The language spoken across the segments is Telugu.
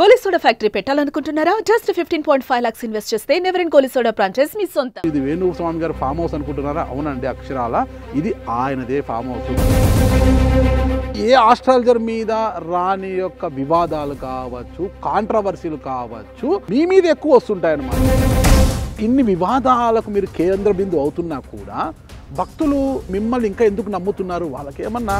గోలీ సోడా ఫ్యాక్టరీ పెట్టాలనుకుంటున్నారా just fifteen point five lakhs invest చేస్తే never in goli soda franchise మీ సొంతం ఇది వేణుగోపాల స్వామి గారు ఫామ్ హౌస్ అనుకుంటున్నారా అవునండి అక్షరాల ఇది ఆయనదే ఫామ్ హౌస్ ఏ ఆస్ట్రాలజర్ మీద రాని యొక్క వివాదాలు కావచ్చు కాంట్రవర్సీలు కావచ్చు మీ మీద ఎక్కువ వస్తుంటాయి అన్నమాట ఇన్ని వివాదాలకు మీరు కేంద్ర బిందు అవుతున్నా కూడా భక్తులు మిమ్మల్ని ఇంకా ఎందుకు నమ్ముతున్నారు వాళ్ళకేమన్నా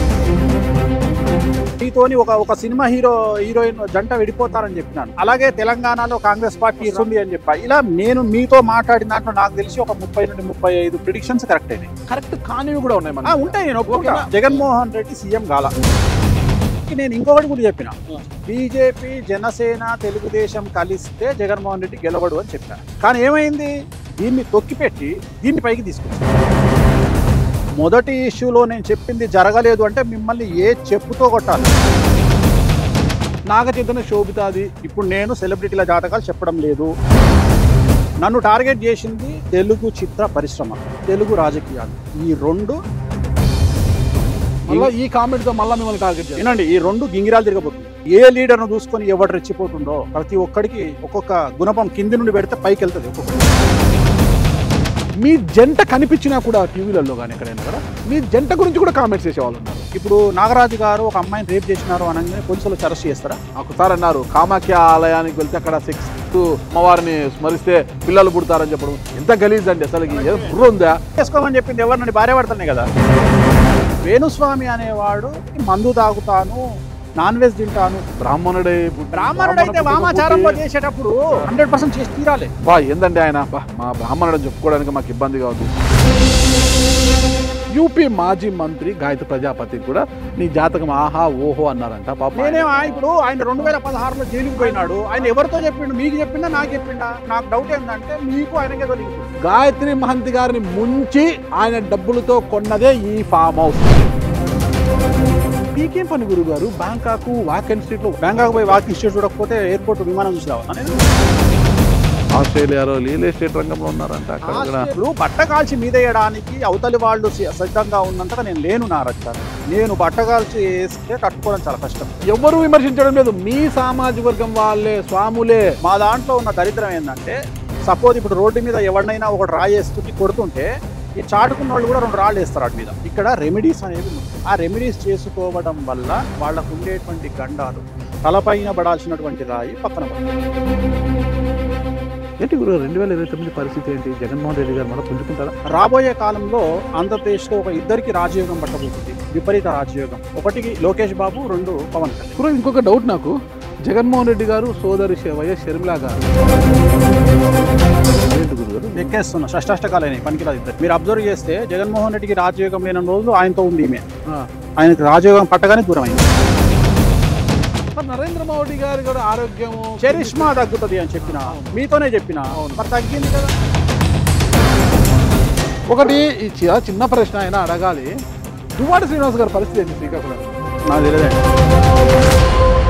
మీతోని ఒక ఒక సినిమా హీరో హీరోయిన్ జంట విడిపోతారని చెప్పినాను అలాగే తెలంగాణలో కాంగ్రెస్ పార్టీ ఇస్తుంది అని చెప్పా ఇలా నేను మీతో మాట్లాడిన దాంట్లో నాకు తెలిసి ఒక ముప్పై నుండి ముప్పై ఐదు ప్రిడిక్షన్స్ కరెక్ట్ అయినాయి కరెక్ట్ కానివి కూడా ఉన్నాయి ఆ, మన ఉంటాయి నేను ఒప్పుకుంటా. జగన్మోహన్ రెడ్డి సీఎం గాల నేను ఇంకొకటి కూడా చెప్పిన బీజేపీ జనసేన తెలుగుదేశం కలిస్తే జగన్మోహన్ రెడ్డి గెలవడు అని చెప్పాను కానీ ఏమైంది దీన్ని తొక్కిపెట్టి దీన్ని పైకి తీసుకొచ్చాను మొదటి ఇష్యూలో నేను చెప్పింది జరగలేదు అంటే మిమ్మల్ని ఏ చెప్పుతో కొట్టాలి నాగ చైతన్య శోభితాది ఇప్పుడు నేను సెలబ్రిటీల జాతకాలు చెప్పడం లేదు నన్ను టార్గెట్ చేసింది తెలుగు చిత్ర పరిశ్రమ తెలుగు రాజకీయాలు ఈ రెండు మళ్ళీ ఈ కామెంట్తో మళ్ళీ మిమ్మల్ని టార్గెట్ చేయాలి వినండి ఈ రెండు గింగిరాలు తిరగబోతుంది ఏ లీడర్ను చూసుకొని ఎవడు రెచ్చిపోతుండో ప్రతి ఒక్కడికి ఒక్కొక్క గుణపం కింది నుండి పెడితే పైకి వెళ్తుంది ఒక్కొక్క మీ జంట కనిపించినా కూడా టీవీలలో కానీ ఎక్కడైనా కూడా మీ జంట గురించి కూడా కామెంట్స్ చేసేవాళ్ళు ఉన్నారు ఇప్పుడు నాగరాజు గారు ఒక అమ్మాయిని రేప్ చేసినారు అనగానే పోలీసులు అరెస్ట్ చేస్తారా ఒకసారి అన్నారు కామాఖ్య ఆలయానికి వెళ్తే అక్కడ సిక్స్ అమ్మవారిని స్మరిస్తే పిల్లలు పుడతారని చెప్పడం ఎంత గలీజ్ అండి అసలు ఏదో బుర్ర ఉందా చేసుకోమని చెప్పింది ఎవరినని భార్య పడతానే కదా వేణుస్వామి అనేవాడు మందు తాగుతాను నాన్ వెజ్ తింటాను బ్రాహ్మణుడే బ్రాహ్మణుడైతే వామాచారంలో చేసేటప్పుడు హండ్రెడ్ పర్సెంట్ చేసి తీరాలి బా ఏందండి ఆయన బా మా బ్రాహ్మణుడు చెప్పుకోవడానికి మాకు ఇబ్బందిగా ఉంది యూపీ మాజీ మంత్రి గాయత్రి ప్రజాపతి కూడా నీ జాతకం ఆహా ఓహో అన్నారంట పాప నేనే ఆ- ఇప్పుడు ఆయన రెండు వేల పదహారులో జైలుకి పోయినాడు ఆయన ఎవరితో చెప్పిండు మీకు చెప్పిండా నాకు చెప్పిండా నాకు డౌట్ ఏంటంటే మీకు ఆయనకే దొరికింది గాయత్రి మహంతి గారిని ముంచి ఆయన డబ్బులతో కొన్నదే ఈ ఫామ్ హౌస్ మీకేం పని గురువు గారు బ్యాంకాకు వాకెన్ స్ట్రీట్ లో బ్యాంకాక్ పోయి వాకింగ్ ఇన్స్టిట్యూట్ చూడకపోతే ఎయిర్పోర్ట్ విమానం చూసి రావాలా నేను? ఆస్ట్రేలియాలో రియల్ ఎస్టేట్ రంగంలో ఉన్నారంట అక్కడ కూడా ఇప్పుడు బట్ట కాల్చి మీదేయడానికి అవతలి వాళ్ళు సి- సిద్ధంగా ఉన్నంతగా నేను లేను నా రచ్చాను నేను బట్ట కాల్చి వేస్తే కట్టుకోవడం చాలా కష్టం ఎవరు విమర్శించడం లేదు మీ సామాజిక వర్గం వాళ్ళే స్వాములే మా దాంట్లో ఉన్న దరిద్రం ఏంటంటే సపోజ్ ఇప్పుడు రోడ్డు మీద ఎవరినైనా ఒకటి రాయేస్తుంది కొడుతుంటే ఈ చాటుకున్న వాళ్ళు కూడా రెండు రాళ్ళు వేస్తారు వాటి మీద ఇక్కడ రెమెడీస్ అనేవి ఉన్నాయి. ఆ రెమెడీస్ చేసుకోవడం వల్ల వాళ్ళకు ఉండేటువంటి గండాలు తలపైన పడాల్సినటువంటి రాయి పక్కన పడుతుంది. ఏంటి గురు రెండు వేల ఇరవై తొమ్మిది పరిస్థితి ఏంటి జగన్మోహన్ రెడ్డి గారు మళ్ళీ పుంజుకుంటారా రాబోయే కాలంలో ఆంధ్రప్రదేశ్లో ఒక ఇద్దరికి రాజయోగం పట్టబోతుంది విపరీత రాజయోగం ఒకటికి లోకేష్ బాబు రెండు పవన్ కళ్యాణ్ గురు ఇంకొక డౌట్ నాకు జగన్మోహన్ రెడ్డి గారు సోదరి వైఎస్ షర్మిలా గారు ఏంటి గురు గారు ఎక్కేస్తున్న షష్టాష్టకాలైన పనికిరాదు ఇద్దరు మీరు అబ్జర్వ్ చేస్తే జగన్మోహన్ రెడ్డికి రాజయోగం లేని రోజులు ఆయనతో ఉంది ఈమె ఆ. ఆయనకి రాజయోగం పట్టగానే దూరం అయింది మరి నరేంద్ర మోడీ గారి కూడా ఆరోగ్యము చరిష్మా తగ్గుతుంది అని చెప్పిన మీతోనే చెప్పిన మరి తగ్గింది కదా ఒకటి ఈ చి- చిన్న ప్రశ్న అయినా అడగాలి దువ్వాడ శ్రీనివాస్ గారి పరిస్థితి ఏంటి శ్రీకాకుళం నాకు తెలియదండి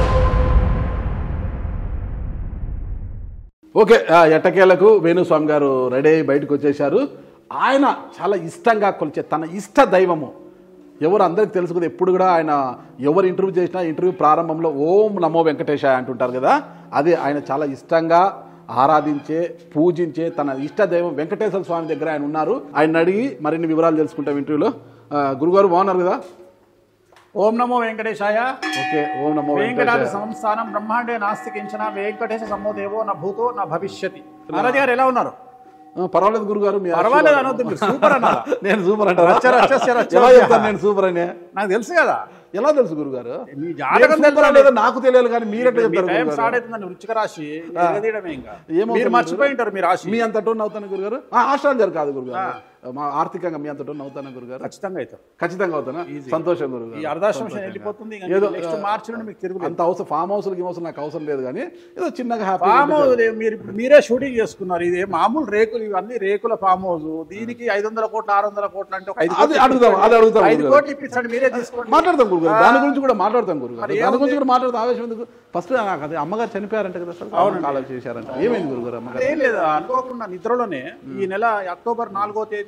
ఓకే ఆ, ఎట్టకేలకు వేణుస్వామి గారు రెడీ అయ్యి బయటకు వచ్చేశారు ఆయన చాలా ఇష్టంగా కొలిచే తన ఇష్ట దైవము ఎవరు అందరికి తెలుసు కదా ఎప్పుడు కూడా ఆయన ఎవరు ఇంటర్వ్యూ చేసినా ఇంటర్వ్యూ ప్రారంభంలో ఓం నమో వెంకటేశాయ అంటుంటారు కదా అది ఆయన చాలా ఇష్టంగా ఆరాధించే పూజించే తన ఇష్ట దైవం వెంకటేశ్వర స్వామి దగ్గర ఆయన ఉన్నారు ఆయన అడిగి మరిన్ని వివరాలు తెలుసుకుంటాం ఇంటర్వ్యూలో ఆ, గురుగారు బాగున్నారు కదా ఓం నమో వెంకటేశాయ ఓకే ఓం నమో వెంకటాది వెంకటేశాయ సంస్థానం బ్రహ్మాండే నాస్తి కించన వెంకటేశ సమోదేవో నా భూతో నా భవిష్యతి మహారాజ్ గారు ఎలా ఉన్నారు ఆ, పర్వాలేదు గురుగారు మీ పర్వాలేదు ఆశీర్వాదం. అనొద్దు మీరు సూపర్ అనాలా నేను సూపర్ అంటారా రచ్చ, రచ్చ, రచ్చ, ఎలా రచ్చ. చెప్తాను నేను సూపర్ అని నాకు తెలుసు కదా ఎలా తెలుసు గురుగారు మీ జాతకం నేను సూపర్ లేదో నాకు తెలియాలి కానీ మీరు ఎట్లా మీ చెప్తారు టైం గురుగారు? స్టార్ట్ అవుతుందండి వృచ్చిక రాశి ఎగదీయడమే ఇంకా ఏమవుతుంది మీరు మర్చిపోయి ఉంటారు మీ రాశి మీ అంత టోన్ అవుతాను గురుగారు ఆస్ట్రాలజర్ కాదు గురుగారు మా ఆర్థికంగా మీ అంత టోన్ అవుతాను గురుగారు ఖచ్చితంగా అవుతారు ఖచ్చితంగా అవుతానా సంతోషం గురుగారు ఈ అర్ధాశ్రమం వెళ్ళిపోతుంది ఏదో, నెక్స్ట్ మార్చి నుండి మీకు తిరుగులేదు అంత అవసరం ఫామ్ హౌస్ అవసరం నాకు అవసరం లేదు కానీ ఏదో చిన్నగా హ్యాపీ ఫామ్ హౌస్ మీరు ఇప్పుడు మీరే షూటింగ్ చేసుకున్నారు ఇది మామూలు రేకులు ఇవన్నీ రేకుల ఫామ్ హౌస్ దీనికి ఐదు వందల కోట్లు ఆరు వందల కోట్లు అంటే ఒక ఐదు అది అడుగుదాం అది అడుగుతాం ఐదు గురుగారు. కోట్లు ఇప్పించండి మీరే తీసుకోండి మాట్లాడతాం గురుగారు దాని గురించి కూడా మాట్లాడతాం గురుగారు మరి దాని గురించి కూడా మాట్లాడతాం ఆవేశం ఎందుకు ఫస్ట్ నాకు అది అమ్మగారు చనిపోయారంట కదా సార్ అవును కాలం చేశారంట ఏమైంది గురుగారు అమ్మగారు ఏం లేదు అనుకోకుండా నిద్రలోనే ఈ నెల అక్టోబర్ నాలుగో తేదీ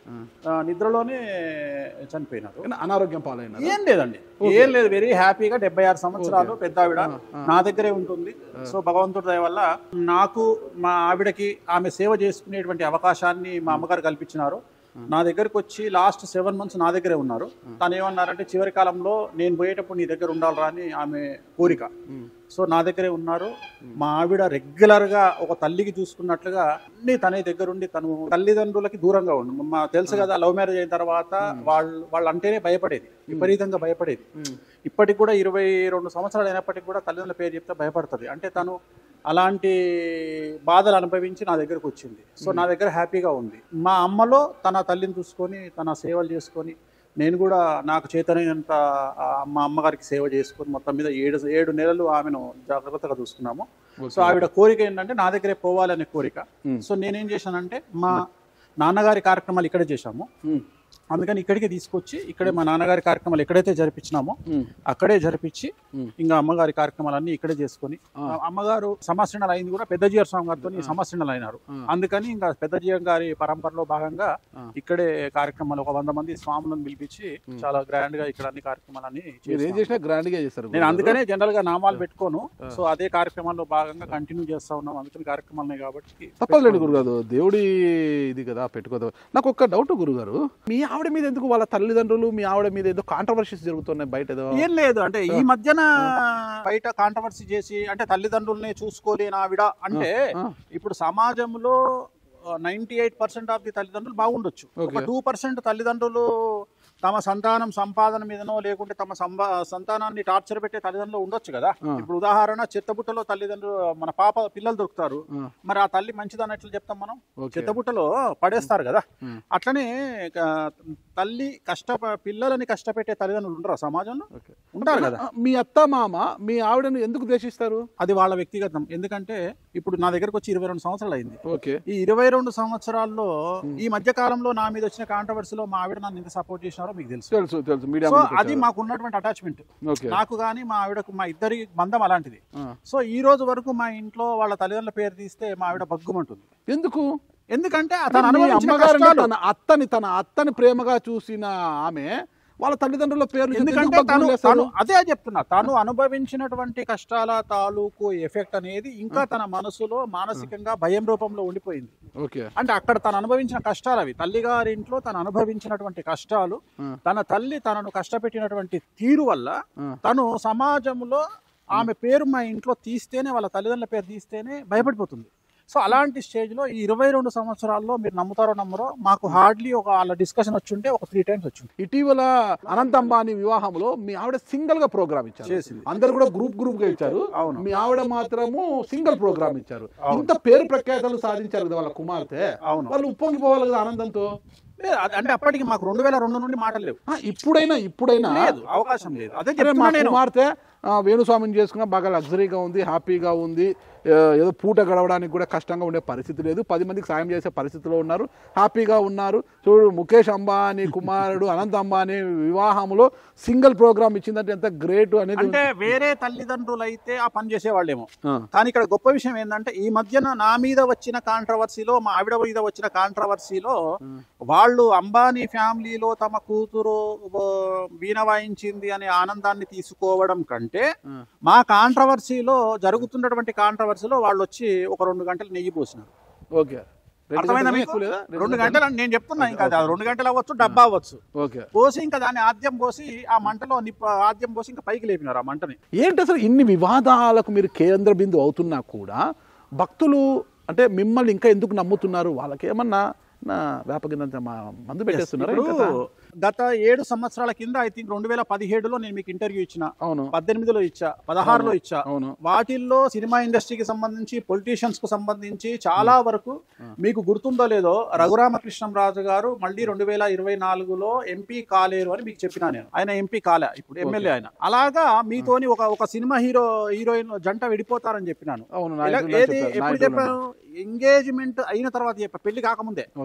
ఆ, నిద్రలోనే చనిపోయినారు కానీ అనారోగ్యం పాలైన ఏం లేదండి ఏం లేదు వెరీ హ్యాపీగా డెబ్బై ఆరు సంవత్సరాలు పెద్ద ఆవిడ నా దగ్గరే ఉంటుంది సో భగవంతుడి దయ వల్ల నాకు మా ఆవిడకి ఆమె సేవ చేసుకునేటువంటి అవకాశాన్ని మా అమ్మగారు కల్పించినారు నా దగ్గరకు వచ్చి లాస్ట్ సెవెన్ మంత్స్ నా దగ్గరే ఉన్నారు తను ఏమన్నారంటే చివరి కాలంలో నేను పోయేటప్పుడు నీ దగ్గర ఉండాలరా అని ఆమె కోరిక సో నా దగ్గరే ఉన్నారు మా ఆవిడ రెగ్యులర్ గా ఒక తల్లికి చూసుకున్నట్లుగా అన్ని తనే దగ్గరుండి తను తల్లిదండ్రులకి దూరంగా ఉండు మా తెలుసు కదా లవ్ మ్యారేజ్ అయిన తర్వాత వాళ్ళు వాళ్ళు అంటేనే భయపడేది విపరీతంగా భయపడేది ఇప్పటికి కూడా ఇరవై రెండు సంవత్సరాలు అయినప్పటికీ కూడా తల్లిదండ్రుల పేరు చెప్తే భయపడుతుంది అంటే తను అలాంటి బాధలు అనుభవించి నా దగ్గరకు వచ్చింది సో నా దగ్గర హ్యాపీగా ఉంది మా అమ్మలో తన తల్లిని చూసుకొని తన సేవలు చేసుకొని నేను కూడా నాకు చేతనైనంత ఆ, మా అమ్మగారికి సేవ చేసుకొని మొత్తం మీద ఏడు ఏడు నెలలు ఆమెను జాగ్రత్తగా చూసుకున్నాము సో ఆవిడ కోరిక ఏంటంటే నా దగ్గరే పోవాలనే కోరిక సో నేనేం చేశానంటే మా నాన్నగారి కార్యక్రమాలు ఇక్కడే చేశాము అందుకని ఇక్కడికి తీసుకొచ్చి ఇక్కడే మా నాన్నగారి కార్యక్రమాలు ఎక్కడైతే జరిపించినామో అక్కడే జరిపించి ఇంకా అమ్మగారి కార్యక్రమాలన్నీ ఇక్కడే చేసుకొని ఆ అమ్మగారు సమాశ్రణలు అయింది కూడా పెద్ద జీఆర్ స్వామి గారితో సమాశ్రణలు అయినారు అందుకని ఇంకా పెద్ద జీఎం గారి పరంపరలో భాగంగా ఇక్కడే కార్యక్రమాలు ఒక వంద మంది స్వాములను పిలిపించి చాలా గ్రాండ్ గా ఇక్కడ అన్ని కార్యక్రమాలన్నీ మీరు ఏం చేస్తాము. చేసినా గ్రాండ్ గా చేస్తారు నేను అందుకనే జనరల్ గా నామాలు పెట్టుకోను సో అదే కార్యక్రమాల్లో భాగంగా కంటిన్యూ చేస్తా ఉన్నాం అందుకని కార్యక్రమాలు ఉన్నాయి కాబట్టి తప్పదులేండి గురుగారు దేవుడి ఇది కదా పెట్టుకోదు నాకు ఒక్క డౌట్ గురుగారు మీ ఆవిడ మీద ఎందుకు వాళ్ళ తల్లిదండ్రులు మీ ఆవిడ మీద ఏదో కాంట్రవర్సీస్ జరుగుతున్నాయి బయట ఏదో ఏం లేదు అంటే ఈ మధ్యన బయట కాంట్రవర్సీ చేసి అంటే తల్లిదండ్రుల్ని చూసుకోలేని ఆవిడ అంటే ఆ. ఇప్పుడు సమాజంలో ninety eight percent of the తల్లిదండ్రులు బాగుండొచ్చు ఒక Okay. టూ పర్సెంట్ తల్లిదండ్రులు తమ సంతానం సంపాదన మీదనో లేకుంటే తమ సంబా సంతానాన్ని టార్చర్ పెట్టే తల్లిదండ్రులు ఉండొచ్చు కదా ఆ. ఇప్పుడు ఉదాహరణ చెత్తబుట్టలో తల్లిదండ్రులు మన పాప పిల్లలు దొరుకుతారు ఆ. మరి ఆ తల్లి మంచిదని ఎట్లా చెప్తాం మనం ఓకే చెత్తబుట్టలో పడేస్తారు కదా ఉమ్. అట్లనే ఆ, తల్లి కష్ట పిల్లలని కష్టపెట్టే తల్లిదండ్రులు ఉండరు సమాజంలో ఓకే. ఉంటారు కదా ఆ, మీ అత్త మామ మీ ఆవిడను ఎందుకు ద్వేషిస్తారు అది వాళ్ళ వ్యక్తిగతం ఎందుకంటే ఇప్పుడు నా దగ్గరకు వచ్చి ఇరవై రెండు సంవత్సరాలు అయింది ఓకే ఈ ఇరవై రెండు సంవత్సరాల్లో ఈ మధ్య కాలంలో నా మీద వచ్చిన కాంట్రవర్సీలో మా ఆవిడ నన్ను ఎంత సపోర్ట్ చేసినారో మీకు తెలుసు తెలుసు తెలుసు మీడియా సో ముందుకు అది వచ్చారు. మాకు ఉన్నటువంటి అటాచ్మెంట్ ఓకే నాకు కానీ మా ఆవిడకు మా ఇద్దరి బంధం అలాంటిది ఆ. సో ఈ రోజు వరకు మా ఇంట్లో వాళ్ళ తల్లిదండ్రుల పేరు తీస్తే మా ఆవిడ బగ్గుమంటుంది ఎందుకు ఎందుకంటే అంటే తను మీ అనుభవించిన అమ్మగారిని కష్టాలు. తన అత్తని తన అత్తని ప్రేమగా చూసిన ఆమె వాళ్ళ తల్లిదండ్రుల పేరు ఎందుకంటే తను తను అదే చెప్తున్నా తను అనుభవించినటువంటి కష్టాల తాలూకు ఎఫెక్ట్ అనేది ఇంకా తన మనసులో మానసికంగా భయం రూపంలో ఉండిపోయింది ఓకే అంటే అక్కడ తను అనుభవించిన కష్టాలు అవి తల్లిగారి ఇంట్లో తను అనుభవించినటువంటి కష్టాలు ఆ. తన తల్లి తనను కష్టపెట్టినటువంటి తీరు వల్ల ఆ. తను సమాజంలో ఆమె పేరు మా ఇంట్లో తీస్తేనే వాళ్ళ తల్లిదండ్రుల పేరు తీస్తేనే భయపడిపోతుంది సో అలాంటి స్టేజ్లో ఈ ఇరవై రెండు సంవత్సరాల్లో మీరు నమ్ముతారో నమ్మరో మాకు హార్డ్లీ ఒక వాళ్ళ డిస్కషన్ వచ్చుంటే ఒక త్రీ టైమ్స్ వచ్చింది ఇటీవల అనంత అంబానీ వివాహంలో మీ ఆవిడ సింగిల్ గా ప్రోగ్రామ్ ఇచ్చారు చేసింది. అందరు కూడా గ్రూప్ గ్రూప్ గా ఇచ్చారు అవును. మీ ఆవిడ మాత్రము సింగిల్ ప్రోగ్రామ్ ఇచ్చారు ఇంత పేరు ప్రఖ్యాతలు సాధించారు కదా వాళ్ళ కుమార్తె అవును. వాళ్ళు ఉప్పొంగిపోవాలి కదా ఆనందంతో లేదు, అది- అంటే అప్పటికి మాకు రెండు వేల రెండు నుండి మాటలు లేవు ఆ, ఇప్పుడైనా ఇప్పుడైనా లేదు అవకాశం లేదు అదే అరే మా చెప్తున్నా నేను కుమార్తె ఆ, వేణుస్వామిని చేసుకున్నా బాగా లగ్జరీగా ఉంది హ్యాపీగా ఉంది ఆ, ఏదో పూట గడవడానికి కూడా కష్టంగా ఉండే పరిస్థితి లేదు పది మందికి సాయం చేసే పరిస్థితిలో ఉన్నారు హ్యాపీగా ఉన్నారు చూడు ముఖేష్ అంబానీ కుమారుడు అనంత్ అంబానీ వివాహంలో సింగిల్ ప్రోగ్రామ్ ఇచ్చిందంటే ఎంత గ్రేట్ అనేది అంటే వేరే తల్లిదండ్రులు అయితే ఆ పని చేసేవాళ్ళేమో ఆ, కానీ ఇక్కడ గొప్ప విషయం ఏంటంటే ఈ మధ్యన నా మీద వచ్చిన కాంట్రవర్సీలో మా ఆవిడ మీద వచ్చిన కాంట్రవర్సీలో వాళ్ళు అంబానీ ఫ్యామిలీలో తమ కూతురు ఓ, వీణ వాయించింది అనే ఆనందాన్ని తీసుకోవడం కంటే ఆ. మా కాంట్రవర్సీలో జరుగుతున్నటువంటి కాంట్రవర్సీలో వాళ్ళు వచ్చి ఒక రెండు గంటలు నెయ్యి పోసినారు ఓకే రెండు అర్థమైందా గంటలు మీకు ఎక్కువ లేదా? రెండు గంటలు అని నేను చెప్తున్నా ఇంకా అది రెండు గంటలు అవ్వచ్చు డబ్బా అవ్వచ్చు ఓకే పోసి ఇంకా దాన్ని ఆద్యం పోసి ఆ మంటలో నిప్పు ఆద్యం పోసి ఇంకా పైకి లేపినారు ఆ మంటని ఏంటి అసలు ఇన్ని వివాదాలకు మీరు కేంద్ర బిందు అవుతున్నా కూడా భక్తులు అంటే మిమ్మల్ని ఇంకా ఎందుకు నమ్ముతున్నారు వాళ్ళకి ఏమన్నా నా వేపకిందంత మా మందు పెట్టేస్తున్నారా ఇప్పుడు ఇంకా? గత ఏడు సంవత్సరాల కింద ఐ థింక్ రెండు వేల పదిహేడులో నేను మీకు ఇంటర్వ్యూ ఇచ్చిన అవును పద్దెనిమిదిలో ఇచ్చా పదహారులో ఇచ్చా అవును వాటిల్లో సినిమా ఇండస్ట్రీకి సంబంధించి పొలిటీషియన్స్ కు సంబంధించి చాలా వరకు మీకు గుర్తుందో లేదో రఘురామకృష్ణంరాజు గారు మళ్ళీ రెండు వేల ఇరవై నాలుగులో ఎంపీ కాలేరు అని మీకు చెప్పినా నేను ఆయన ఎంపీ కాలే ఇప్పుడు ఎమ్మెల్యే ఆయన అలాగా మీతోని ఒక ఒక సినిమా హీరో హీరోయిన్ జంట విడిపోతారని చెప్పినాను అవును ఎలా- నాయకులు ఏది చెప్పారు, ఎప్పుడు నాయకులు చెప్పాను ఎంగేజ్మెంట్ అయిన తర్వాత చెప్పా పెళ్లి కాకముందే ఓకే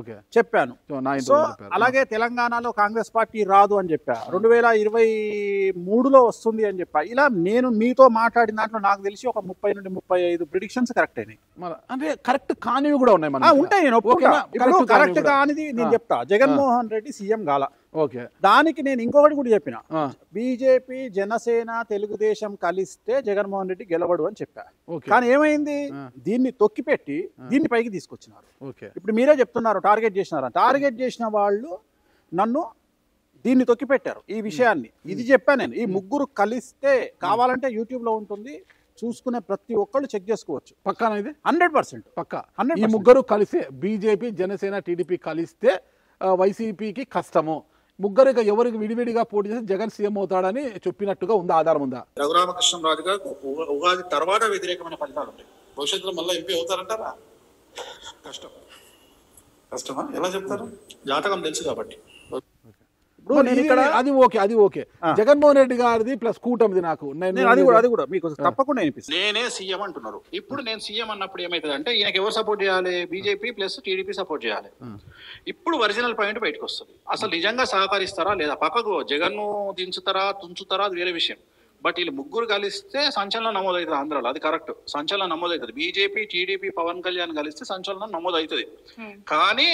ఓకే చెప్పాను సో నా సో ఇంటర్వ్యూ చెప్పారు అలాగే తెలంగాణలో కాంగ్రెస్ పార్టీ రాదు అని చెప్పా రెండు వేల ఇరవై మూడులో వస్తుంది అని చెప్పా ఇలా నేను మీతో మాట్లాడిన దాంట్లో నాకు తెలిసి ఒక ముప్పై నుండి ముప్పై ఐదు ప్రిడిక్షన్స్ కరెక్ట్ అయినాయి మన- అంటే కరెక్ట్ కానివి కూడా ఉన్నాయి ఆ, మన ఉంటాయి నేను ఒప్పుకుంటా. ఓకేనా? ఇప్పుడు Correct కరెక్ట్ కానివి కూడా. కానిది నేను ఆ. చెప్తా జగన్మోహన్ రెడ్డి సీఎం గాల ఓకే దానికి నేను ఇంకొకటి కూడా చెప్పిన ఆ, బీజేపీ జనసేన తెలుగుదేశం కలిస్తే జగన్మోహన్ రెడ్డి గెలవడు అని చెప్పా ఓకే కానీ ఏమైంది ఆ. దీన్ని తొక్కిపెట్టి దీన్ని పైకి తీసుకొచ్చినారు ఓకే ఇప్పుడు మీరే చెప్తున్నారు టార్గెట్ చేసినారు టార్గెట్ చేసిన వాళ్ళు నన్ను దీన్ని తొక్కిపెట్టారు ఈ విషయాన్ని ఇది చెప్పాను నేను ఈ ముగ్గురు కలిస్తే కావాలంటే యూట్యూబ్ లో ఉంటుంది చూసుకునే ప్రతి ఒక్కళ్ళు చెక్ చేసుకోవచ్చు పక్కాన ఇది హండ్రెడ్ పర్సెంట్ పక్క 100% ఈ ముగ్గురు కలిసే బీజేపీ జనసేన టీడీపీ కలిస్తే ఆ, వైసీపీకి కష్టము ముగ్గురు ఇక ఎవరికి విడివిడిగా పోటీ చేసి జగన్ సీఎం అవుతాడని చెప్పినట్టుగా ఉందా ఆధారం ఉందా రఘురామకృష్ణరాజు గారు ఉగా- ఉగాది తర్వాత వ్యతిరేకమైన ఫలితాలు ఉంటాయి భవిష్యత్తులో మళ్ళీ ఎంపీ అవుతారంటారా కష్టం కష్టమా ఎలా చెప్తారు జాతకం తెలుసు కాబట్టి ఇప్పుడు మరి నేను ఇది- ఇక్కడ అది ఓకే అది ఓకే ఆ. జగన్మోహన్ రెడ్డి గారిది ప్లస్ కూటమిది నాకు నేను- నేను అది కూడా అది కూడా మీకు తప్పకుండా వినిపిస్తుంది నేనే సీఎం అంటున్నారు ఇప్పుడు నేను సీఎం అన్నప్పుడు ఏమైతుంది అంటే ఈయనకి ఎవరు సపోర్ట్ చేయాలి బీజేపీ ప్లస్ టీడీపీ సపోర్ట్ చేయాలి ఇప్పుడు ఒరిజినల్ పాయింట్ బయటకు వస్తుంది అసలు నిజంగా సహకరిస్తారా లేదా పక్కకు జగన్ దించుతారా తుంచుతారా అది వేరే విషయం బట్ వీళ్ళు ముగ్గురు కలిస్తే సంచలనం నమోదవుతుంది ఆంధ్రాలో అది కరెక్ట్ సంచలనం నమోదవుతుంది బీజేపీ టీడీపీ పవన్ కళ్యాణ్ కలిస్తే సంచలనం నమోదవుతుంది కానీ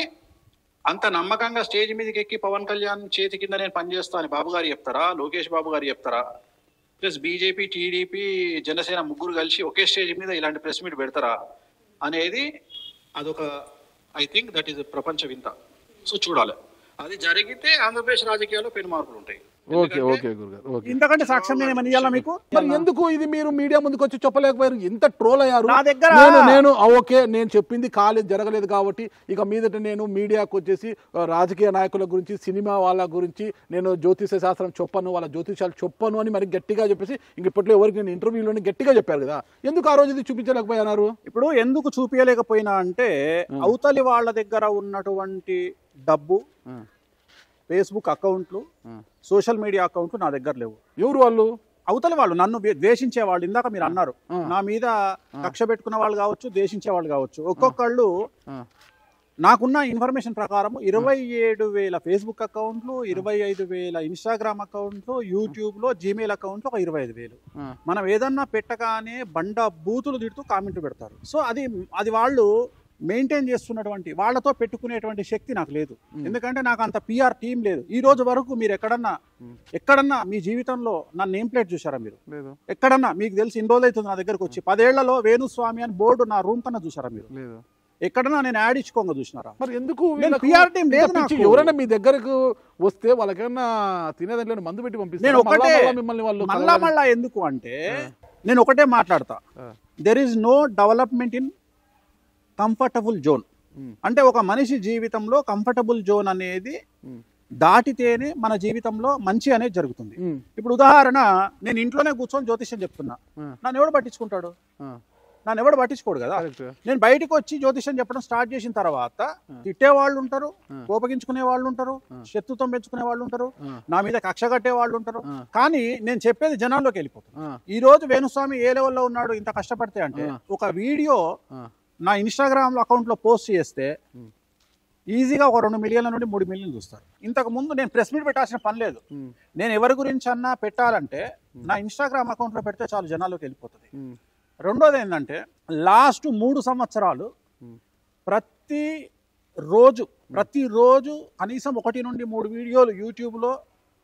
అంత నమ్మకంగా స్టేజ్ మీదకి ఎక్కి పవన్ కళ్యాణ్ చేతి కింద నేను పనిచేస్తా అని బాబు గారు చెప్తారా లోకేష్ బాబు గారు చెప్తారా ప్లస్ బీజేపీ టీడీపీ జనసేన ముగ్గురు కలిసి ఒకే స్టేజ్ మీద ఇలాంటి ప్రెస్ మీట్ పెడతారా అనేది అదొక ఐ థింక్ దట్ ఈస్ ప్రపంచ వింత సో చూడాలి అది జరిగితే ఆంధ్రప్రదేశ్ రాజకీయాల్లో పెను మార్పులు ఉంటాయి ఓకే ఓకే గురుగారు ఓకే ఇంతకంటే సాక్ష్యం నేను ఏమని ఇవ్వాలా మీకు మరి ఎందుకు ఇది మీరు మీడియా ముందుకు వచ్చి చెప్పలేకపోయారు ఎంత ట్రోల్ అయ్యారు నా దగ్గర- నేను నేను ఆ, ఓకే నేను చెప్పింది కాలేదు జరగలేదు కాబట్టి ఇక మీదట నేను మీడియాకు వచ్చేసి ఆ, రాజకీయ నాయకుల గురించి సినిమా వాళ్ళ గురించి నేను జ్యోతిష శాస్త్రం చెప్పను వాళ్ళ జ్యోతిషాలు చెప్పను అని మరి గట్టిగా చెప్పేసి ఇంక ఇప్పట్లో ఎవరికి నేను ఇంటర్వ్యూలోనే గట్టిగా చెప్పారు కదా ఎందుకు ఆ రోజు ఇది చూపించలేకపోయినారు ఇప్పుడు ఎందుకు చూపించలేకపోయినా అంటే అవతలి వాళ్ళ దగ్గర ఉన్నటువంటి డబ్బు ఆ. ఫేస్బుక్ అకౌంట్లు ఆ. సోషల్ మీడియా అకౌంట్లు నా దగ్గర లేవు ఎవరు వాళ్ళు అవతలి వాళ్ళు నన్ను ద్వే- ద్వేషించే వాళ్ళు ఇందాక మీరు అన్నారు ఆ. నా మీద కక్ష పెట్టుకున్న వాళ్ళు కావచ్చు ద్వేషించే వాళ్ళు కావచ్చు ఒక్కొక్కళ్ళు ఆ. నాకున్న ఇన్ఫర్మేషన్ ప్రకారం ఇరవై ఏడు వేల ఫేస్బుక్ అకౌంట్లు ఇరవై ఐదు వేల ఇన్స్టాగ్రామ్ అకౌంట్లు యూట్యూబ్ లో జీమెయిల్ అకౌంట్లు ఒక ఇరవై ఐదు వేలు ఆ. మనం ఏదన్నా పెట్టగానే బండ బూతులు తిడుతూ కామెంట్లు పెడతారు సో అది అది వాళ్ళు మెయింటైన్ చేస్తున్నటువంటి వాళ్ళతో పెట్టుకునేటువంటి శక్తి నాకు లేదు ఎందుకంటే నాకు అంత పిఆర్ టీం లేదు ఈ రోజు వరకు మీరు ఎక్కడన్నా ఎక్కడన్నా మీ జీవితంలో నా నేమ్ ప్లేట్ చూసారా మీరు లేదు ఎక్కడన్నా మీకు తెలిసి ఇన్ని రోజులు అవుతుంది నా దగ్గరకు వచ్చి పదేళ్లలో వేణుస్వామి అని బోర్డు నా రూమ్ కన్నా చూసారా మీరు లేదు ఎక్కడన్నా నేను యాడ్ ఇచ్చుకోగా చూసినారా మరి ఎందుకు నేను వీళ్ళకు PR team లేదు ఇంత పిచ్చి? నాకు. ఎవరైనా మీ దగ్గరకు వస్తే వాళ్ళకైనా తినేదాంట్లో మందు పెట్టి పంపిస్తారు నేను ఒకటే మిమ్మల్ని వాళ్ళు మళ్ళా కలవాలి. మళ్ళా ఎందుకు అంటే నేను ఒకటే మాట్లాడతా ఆ. There is no development in comfortable zone Hmm. అంటే ఒక మనిషి జీవితంలో కంఫర్టబుల్ జోన్ అనేది Hmm. దాటితేనే మన జీవితంలో మంచి అనేది జరుగుతుంది ఉమ్, ఇప్పుడు ఉదాహరణ నేను ఇంట్లోనే కూర్చొని జ్యోతిష్యం చెప్తున్నా ఆ, నన్ను ఎవడు పట్టించుకుంటాడు ఆ, నన్ను ఎవడు పట్టించుకోడు కదా కరెక్ట్. నేను బయటకు వచ్చి జ్యోతిష్యం చెప్పడం స్టార్ట్ చేసిన తర్వాత తిట్టే వాళ్ళు ఉంటారు Hmm. కోపగించుకునే వాళ్ళు ఉంటారు శత్రుత్వం పెంచుకునే వాళ్ళు ఉంటారు Hmm. నా మీద కక్ష కట్టే వాళ్ళు ఉంటారు Hmm. కానీ నేను చెప్పేది జనాల్లోకి వెళ్ళిపోతుంది ఆ, ఈ రోజు వేణుస్వామి ఏ లెవెల్లో ఉన్నాడు ఇంత కష్టపడితే అంటే Hmm. ఒక వీడియో ఆ, నా ఇన్స్టాగ్రామ్ అకౌంట్ లో పోస్ట్ చేస్తే Hmm. ఈజీగా ఒక రెండు మిలియన్ల నుండి మూడు మిలియన్లు చూస్తారు ఇంతకు ముందు నేను ప్రెస్ మీట్ పెట్టాల్సిన పని లేదు ఉమ్, నేను ఎవరి గురించి అన్నా పెట్టాలంటే నా ఇన్స్టాగ్రామ్ అకౌంట్ లో పెడితే చాలు జనాల్లోకి వెళ్ళిపోతుంది ఉమ్, రెండోది ఏంటంటే లాస్ట్ మూడు సంవత్సరాలు Hmm. ప్రతి రోజు ప్రతిరోజు కనీసం ఒకటి నుండి మూడు వీడియోలు యూట్యూబ్లో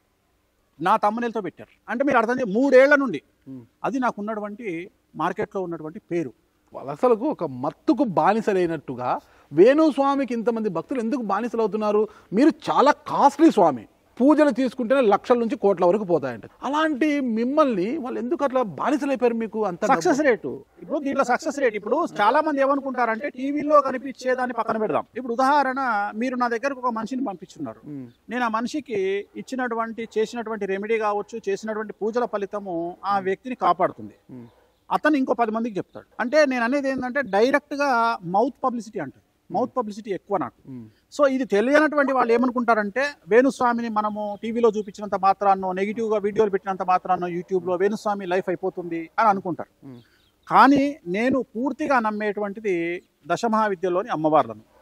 నా తమ్మునిలతో పెట్టారు అంటే మీరు అర్థం చేయ మూడేళ్ల నుండి Hmm. అది నాకు ఉన్నటువంటి మార్కెట్లో ఉన్నటువంటి పేరు వాళ్ళు అసలుకు ఒక మత్తుకు బానిసలైనట్టుగా వేణుస్వామికి ఇంతమంది భక్తులు ఎందుకు బానిసలు అవుతున్నారు మీరు చాలా కాస్ట్లీ స్వామి పూజలు తీసుకుంటేనే లక్షల నుంచి కోట్ల వరకు పోతాయంట అలాంటి మిమ్మల్ని వాళ్ళు ఎందుకు అట్లా బానిసలైపోయారు మీకు అంత డబ్బు? సక్సెస్ రేటు ఇప్పుడు దీంట్లో సక్సెస్ రేట్ ఇప్పుడు చాలా మంది ఏమనుకుంటారంటే టీవీలో కనిపించేదాన్ని పక్కన పెడదాం ఇప్పుడు ఉదాహరణ మీరు నా దగ్గరకు ఒక మనిషిని పంపించున్నారు ఉమ్, నేను ఆ మనిషికి ఇచ్చినటువంటి చేసినటువంటి రెమెడీ కావచ్చు చేసినటువంటి పూజల ఫలితము ఆ వ్యక్తిని కాపాడుతుంది ఉమ్, అతను ఇంకో పది మందికి చెప్తాడు అంటే నేను అనేది ఏంటంటే డైరెక్ట్ గా మౌత్ పబ్లిసిటీ అంటారు మౌత్ పబ్లిసిటీ ఎక్కువ నాకు ఉమ్, సో ఇది తెలియనటువంటి వాళ్ళు ఏమనుకుంటారంటే వేణుస్వామిని మనము టీవీలో చూపించినంత మాత్రాన్నో నెగిటివ్ గా వీడియోలు పెట్టినంత మాత్రాన్నో యూట్యూబ్ లో వేణుస్వామి లైఫ్ అయిపోతుంది అని అనుకుంటారు ఉమ్, కానీ నేను పూర్తిగా నమ్మేటువంటిది దశమహావిద్యలోని అమ్మవార్లను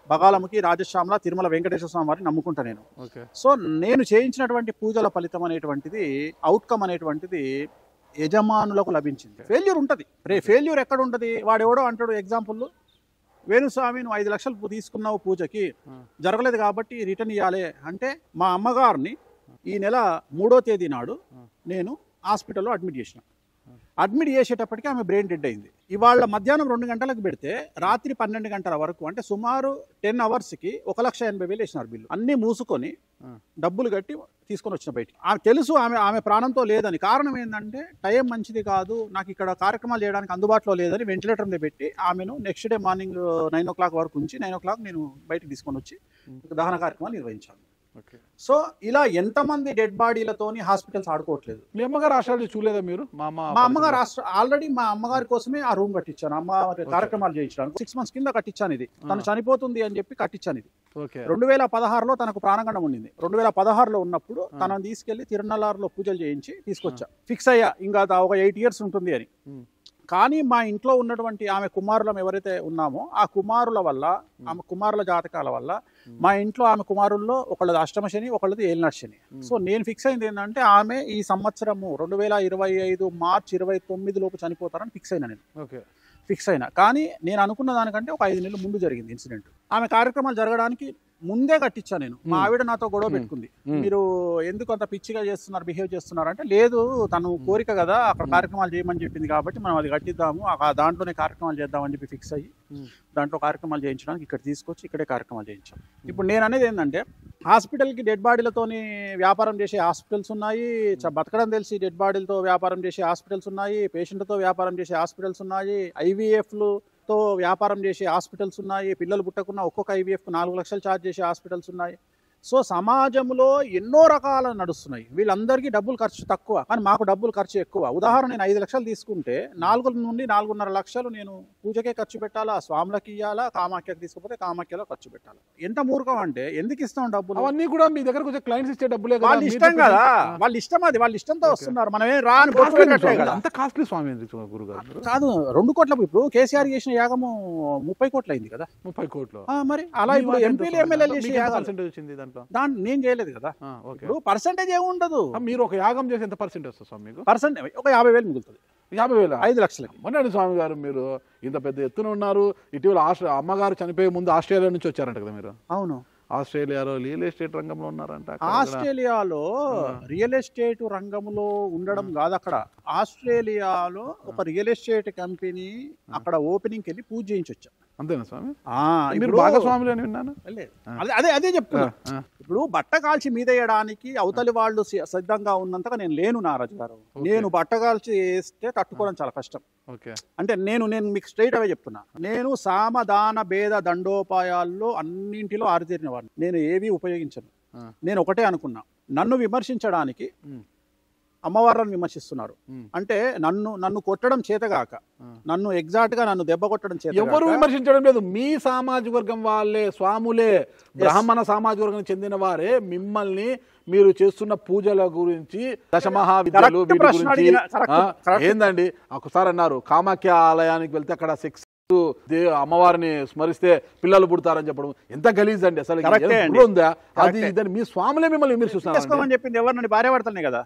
బగాలముకి రాజశ్యామల తిరుమల వెంకటేశ్వర స్వామి వారిని నమ్ముకుంటా నేను ఓకే సో నేను చేయించినటువంటి పూజల ఫలితం అనేటువంటిది అవుట్కమ్ అనేటువంటిది యజమానులకు లభించింది ఫెయిల్యూర్ ఉంటుంది రే ఫెయిల్యూర్ ఎక్కడ ఉంటుంది వాడు ఎవడో అంటాడు ఎగ్జాంపుల్ వేణుస్వామి నువ్వు ఐదు లక్షలు పూ- తీసుకున్నావు పూజకి జరగలేదు కాబట్టి రిటర్న్ ఇవ్వాలి అంటే మా అమ్మగారిని ఈ నెల మూడో తేదీ నాడు నేను హాస్పిటల్లో అడ్మిట్ చేసిన అడ్మిట్ చేసేటప్పటికి ఆమె బ్రెయిన్ డెడ్ అయింది ఇవాళ మధ్యాహ్నం రెండు గంటలకు పెడితే రాత్రి పన్నెండు గంటల వరకు అంటే సుమారు టెన్ అవర్స్కి ఒక లక్ష ఎనభై వేలు వేసినారు బిల్లు అన్నీ మూసుకొని డబ్బులు కట్టి తీసుకొని వచ్చిన బయటికి ఆమె తెలుసు ఆమె ఆమె ప్రాణంతో లేదని కారణం ఏంటంటే టైం మంచిది కాదు నాకు ఇక్కడ కార్యక్రమాలు చేయడానికి అందుబాటులో లేదని వెంటిలేటర్ మీద పెట్టి ఆమెను next day morning nine o'clock వరకు ఉంచి నైన్ ఓ క్లాక్ నేను బయటికి తీసుకొని వచ్చి దహన కార్యక్రమాలు నిర్వహించాను ఓకే సో ఇలా ఎంతమంది డెడ్ బాడీలతోని హాస్పిటల్స్ ఆడుకోవట్లేదు మీ అమ్మగారు ఆశ్రయాలు చూడలేదా మీరు మా అమ్మ మా అమ్మగారు ఆల్రెడీ మా అమ్మగారి కోసమే ఆ రూమ్ కట్టించాను అమ్మ కార్యక్రమాలు చేయించడానికి సిక్స్ మంత్స్ కింద కట్టించాను ఇది తను చనిపోతుంది అని చెప్పి కట్టించాను ఇది ఓకే రెండు వేల పదహారులో తనకు ప్రాణగండం ఉండింది రెండు వేల పదహారులో ఉన్నప్పుడు తనను తీసుకెళ్లి తిరునల్లారులో పూజలు చేయించి తీసుకొచ్చా ఫిక్స్ అయ్యా ఇంకా దా- ఒక ఎయిట్ ఇయర్స్ ఉంటుంది అని ఉమ్. కానీ మా ఇంట్లో ఉన్నటువంటి ఆమె కుమారులం ఎవరైతే ఉన్నామో ఆ కుమారుల వల్ల ఆమె కుమారుల జాతకాల వల్ల మా ఇంట్లో ఆమె కుమారుల్లో ఒకళ్ళది అష్టమ శని ఒకళ్ళది ఏలినాటి శని సో నేను ఫిక్స్ అయింది ఏంటంటే ఆమె ఈ సంవత్సరము రెండు వేల ఇరవై ఐదు మార్చి ఇరవై తొమ్మిది లోపు చనిపోతారని ఫిక్స్ అయినా నేను ఓకే ఫిక్స్ అయినా కానీ నేను అనుకున్న దానికంటే ఒక ఐదు నెలలు ముందు జరిగింది ఇన్సిడెంట్ ఆమె కార్యక్రమాలు జరగడానికి ముందే కట్టించా నేను మా ఆవిడ నాతో గొడవ పెట్టుకుంది మీరు ఎందుకు అంత పిచ్చిగా చేస్తున్నారు బిహేవ్ చేస్తున్నారు అంటే లేదు తను కోరిక కదా అక్కడ కార్యక్రమాలు చేయమని చెప్పింది కాబట్టి మనం అది కట్టిద్దాము ఆ దాంట్లోనే కార్యక్రమాలు చేద్దామని చెప్పి ఫిక్స్ అయ్యి దాంట్లో కార్యక్రమాలు చేయించడానికి ఇక్కడ తీసుకొచ్చి ఇక్కడే కార్యక్రమాలు చేయించాం ఇప్పుడు నేను అనేది ఏంటంటే హాస్పిటల్కి డెడ్ బాడీలతోని వ్యాపారం చేసే హాస్పిటల్స్ ఉన్నాయి చ- బతకడం తెలిసి డెడ్ బాడీలతో వ్యాపారం చేసే హాస్పిటల్స్ ఉన్నాయి పేషెంట్తో వ్యాపారం చేసే హాస్పిటల్స్ ఉన్నాయి ఐవీఎఫ్లు తో వ్యాపారం చేసే హాస్పిటల్స్ ఉన్నాయి పిల్లలు పుట్టకున్న ఒక్కొక్క ఐవీఎఫ్కు నాలుగు లక్షలు ఛార్జ్ చేసే హాస్పిటల్స్ ఉన్నాయి సో సమాజంలో ఎన్నో రకాల నడుస్తున్నాయి వీళ్ళందరికీ డబ్బులు ఖర్చు తక్కువ కానీ మాకు డబ్బులు ఖర్చు ఎక్కువ ఉదాహరణ నేను ఐదు లక్షలు తీసుకుంటే నాలుగు నుండి నాలుగున్నర లక్షలు నేను పూజకే ఖర్చు పెట్టాలా స్వాములకి ఇవ్వాలా కామాఖ్యకి తీసుకుపోతే కామాఖ్యలో ఖర్చు పెట్టాలా ఎంత మూర్ఖం అంటే ఎందుకు ఇస్తాం డబ్బులు అవన్నీ కూడా మీ దగ్గరకు వచ్చే క్లయింట్స్ ఇచ్చే డబ్బులే కదా వాళ్ళ మీరు ఇష్టం చెప్పేది- కదా ఆ. వాళ్ళ ఇష్టం అది వాళ్ళ ఇష్టంతో వస్తున్నారు మనం ఏం రా అని Costly బొట్టు పెట్టట్లే స్వామి, కదా అంత కాస్ట్లీ స్వామి ఎందుకు గురుగారు కాదు రెండు కోట్ల ఇప్పుడు కేసీఆర్ చేసిన యాగము ముప్పై కోట్లు అయింది కదా ముప్పై కోట్లు ఆ, మరి అలా మీ ఇప్పుడు వాళ్ళు ఎంత ఎంపీలు స్వామి? ఎమ్మెల్యేలు మీకు చేసే ఎంత యాగాలు పర్సెంటేజ్ వచ్చింది దాంట్లో దాన్ని నేను చేయలేదు కదా ఆ, ఓకే ఇప్పుడు పర్సంటేజ్ ఏముండదు ఆ, మీరు ఒక యాగం చేసి ఎంత పర్సెంట్ వస్తుంది స్వామి మీకు పర్సెంట్ ఒక యాభై వేలు మిగులుతుంది యాభై వేల ఐదు లక్షలకి మొన్నటి స్వామి గారు మీరు ఇంత పెద్ద ఎత్తున ఉన్నారు ఇటీవల ఆస్ట్రే అమ్మగారు చనిపోయే ముందు ఆస్ట్రేలియా నుంచి వచ్చారంట కదా మీరు అవును ఆస్ట్రేలియాలో రియల్ ఎస్టేట్ రంగంలో ఉన్నారంట అక్కడ కూడా. ఆస్ట్రేలియాలో రియల్ ఎస్టేట్ రంగంలో ఉండడం కాదు అక్కడ ఆస్ట్రేలియాలో ఒక రియల్ ఎస్టేట్ కంపెనీ అక్కడ ఓపెనింగ్కి వెళ్ళి పూజ చేయించి వచ్చా అంతేనా స్వామి ఆ, మీరు ఇప్పుడు- భాగస్వాములు అని విన్నాను లేదు. అదే అదే అదే చెప్తున్నా ఆ. ఇప్పుడు బట్ట కాల్చి మీదేయడానికి అవతలి వాళ్ళు సి- సిద్ధంగా ఉన్నంతగా నేను లేను నారాజు గారు నేను బట్ట కాల్చి వేస్తే తట్టుకోవడం చాలా కష్టం ఓకే అంటే నేను నేను మీకు స్ట్రైట్ అవే చెప్తున్నా నేను సామదాన భేద దండోపాయాల్లో అన్నింటిలో ఆరితేరిన వాడిని నేను ఏవి ఉపయోగించను ఆ. నేను ఒకటే అనుకున్నా నన్ను విమర్శించడానికి ఉమ్. అమ్మవార్లను విమర్శిస్తున్నారు ఉమ్. అంటే నన్ను నన్ను కొట్టడం చేతగాక ఆ. నన్ను ఎగ్జాక్ట్ గా నన్ను దెబ్బ కొట్టడం చేత ఎవరు విమర్శించడం లేదు మీ సామాజిక వర్గం వాళ్ళే స్వాములే బ్రాహ్మణ సామాజిక వర్గం చెందిన వారే మిమ్మల్ని మీరు చేస్తున్న పూజల గురించి దశమహావిద్యలు Correct వీటి ప్రశ్న గురించి అడిగిన, correct, ఆ, correct. ఏందండి ఒకసారి అన్నారు కామాఖ్య ఆలయానికి వెళ్తే అక్కడ సెక్స్ దే అమ్మవారిని స్మరిస్తే పిల్లలు పుడతారని చెప్పడం ఎంత గలీజ్ అండి అసలు Correct ఏం అండి. బుర్ర ఉందా అది Correct. ఇదని మీ స్వాములే మిమ్మల్ని విమర్శిస్తున్నారు చేసుకోమని చెప్పింది ఎవరిని భార్య పడతానే కదా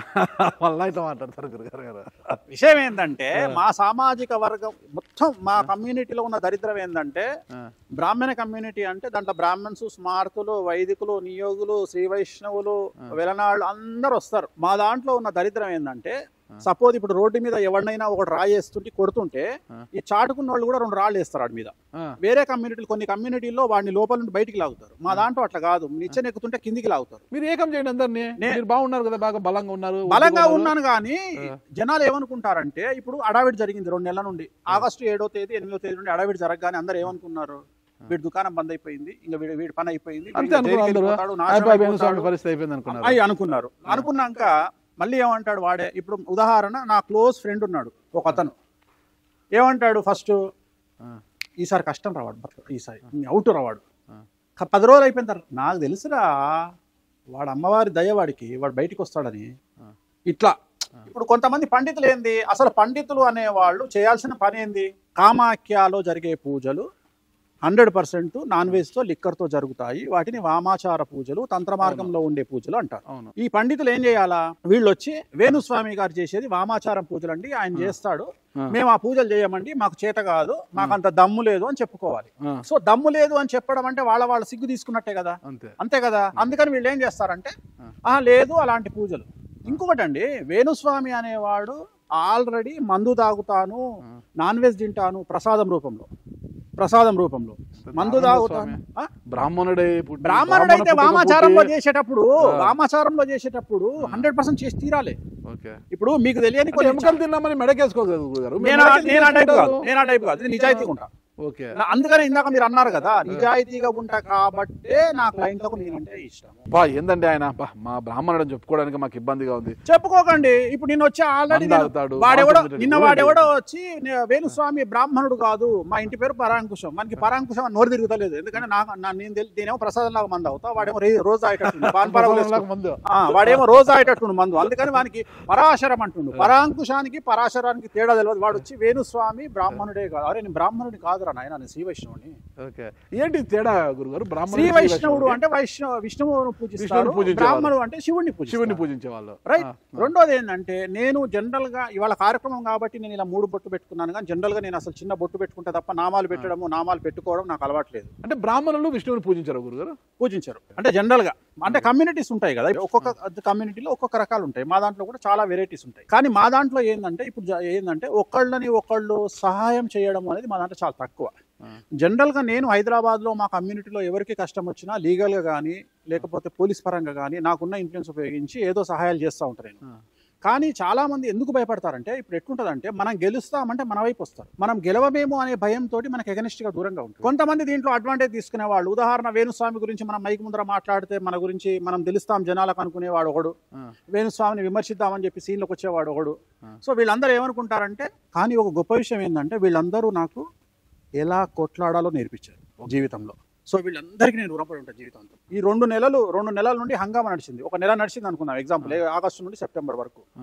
మళ్ళీ ఇట్లా మాట్లాడతారు గురుగారు గారు విషయం ఏంటంటే మా సామాజిక వర్గం మొత్తం మా కమ్యూనిటీలో ఉన్న దరిద్రం ఏంటంటే ఆ. బ్రాహ్మణ కమ్యూనిటీ అంటే దాంట్లో బ్రాహ్మణ్స్ స్మార్తులు వైదికులు నియోగులు శ్రీ వైష్ణవులు వెలనాళ్ళు అందరు వస్తారు మా దాంట్లో ఉన్న దరిద్రం ఏంటంటే సపోజ్ ఇప్పుడు రోడ్డు మీద ఎవరినైనా ఒకటి రాయేస్తుంటే కొడుతుంటే ఈ చాటుకున్న వాళ్ళు కూడా రెండు రాళ్ళు వేస్తారు వాడి మీద ఆ. వేరే కమ్యూనిటీలు కొన్ని కమ్యూనిటీల్లో వాడిని లోపల నుండి బయటికి లాగుతారు మా దాంట్లో అట్లా కాదు నిచ్చెన ఎక్కుతుంటే కిందికి లాగుతారు మీరు ఏకం చేయండి అందరినీ నే- మీరు బాగున్నారు కదా బాగా బలంగా ఉన్నారు బలంగా ఒడ్డుగా ఉన్నాను కానీ జనాలు ఏమనుకుంటారంటే ఇప్పుడు అడావిడి జరిగింది రెండు నెలల నుండి ఆగస్టు ఏడో తేదీ ఎనిమిదో తేదీ నుండి అడావిడి జరగగానే అందరూ ఏమనుకున్నారు వీడి దుకాణం బంద్ అయిపోయింది ఇంకా వీడి వీడి పని అయిపోయింది అంతే వీడు అనుకున్నారు జైలుకి అందరూ వెళ్ళిపోతాడు, నాశనం అయిపోయి అయిపోతాడు. స్వామి పరిస్థితి అయిపోయింది అనుకున్నారు అయి అనుకున్నారు అనుకున్నాక మళ్ళీ ఏమంటాడు వాడే ఇప్పుడు ఉదాహరణ నా క్లోజ్ ఫ్రెండ్ ఉన్నాడు ఒక అతను ఏమంటాడు ఫస్ట్ ఆ. ఈసారి కష్టం రావాడు బతుకు, ఈసారి అవుట్ రావాడు క- పది రోజులు అయిపోయిన తర్వాత నాకు తెలుసురా వాడు అమ్మవారి దయ వాడికి వాడు బయటికి వస్తాడని ఇట్లా ఇప్పుడు కొంతమంది పండితులు ఏంది అసలు పండితులు అనేవాళ్ళు చేయాల్సిన పని ఏంది కామాఖ్యలో జరిగే పూజలు హండ్రెడ్ పర్సెంట్ నాన్ వెజ్ తో లిక్కర్ తో జరుగుతాయి వాటిని వామాచార పూజలు తంత్ర మార్గంలో ఉండే పూజలు అంటారు అవును ఈ పండితులు ఏం చేయాలా వీళ్ళు వచ్చి వేణుస్వామి గారు చేసేది వామాచారం పూజలు అండి ఆయన చేస్తాడు ఆ. మేము ఆ పూజలు చేయమండి మాకు చేత కాదు మాకు అంత దమ్ము లేదు అని చెప్పుకోవాలి ఆ, సో దమ్ము లేదు అని చెప్పడం అంటే వాళ్ళ వాళ్ళ సిగ్గు తీసుకున్నట్టే కదా అంతే అంతే కదా అందుకని వీళ్ళు ఏం చేస్తారంటే ఆ. ఆ లేదు అలాంటి పూజలు ఇంకొకటి అండి వేణుస్వామి అనేవాడు ఆల్రెడీ మందు తాగుతాను ఆ. నాన్ వెజ్ తింటాను ప్రసాదం రూపంలో ప్రసాదం రూపంలో మందు ఆనంద తాగుతాను స్వామి. ఆ? బ్రాహ్మణుడే పుట్టి- బ్రాహ్మణుడు అయితే బ్రాహ్మణ వామాచారంలో పుట్టుక చేసేటప్పుడు ఆ. వామాచారంలో చేసేటప్పుడు హండ్రెడ్ పర్సెంట్ చేసి తీరాలి పుట్టి- ఓకే ఇప్పుడు మీకు తెలియని అంటే కొన్ని ఎముకలు తిన్నామని మెడకేసుకోగలరు గురుగారు మీరు నేను ఆ- మెడకేసి నేను ఆ టైప్ కాదు చేసుకుంటారు. నేను ఆ టైప్ కాదు నేను నిజాయితీగా ఉంటా ఓకే నా- అందుకనే ఇందాక మీరు అన్నారు కదా నిజాయితీగా ఉంటా కాబట్టే నా క్లయింట్లకు నేనంటే ఇష్టం బా ఏందండి ఆయన బా, మా బ్రాహ్మణుడు అని చెప్పుకోవడానికి మాకు ఇబ్బందిగా ఉంది చెప్పుకోకండి ఇప్పుడు నిన్న వచ్చి ఆల్రెడీ మందు తాగుతాడు, వాడెవడో మాంసం నిన్న తింటాడు, వాడెవడో వచ్చి నే- వేణుస్వామి బ్రాహ్మణుడు కాదు మా ఇంటి పేరు పరాంకుశం మనకి పరాంకుశం అని నోరు తిరుగుతలేదు ఎందుకంటే నాకు నా- నేను తెలి- నేనేమో ప్రసాదం లాగా మంది అవుతా వాడేమో రే- రోజు ఆయటట్టుండు పాన్ పరాగులు వేసుకుంటూ. ముందు ఆ, వాడేమో రోజు ఆయటట్టుండు మందు అందుకని వానికి పరాశరం అంటుండు పరాంకుశానికి పరాశరానికి తేడా తెలియదు వాడు వచ్చి వేణుస్వామి బ్రాహ్మణుడే కాదు అరే నేను బ్రాహ్మణుడి కాదురా నాయన నేను శ్రీ వైష్ణవుని ఓకే ఏంటి తేడా గురుగారు బ్రాహ్మణుడు శ్రీ శ్రీ వైష్ణవుడు వైష్ణవుడు అంటే వైష్ణవ విష్ణువును పూజిస్తారు విష్ణువుని పూజించేవారు. బ్రాహ్మణుడు అంటే శివుణ్ణి పూజిస్తారు శివుని పూజించే వాళ్ళు రైట్ ఆ, ఆ. రెండోది ఏంటంటే నేను జనరల్ గా ఇవాళ కార్యక్రమం కాబట్టి నేను ఇలా మూడు బొట్టు పెట్టుకున్నాను కానీ జనరల్ గా నేను అసలు చిన్న బొట్టు పెట్టుకుంటే తప్ప నామాలు పెట్టడము నామాలు పెట్టుకోవడం నాకు అలవాట్లేదు అంటే బ్రాహ్మణులు విష్ణువుని పూజించారు గురుగారు పూజించారు అంటే జనరల్ గా అంటే కమ్యూనిటీస్ ఉంటాయి కదా ఒక్కొక్క కమ్యూనిటీలో ఒక్కొక్క రకాలు ఉంటాయి మా దాంట్లో కూడా చాలా వెరైటీస్ ఉంటాయి కానీ మా దాంట్లో ఏంటంటే ఇప్పుడు జ- ఏంటంటే ఒకళ్ళని ఒకళ్ళు సహాయం చేయడం అనేది మా దాంట్లో చాలా తక్కువ ఆ. జనరల్ గా నేను హైదరాబాద్ లో మా కమ్యూనిటీలో ఎవరికి కష్టం వచ్చినా లీగల్ గా కానీ లేకపోతే పోలీస్ పరంగా కానీ నాకున్న ఇన్ఫ్లుయెన్స్ ఉపయోగించి ఏదో సహాయాలు చేస్తూ ఉంటారు నేను ఆ. కానీ చాలా మంది ఎందుకు భయపడతారంటే ఇప్పుడు ఎట్లుంటదంటే మనం గెలుస్తామంటే మన వైపు వస్తారు మనం గెలవమేమో అనే భయంతో మనకి ఎగనిస్ట్ గా దూరంగా ఉంటుంది కొంతమంది దీంట్లో అడ్వాంటేజ్ తీసుకునే వాళ్ళు ఉదాహరణ వేణుస్వామి గురించి మనం మైక్ ముందర మాట్లాడితే మన గురించి మనం తెలుస్తాం జనాలకు అనుకునేవాడు ఒకడు ఆ, వేణుస్వామిని విమర్శిద్దామని చెప్పి సీన్లోకి వచ్చేవాడు ఒకడు ఆ. సో వీళ్ళందరూ ఏమనుకుంటారంటే కానీ ఒక గొప్ప విషయం ఏంటంటే వీళ్ళందరూ నాకు ఎలా కొట్లాడాలో నేర్పించారు జీవితంలో సో వీళ్ళందరికీ నేను రుణపడి ఉంటాను జీవితాంతం ఈ రెండు నెలలు రెండు నెలల నుండి హంగామా నడిచింది ఒక నెల నడిచింది అనుకుందాం ఎగ్జాంపుల్ ఆగస్టు నుండి సెప్టెంబర్ వరకు ఆ.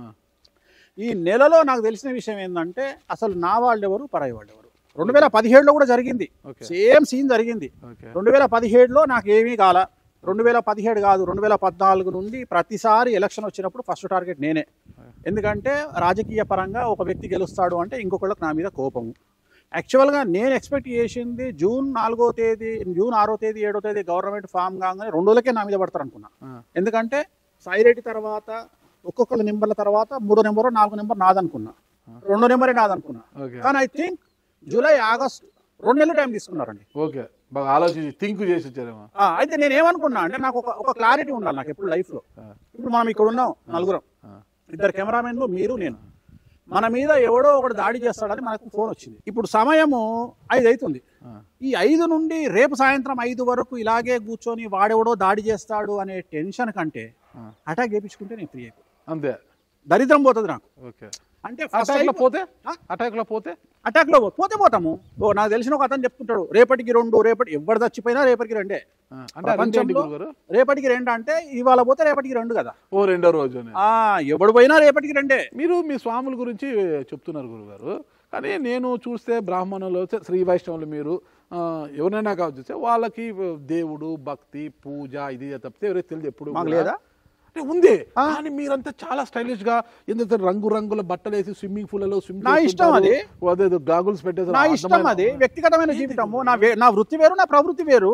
ఈ నెలలో నాకు తెలిసిన విషయం ఏంటంటే అసలు నా వాళ్ళు ఎవరు పరాయి వాళ్ళు ఎవరు రెండు వేల పదిహేడులో కూడా జరిగింది ఓకే సేమ్ సీన్ జరిగింది ఓకే రెండు వేల పదిహేడులో నాకు ఏమీ కాల రెండు వేల పదిహేడు కాదు రెండు వేల పద్నాలుగు నుండి ప్రతిసారి ఎలక్షన్ వచ్చినప్పుడు ఫస్ట్ టార్గెట్ నేనే ఎందుకంటే రాజకీయ పరంగా ఒక వ్యక్తి గెలుస్తాడు అంటే ఇంకొకళ్ళకి నా మీద కోపము యాక్చువల్గా నేను ఎక్స్పెక్ట్ చేసింది జూన్ నాలుగో తేదీ జూన్ ఆరో తేదీ ఏడో తేదీ గవర్నమెంట్ ఫామ్ కాగానే రెండు రోజులకే నా మీద పడతారు అనుకున్నా ఆ. ఎందుకంటే సాయిరెడ్డి తర్వాత ఒక్కొక్కరు నెంబర్ల తర్వాత మూడో నెంబర్ నాలుగో నెంబర్ నాదనుకున్నా రెండో నెంబరే నాదనుకున్నా ఓకే కానీ ఐ థింక్ జూలై ఆగస్ట్ రెండు నెలలు టైం తీసుకున్నారండి ఓకే బాగా ఆలోచించి థింక్ చేసి వచ్చారేమో ఆ, అయితే నేను ఏమనుకున్నా అంటే నాకు ఒక ఒక క్లారిటీ ఉండాలి నాకు ఎప్పుడు లైఫ్ లో ఆ, ఇప్పుడు మనం ఇక్కడ ఉన్నాం నలుగురం ఆ, ఇద్దరు కెమెరామెన్లు మీరు నేను మన మీద ఎవడో ఒకడు దాడి చేస్తాడని మనకు ఫోన్ వచ్చింది ఇప్పుడు సమయము ఐదు అవుతుంది ఆ. ఈ ఐదు నుండి రేపు సాయంత్రం ఐదు వరకు ఇలాగే కూర్చొని వాడెవడో దాడి చేస్తాడు అనే టెన్షన్ కంటే ఆ. అటాక్ చేపించుకుంటే నేను ఫ్రీ అయిపోయి అంతే దరిద్రం పోతుంది నాకు ఓకే అంటే అటాక్ లో పోతే ఆ? అటాక్ లో పోతే అటాక్ లో పో- పోతే పోతాము ఓ నాకు తెలిసిన ఒక అతను చెప్తుంటాడు రేపటికి రెండు రేపటి ఎవరు చచ్చిపోయినా రేపటికి రెండే ఆ, అంటే అది ఏంటి ప్రపంచంలో- గురుగారు రేపటికి రెండు అంటే ఇవాళ పోతే రేపటికి రెండు కదా ఓ రెండో రోజునే ఆ ఎవడు పోయినా రేపటికి రెండే మీరు మీ స్వాముల గురించి చెప్తున్నారు గురుగారు కానీ నేను చూస్తే బ్రాహ్మణులు చ- శ్రీ వైష్ణవులు మీరు ఆ, ఎవరైనా కావచ్చు చూస్తే వాళ్ళకి దేవుడు భక్తి పూజ ఇది తప్పితే ఎవరైతే తెలియదు ఎప్పుడు మాకు కూడా. లేదా? అంటే ఉంది ఆ. కానీ మీరంతా చాలా స్టైలిష్ గా ఎందుకంటే రంగు రంగుల బట్టలు వేసి స్విమ్మింగ్ పూల్ లో స్విమ్ నా ఇష్టం అది. అదే గాగుల్స్ పెట్టేసి నా ఇష్టం అది వ్యక్తిగతమైన జీవితము నా వే- నా వృత్తి వేరు నా ప్రవృత్తి వేరు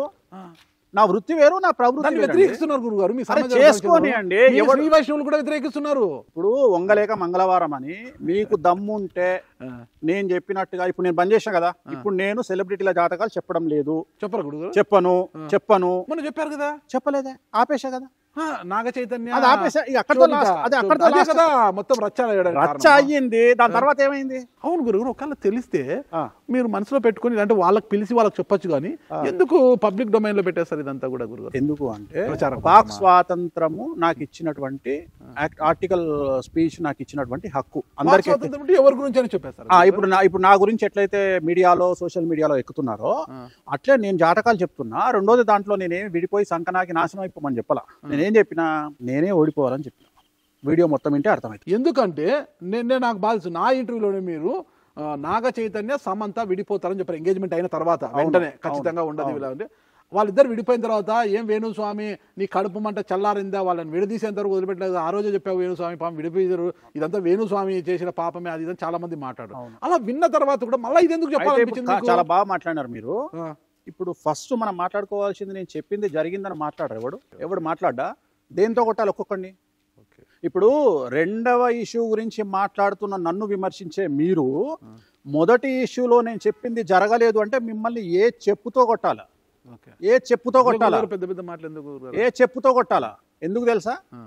నా వృత్తి వేరు నా ప్రవృత్తి దాన్ని వేరు అండి. వ్యతిరేకిస్తున్నారు గురుగారు మీ అరే సమాజంలో చేసుకోని చెప్తున్నారు. అండి, మీ ఎవరు- శ్రీ వైష్ణవులు కూడా వ్యతిరేకిస్తున్నారు ఇప్పుడు వంగలేక మంగళవారం అని మీకు దమ్ము ఉంటే ఆ, నేను చెప్పినట్టుగా ఇప్పుడు నేను బంద్ చేసిన కదా ఇప్పుడు నేను సెలబ్రిటీల జాతకాలు చెప్పడం లేదు చెప్పరా గురుగారు చెప్పను చెప్పను మొన్న చెప్పారు కదా చెప్పలేదే ఆపేసా కదా ఆ, నాగ చైతన్య అది ఆపేసా ఇక అక్కడితో చోళిత. last. అది అక్కడితో అదే last. కదా మొత్తం రచ్చ చేయడానికి రచ్చ కారణం. అయ్యింది దాని తర్వాత ఏమైంది అవును గురుగారు ఒకవేళ తెలిస్తే ఆ. మీరు మనసులో పెట్టుకుని అంటే వాళ్ళకి పిలిచి వాళ్ళకి చెప్పొచ్చు కానీ ఎందుకు పబ్లిక్ డొమైన్ లో పెట్టేస్తారు ఇదంతా కూడా గురుగారు ఎందుకు అంటే ప్రచారం వాక్ కోసమా? స్వాతంత్రము నాకు ఇచ్చినటువంటి ఆర్టికల్ స్పీచ్ నాకు ఇచ్చినటువంటి హక్కు వాక్ అందరికీ స్వాతంత్రం ఉంటే ఎవరి గురించి అని చెప్పేస్తారు ఆ, ఇప్పుడు నా ఇప్పుడు నా గురించి ఎట్లయితే మీడియాలో సోషల్ మీడియాలో ఎక్కుతున్నారో ఆ. అట్లే నేను జాతకాలు చెప్తున్నా రెండోది దాంట్లో నేనేం విడిపోయి సంకనాకి నాశనం అయిపోమని చెప్పాలా నేనేం చెప్పినా నేనే ఓడిపోవాలని చెప్పిన వీడియో మొత్తం వింటే అర్థమైంది ఎందుకంటే నేను నేను నాకు బాధ నా ఇంటర్వ్యూలోనే మీరు ఆ, నాగ చైతన్య సమంత విడిపోతారని చెప్పారు ఎంగేజ్మెంట్ అయిన తర్వాత వెంటనే ఖచ్చితంగా ఉండదు అవును. ఇలా అంటే వాళ్ళిద్దరు విడిపోయిన తర్వాత ఏం వేణుస్వామి నీ కడుపు మంట చల్లారిందా వాళ్ళని విడదీసేంత వరకు వదిలిపెట్టలేదు ఆ రోజే చెప్పావు వేణుస్వామి పాపం విడిపోయారు ఇదంతా వేణుస్వామి చేసిన పాపమే అది ఇదని చాలా మంది మాట్లాడు అలా విన్న తర్వాత కూడా మళ్ళీ ఇది ఎందుకు అయితే ఇప్పుడు చెప్పాలనిపించింది కా- మీకు? చాలా బాగా మాట్లాడినారు మీరు ఆ, ఇప్పుడు ఫస్ట్ మనం మాట్లాడుకోవాల్సింది నేను చెప్పింది జరిగిందని మాట్లాడరు ఎవడు ఎవడు మాట్లాడ్డా దేంతో కొట్టాలి ఒక్కొక్కడిని ఇప్పుడు రెండవ ఇష్యూ గురించి మాట్లాడుతున్న నన్ను విమర్శించే మీరు మొదటి ఇష్యూలో నేను చెప్పింది జరగలేదు అంటే మిమ్మల్ని ఏ చెప్పుతో కొట్టాలా ఓకే ఏ చెప్పుతో కొట్టాలా గురుగారు పెద్ద పెద్ద మాటలు ఎందుకు గురుగారు? ఏ చెప్పుతో కొట్టాలా ఎందుకు తెలుసా ఆ.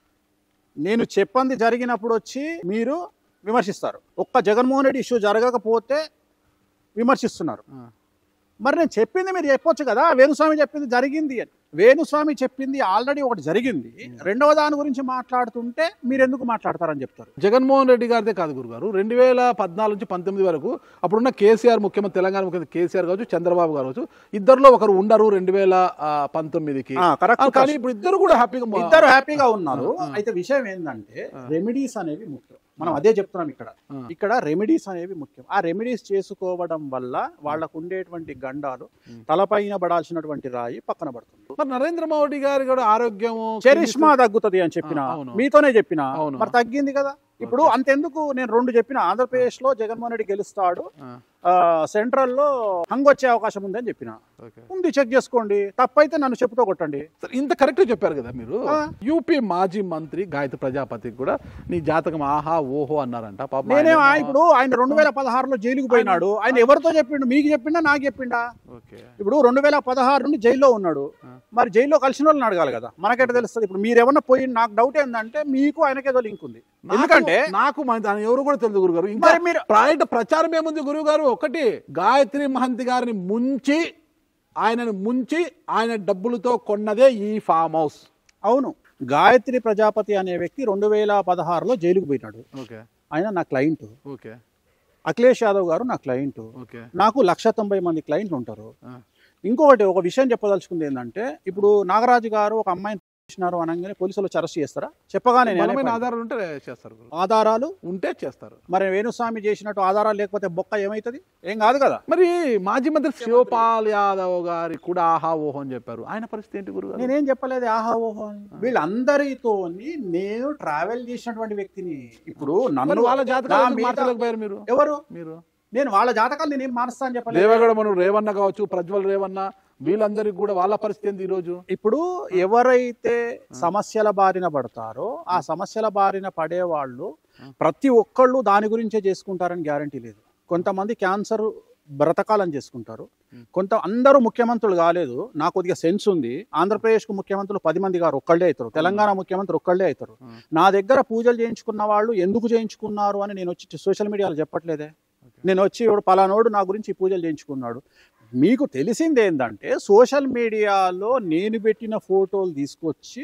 నేను చెప్పంది జరిగినప్పుడు వచ్చి మీరు విమర్శిస్తారు ఒక్క జగన్మోహన్ రెడ్డి ఇష్యూ జరగకపోతే విమర్శిస్తున్నారు ఆ. మరి నేను చెప్పింది మీరు చెప్పొచ్చు కదా వేణుస్వామి చెప్పింది జరిగింది అని వేణుస్వామి చెప్పింది ఆల్రెడీ ఒకటి జరిగింది రెండవ దాని గురించి మాట్లాడుతుంటే మీరు ఎందుకు మాట్లాడతారని చెప్తారు జగన్మోహన్ రెడ్డి గారిదే కాదు గురుగారు రెండు వేల పద్నాలుగు నుంచి పంతొమ్మిది వరకు అప్పుడున్న కేసీఆర్ ముఖ్యమంత్రి తెలంగాణ ముఖ్యమంత్రి కేసీఆర్ కావచ్చు చంద్రబాబు గారు కావచ్చు ఇద్దరులో ఒకరు ఉండరు రెండు వేల ఆ, పంతొమ్మిదికి ఆ, correct, ఆ, కానీ ఇప్పుడు ఇద్దరు కూడా హ్యాపీగా మా- ఇద్దరు హ్యాపీగా ఉన్నారు అయితే విషయం ఏంటంటే రెమెడీస్ అనేవి ముఖ్యం మనం అదే చెప్తున్నాం ఇక్కడ ఆ. ఇక్కడ రెమెడీస్ అనేవి ముఖ్యం ఆ రెమెడీస్ చేసుకోవడం వల్ల వాళ్ళకు ఉండేటువంటి గండాలు తలపైన పడాల్సినటువంటి రాయి పక్కన పడుతుంది మరి నరేంద్ర మోడీ గారి కూడా ఆరోగ్యము చరిష్మా తగ్గుతుంది అని చెప్పిన ఆ, అవును. మీతోనే చెప్పిన అవును. మరి తగ్గింది కదా ఇప్పుడు అంతెందుకు నేను రెండు చెప్పిన ఆంధ్రప్రదేశ్ లో జగన్మోహన్ రెడ్డి గెలుస్తాడు ఆ, ఆ, సెంట్రల్ లో హంగ్ వచ్చే అవకాశం ఉంది అని చెప్పిన ఓకే. ఉంది చెక్ చేసుకోండి తప్పైతే నన్ను చెప్పుతో కొట్టండి సరే, ఇంత కరెక్ట్ చెప్పారు కదా మీరు ఆ. యూపీ మాజీ మంత్రి గాయత్రి ప్రజాపతికి కూడా నీ జాతకం ఆహా ఓహో అన్నారంట పాపం నేనేం ఆయన ఆ- ఇప్పుడు ఆయన రెండు వేల పదహారులో జైలుకు పోయినాడు ఆయన ఎవరితో చెప్పిండు మీకు చెప్పిండా నాకు చెప్పిండా ఓకే ఇప్పుడు రెండు వేల పదహారు నుండి జైల్లో ఉన్నాడు మరి జైల్లో కలిసిన వాళ్ళని అడగాలి కదా మనకెట తెలుస్తుంది ఇప్పుడు మీరు ఏమన్నా పోయి నాకు డౌట్ ఏంటంటే మీకు ఆయనకేదో లింక్ ఉంది ఎందుకంటే నాకు- నాకు మన- దాని ఎవరు కూడా తెలుసు గురుగారు ఇంకా మరి మీరు ప్రాయట ప్రచారం ఏముంది గురువు గారు ఒకటి గాయత్రి మహంతి గారిని ముంచి ఆయనను ముంచి ఆయన డబ్బులతో కొన్నదే ఈ ఫామ్ హౌస్ అవును గాయత్రి ప్రజాపతి అనే వ్యక్తి రెండు వేల పదహారులో జైలుకు పోయినాడు ఓకే ఆయన నా క్లయింట్ ఓకే అఖిలేష్ యాదవ్ గారు నా క్లయింట్ ఓకే నాకు లక్ష తొంభై మంది క్లయింట్లు ఉంటారు ఆ. ఇంకొకటి ఒక విషయం చెప్పదలుచుకుంది ఏంటంటే ఇప్పుడు నాగరాజు గారు ఒక అమ్మాయిని చేసినారు అనగానే పోలీసులు అరెస్ట్ చేస్తారా చెప్పగానే నేనే బలమైన పని. ఆధారాలు ఉంటే చేస్తారు గురు. ఆధారాలు ఉంటే చేస్తారు మరి వేణుస్వామి చేసినట్టు ఆధారాలు లేకపోతే బొక్క ఏమవుతుంది ఏం కాదు కదా మరి మాజీ మంత్రి శివపాల్ యాదవ్ గారి కూడా ఆహా ఓహో అని చెప్పారు ఆయన పరిస్థితి ఏంటి గురుగారు నేనేం చెప్పలేదు ఆహా ఓహో అని వీళ్ళందరితో నేను ట్రావెల్ చేసినటువంటి వ్యక్తిని ఇప్పుడు మరి నన్ను వాళ్ళ నా జాతకాలు మీద- మార్చలేకపోయారు మీరు ఎవరు మీరు నేను వాళ్ళ జాతకాలు నేనేం మారుస్తా అని చెప్పలేదు దేవగడ మనం రేవన్న కావచ్చు ప్రజ్వల్ రేవన్న వీళ్ళందరికీ కూడా వాళ్ళ పరిస్థితి ఏంది ఈ రోజు ఇప్పుడు ఎవరైతే సమస్యల బారిన పడతారో ఆ సమస్యల బారిన పడే వాళ్ళు ప్రతి ఒక్కళ్ళు దాని గురించే చేసుకుంటారని గ్యారంటీ లేదు కొంతమంది క్యాన్సర్ బ్రతకాలని చేసుకుంటారు కొంత అందరూ ముఖ్యమంత్రులు కాలేదు నాకు కొద్దిగా సెన్స్ ఉంది ఆంధ్రప్రదేశ్కు ముఖ్యమంత్రులు పది మంది గారు ఒక్కళ్ళే అవుతారు తెలంగాణ ముఖ్యమంత్రి ఒక్కళ్ళే అవుతారు నా దగ్గర పూజలు చేయించుకున్న వాళ్ళు ఎందుకు చేయించుకున్నారు అని నేను వచ్చి సోషల్ మీడియాలో చెప్పట్లేదే నేను వచ్చి ఇప్పుడు పలానోడు నా గురించి ఈ పూజలు చేయించుకున్నాడు మీకు తెలిసింది ఏంటంటే సోషల్ మీడియాలో నేను పెట్టిన ఫోటోలు తీసుకొచ్చి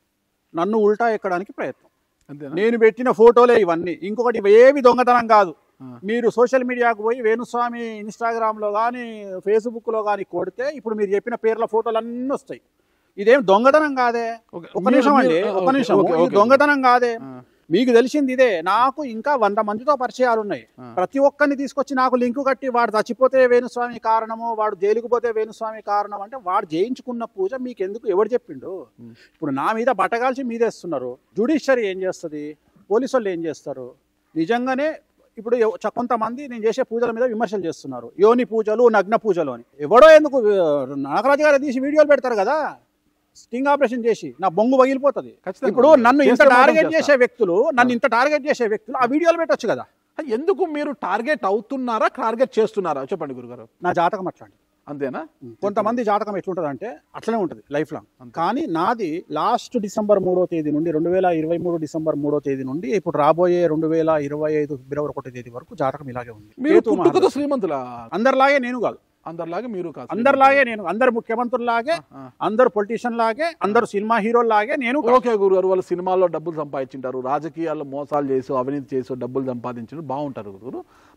నన్ను ఉల్టా ఎక్కడానికి ప్రయత్నం అంతేనా నేను పెట్టిన ఫోటోలే ఇవన్నీ ఇంకొకటి ఇవి ఏవి దొంగతనం కాదు ఆ. మీరు సోషల్ మీడియాకు పోయి వేణుస్వామి ఇన్స్టాగ్రామ్లో కానీ ఫేస్బుక్లో కానీ కొడితే ఇప్పుడు మీరు చెప్పిన పేర్ల ఫోటోలు అన్నీ వస్తాయి ఇదేం దొంగతనం కాదే ఓకే. ఒక మీరు- నిమిషం అండి మీరు- ఒక ఓకే, నిమిషం ఓకే, ఇది ఓకే. దొంగతనం కాదే ఆ. మీకు తెలిసింది ఇదే నాకు ఇంకా వంద మందితో పరిచయాలు ఉన్నాయి ఆ. ప్రతి ఒక్కరిని తీసుకొచ్చి నాకు లింకు కట్టి వాడు చచ్చిపోతే వేణుస్వామి కారణము వాడు జైలుకు పోతే వేణుస్వామి కారణం అంటే వాడు చేయించుకున్న పూజ మీకు ఎందుకు ఎవరు చెప్పిండు ఇప్పుడు నా మీద బట్టగాల్చి మీదేస్తున్నారు జుడిషియరీ ఏం చేస్తుంది పోలీసు వాళ్ళు ఏం చేస్తారు నిజంగానే ఇప్పుడు ఎవ- చ- కొంతమంది నేను చేసే పూజల మీద విమర్శలు చేస్తున్నారు యోని పూజలు నగ్న పూజలు అని ఎవడో ఎందుకు ఆ, నాగరాజు గారు తీసి వీడియోలు పెడతారు కదా స్టింగ్ ఆపరేషన్ చేసి నా బొంగు పగిలిపోతుంది ఖచ్చితంగా. ఇప్పుడు నన్ను ఇంత చేస్తే మాత్రం టార్గెట్ చేస్తా. చేసే వ్యక్తులు నన్ను ఇంత టార్గెట్ చేసే వ్యక్తులు ఆ వీడియోలు పెట్టొచ్చు కదా ఎందుకు మీరు టార్గెట్ అవుతున్నారా టార్గెట్ చేస్తున్నారా చెప్పండి గురుగారు నా జాతకం అట్లాంటి అంతేనా కొంతమంది జాతకం ఎట్లుంటది అంటే అట్లనే ఉంటుంది లైఫ్ లాంగ్ కానీ నాది లాస్ట్ డిసెంబర్ మూడో తేదీ నుండి రెండు వేల ఇరవై మూడు డిసెంబర్ మూడో తేదీ నుండి ఇప్పుడు రాబోయే రెండు వేల ఇరవై ఐదు ఫిబ్రవరి ఒకటో తేదీ వరకు జాతకం ఇలాగే ఉంది మీరు కేతు పుట్టుకతో మహారాజు. శ్రీమంతుల అందరిలాగే నేను కాదు అందరిలాగా మీరు కాదు అందరిలాగే నేను అందరు ముఖ్యమంత్రుల్లాగే ఆ. అందరు పొలిటీషియన్ లాగే అందరు సినిమా హీరోల్లాగే నేను కాదు. ఓకే గురుగారు వాళ్ళు సినిమాల్లో డబ్బులు సంపాదించింటారు రాజకీయాల్లో మోసాలు చేసి అవినీతి చేసి డబ్బులు సంపాదించారు బాగుంటారు గురుగారు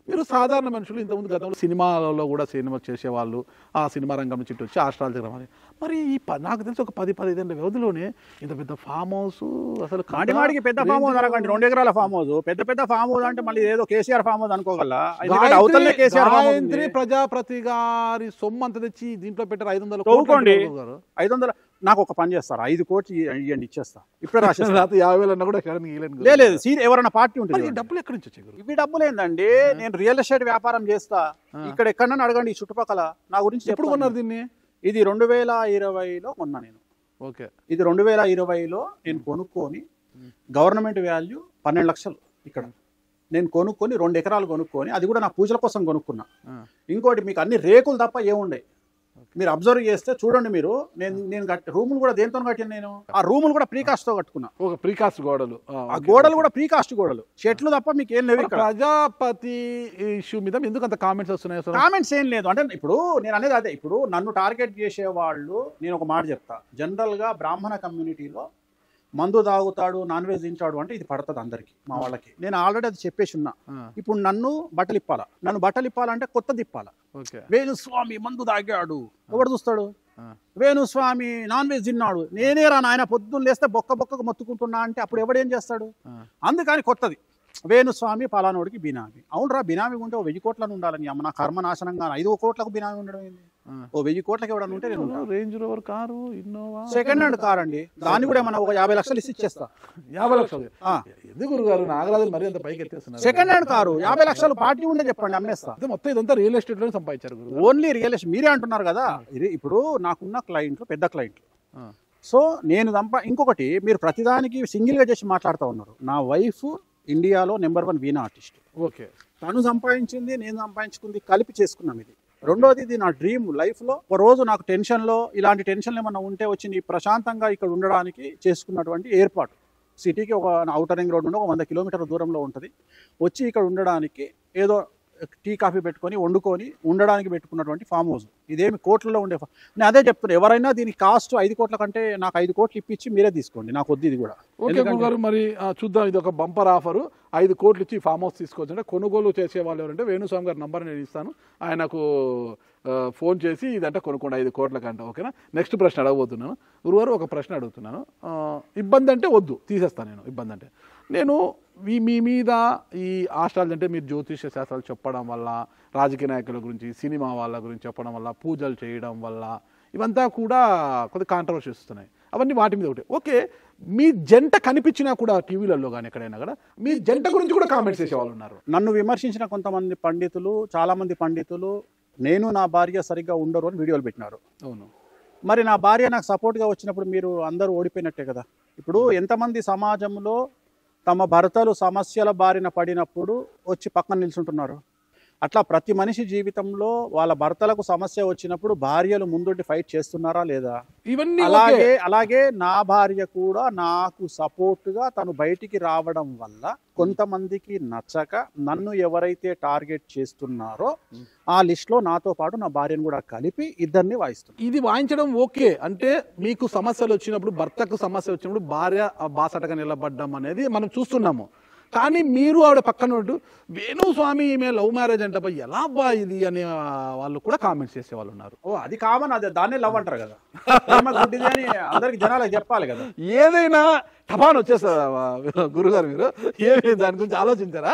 మీరు సాధారణ మనుషులు ఇంతకుముందు గతంలో సినిమాలలో కూడా సినిమా చేసేవాళ్ళు ఆ సినిమా రంగం నుంచి ఇటు వచ్చి ఆస్ట్రాలజీ రమ్మని మరి ఈ ప- నాకు తెలిసి ఒక పది పదిహేను వ్యవధిలోనే ఇంత పెద్ద ఫామ్ హౌస్ అసలు కథ, మాటి మాటికి పెద్ద ఫామ్ హౌస్ అనకండి రెండు ఎకరాల ఫామ్ హౌస్ పెద్ద పెద్ద ఫామ్ హౌస్ అంటే మళ్ళీ ఏదో కేసీఆర్ ఫామ్ హౌస్ అనుకోగల ఎందుకంటే అవతలనే గాయత్రి కేసీఆర్ ఫామ్ హౌస్ గాయత్రి ఉంది. ప్రజాప్రతి గారి సొమ్ము అంత తెచ్చి దీంట్లో పెట్టారు ఐదు వందల తవ్వుకోండి. కోట్లు గారు. ఐదు వందల నాకు ఒక పని చేస్తారు ఐదు కోట్లు ఇవ్వండి ఇచ్చేస్తా ఇప్పుడే రాసేస్తా లేకపోతే యాభై వేలు అన్నా కూడా ఎక్కడ మిగిలిన లే, లేదు సీన్ ఎవరైనా పార్టీ ఉంటుంది మరి ఈ చూడండి. డబ్బులు ఎక్కడి నుంచి వచ్చాయి గురు? ఇవి డబ్బులు ఏందండి నేను రియల్ ఎస్టేట్ వ్యాపారం చేస్తా ఇక్కడ ఎక్కడన్నా అడగండి ఈ చుట్టుపక్కల నా గురించి ఎప్పుడు చెప్తాను. కొన్నారు దీన్ని ఇది రెండు వేల ఇరవైలో కొన్నా నేను ఓకే ఇది రెండు వేల ఇరవైలో నేను కొనుక్కొని గవర్నమెంట్ వాల్యూ పన్నెండు లక్షలు ఇక్కడ నేను కొనుక్కొని రెండు ఎకరాలు కొనుక్కొని అది కూడా నా పూజల కోసం కొనుక్కున్నా ఆ. ఇంకోటి మీకు అన్ని రేకులు తప్ప ఏముండే మీరు అబ్జర్వ్ చేస్తే చూడండి మీరు నేను నేను కట్టి రూములు కూడా దేంతో కట్టాను నేను ఆ రూములు కూడా ప్రీకాస్ట్ తో కట్టుకున్నా ఒక ప్రీకాస్ట్ గోడలు ఆ, ఆ ఓకే. గోడలు కూడా ప్రీకాస్ట్ గోడలు చెట్లు తప్ప మీకు ఏం లేవు ఇక్కడ ప్రజాపతి ఇష్యూ మీద ఎందుకు అంత కామెంట్స్ వస్తున్నాయి అసలు కామెంట్స్ ఏం లేదు అంటే ఇప్పుడు నేను అనేది అదే ఇప్పుడు నన్ను టార్గెట్ చేసే వాళ్ళు నేను ఒక మాట చెప్తా జనరల్ గా బ్రాహ్మణ కమ్యూనిటీలో మందు తాగుతాడు నాన్ వెజ్ తింటాడు అంటే ఇది పడుతుంది అందరికి మా వాళ్ళకి నేను ఆల్రెడీ అది చెప్పేసి ఉన్నా ఆ, ఇప్పుడు నన్ను బట్టలు ఇప్పాలా నన్ను బట్టలు ఇప్పాలంటే కొత్తది ఇప్పాలా ఓకే వేణుస్వామి మందు తాగాడు ఎవడు చూస్తాడు ఆ. వేణుస్వామి నాన్ వెజ్ తిన్నాడు నేనే రా నాయన పొద్దున్న లేస్తే బొక్క బొక్కకు మొత్తుకుంటున్నా అంటే అప్పుడు ఎవడేం చేస్తాడు ఆ. అందుకని కొత్తది వేణుస్వామి పలానోడికి బినామీ అవునరా బినామీ ఉంటే ఓ వెయ్యి కోట్లను ఉండాలని అమ్మ నా కర్మ నాశనంగా ఐదు కోట్లకు బినామీ ఉండడం ఏంది ఆ. ఓ వెయ్యి కోట్లకి ఎవడన్నా ఉంటే నేను ఉంటా. Range rover car Innova second hand car అండి దాన్ని కూడా ఏమన్నా ఒక యాభై లక్షలు ఇచ్చి ఇచ్చేస్తా యాభై లక్షలు ఆ. ఎందుకు గురుగారు నాగరాజు మరి అంత పైకి ఎత్తేస్తున్నారు సెకండ్ హ్యాండ్ కారు యాభై లక్షలు పార్టీ ఉంటే చెప్పండి అమ్మేస్తా అదే మొత్తం ఇదంతా రియల్ ఎస్టేట్ లోనే సంపాదించారు గురు ఓన్లీ రియల్ ఎస్టేట్ మీరే అంటున్నారు కదా ఇది ఇప్పుడు నాకున్న క్లయింట్లు పెద్ద క్లయింట్లు ఆ. సో నేను సంపా ఇంకొకటి మీరు ప్రతిదానికి సింగిల్గా చేసి మాట్లాడుతూ ఉన్నారు నా వైఫ్ ఇండియాలో number one veena artist okay తను సంపాదించింది నేను సంపాదించుకుంది కలిపి చేసుకున్నాం ఇది రెండోది ఇది నా డ్రీమ్ లైఫ్లో ఒక రోజు నాకు టెన్షన్లో ఇలాంటి టెన్షన్లు ఏమన్నా ఉంటే వచ్చి నీ ప్రశాంతంగా ఇక్కడ ఉండడానికి చేసుకున్నటువంటి ఏర్పాటు సిటీకి ఒక అవుటర్ రింగ్ రోడ్ నుండి ఒక వంద కిలోమీటర్ల దూరంలో ఉంటుంది వచ్చి ఇక్కడ ఉండడానికి ఏదో టీ కాఫీ పెట్టుకొని వండుకొని ఉండడానికి పెట్టుకున్నటువంటి ఫామ్ హౌస్ ఇదేమి కోట్లలో ఉండే ఫా- నేను అదే చెప్తున్నా ఎవరైనా దీని కాస్ట్ ఐదు కోట్ల కంటే నాకు ఐదు కోట్లు ఇప్పించి మీరే తీసుకోండి నాకు వద్దు ఇది కూడా ఓకే ఎందుకంటే- గురుగారు మరి ఆ, చూద్దాం ఇది ఒక బంపర్ ఆఫర్ ఐదు కోట్లు ఇచ్చి ఫామ్ హౌస్ తీసుకోవచ్చు అంటే కొనుగోలు చేసే వాళ్ళు ఎవరంటే వేణుస్వామి గారి నంబర్ నేను ఇస్తాను ఆయనకు ఆ, ఫోన్ చేసి ఇదంటే కొనుక్కోండి ఐదు కోట్ల కంటే ఓకేనా నెక్స్ట్ ప్రశ్న అడగబోతున్నాను గురుగారు ఒక ప్రశ్న అడుగుతున్నాను ఆ, ఇబ్బంది అంటే వద్దు తీసేస్తాను నేను ఇబ్బంది అంటే నేను మీ మీ మీద ఈ ఆస్ట్రాలజీ అంటే మీరు జ్యోతిష శాస్త్రాలు చెప్పడం వల్ల రాజకీయ నాయకుల గురించి సినిమా వాళ్ళ గురించి చెప్పడం వల్ల పూజలు చేయడం వల్ల ఇవంతా కూడా కొద్ది కాంట్రవర్సీ వస్తున్నాయి అవన్నీ వాటి మీద ఒకటి ఓకే మీ జంట కనిపించినా కూడా టీవీలలో కానీ ఎక్కడైనా కూడా మీ జంట గురించి కూడా కామెంట్స్ చేసే వాళ్ళు ఉన్నారు నన్ను విమర్శించిన కొంతమంది పండితులు చాలా మంది పండితులు నేను నా భార్య సరిగ్గా ఉండరు అని వీడియోలు పెట్టినారు అవును మరి నా భార్య నాకు సపోర్ట్గా వచ్చినప్పుడు మీరు అందరూ ఓడిపోయినట్టే కదా ఇప్పుడు ఎంతమంది సమాజంలో తమ భర్తలు సమస్యల బారిన పడినప్పుడు వచ్చి పక్కన నిల్చుంటున్నారు అట్లా ప్రతి మనిషి జీవితంలో వాళ్ళ భర్తలకు సమస్య వచ్చినప్పుడు భార్యలు ముందుండి ఫైట్ చేస్తున్నారా లేదా ఇవన్నీ అలాగే ఓకే. అలాగే నా భార్య కూడా నాకు సపోర్ట్ గా తను బయటికి రావడం వల్ల కొంతమందికి నచ్చక నన్ను ఎవరైతే టార్గెట్ చేస్తున్నారో ఆ లిస్ట్ లో నాతో పాటు నా భార్యను కూడా కలిపి ఇద్దరిని వాయిస్తున్నాను ఇది వాయించడం ఓకే అంటే మీకు సమస్యలు వచ్చినప్పుడు భర్తకు సమస్య వచ్చినప్పుడు భార్య ఆ బాసటగా నిలబడ్డం అనేది మనం చూస్తున్నాము కానీ మీరు ఆవిడ పక్కన ఉంటూ వేణు స్వామి ఈమె లవ్ మ్యారేజ్ అంటే అబ్బా ఎలా బా ఇది అనే ఆ, వాళ్ళు కూడా కామెంట్స్ చేసే వాళ్ళు ఉన్నారు ఓ అది కామన్ అదే దాన్నే లవ్ అంటారు కదా ప్రేమ గుడ్డిది అని అందరికి జనాలకు చెప్పాలి కదా ఏదైనా టపాన్ వచ్చేస్తుంది గురుగారు మీరు ఏమి దాని గురించి ఆలోచించారా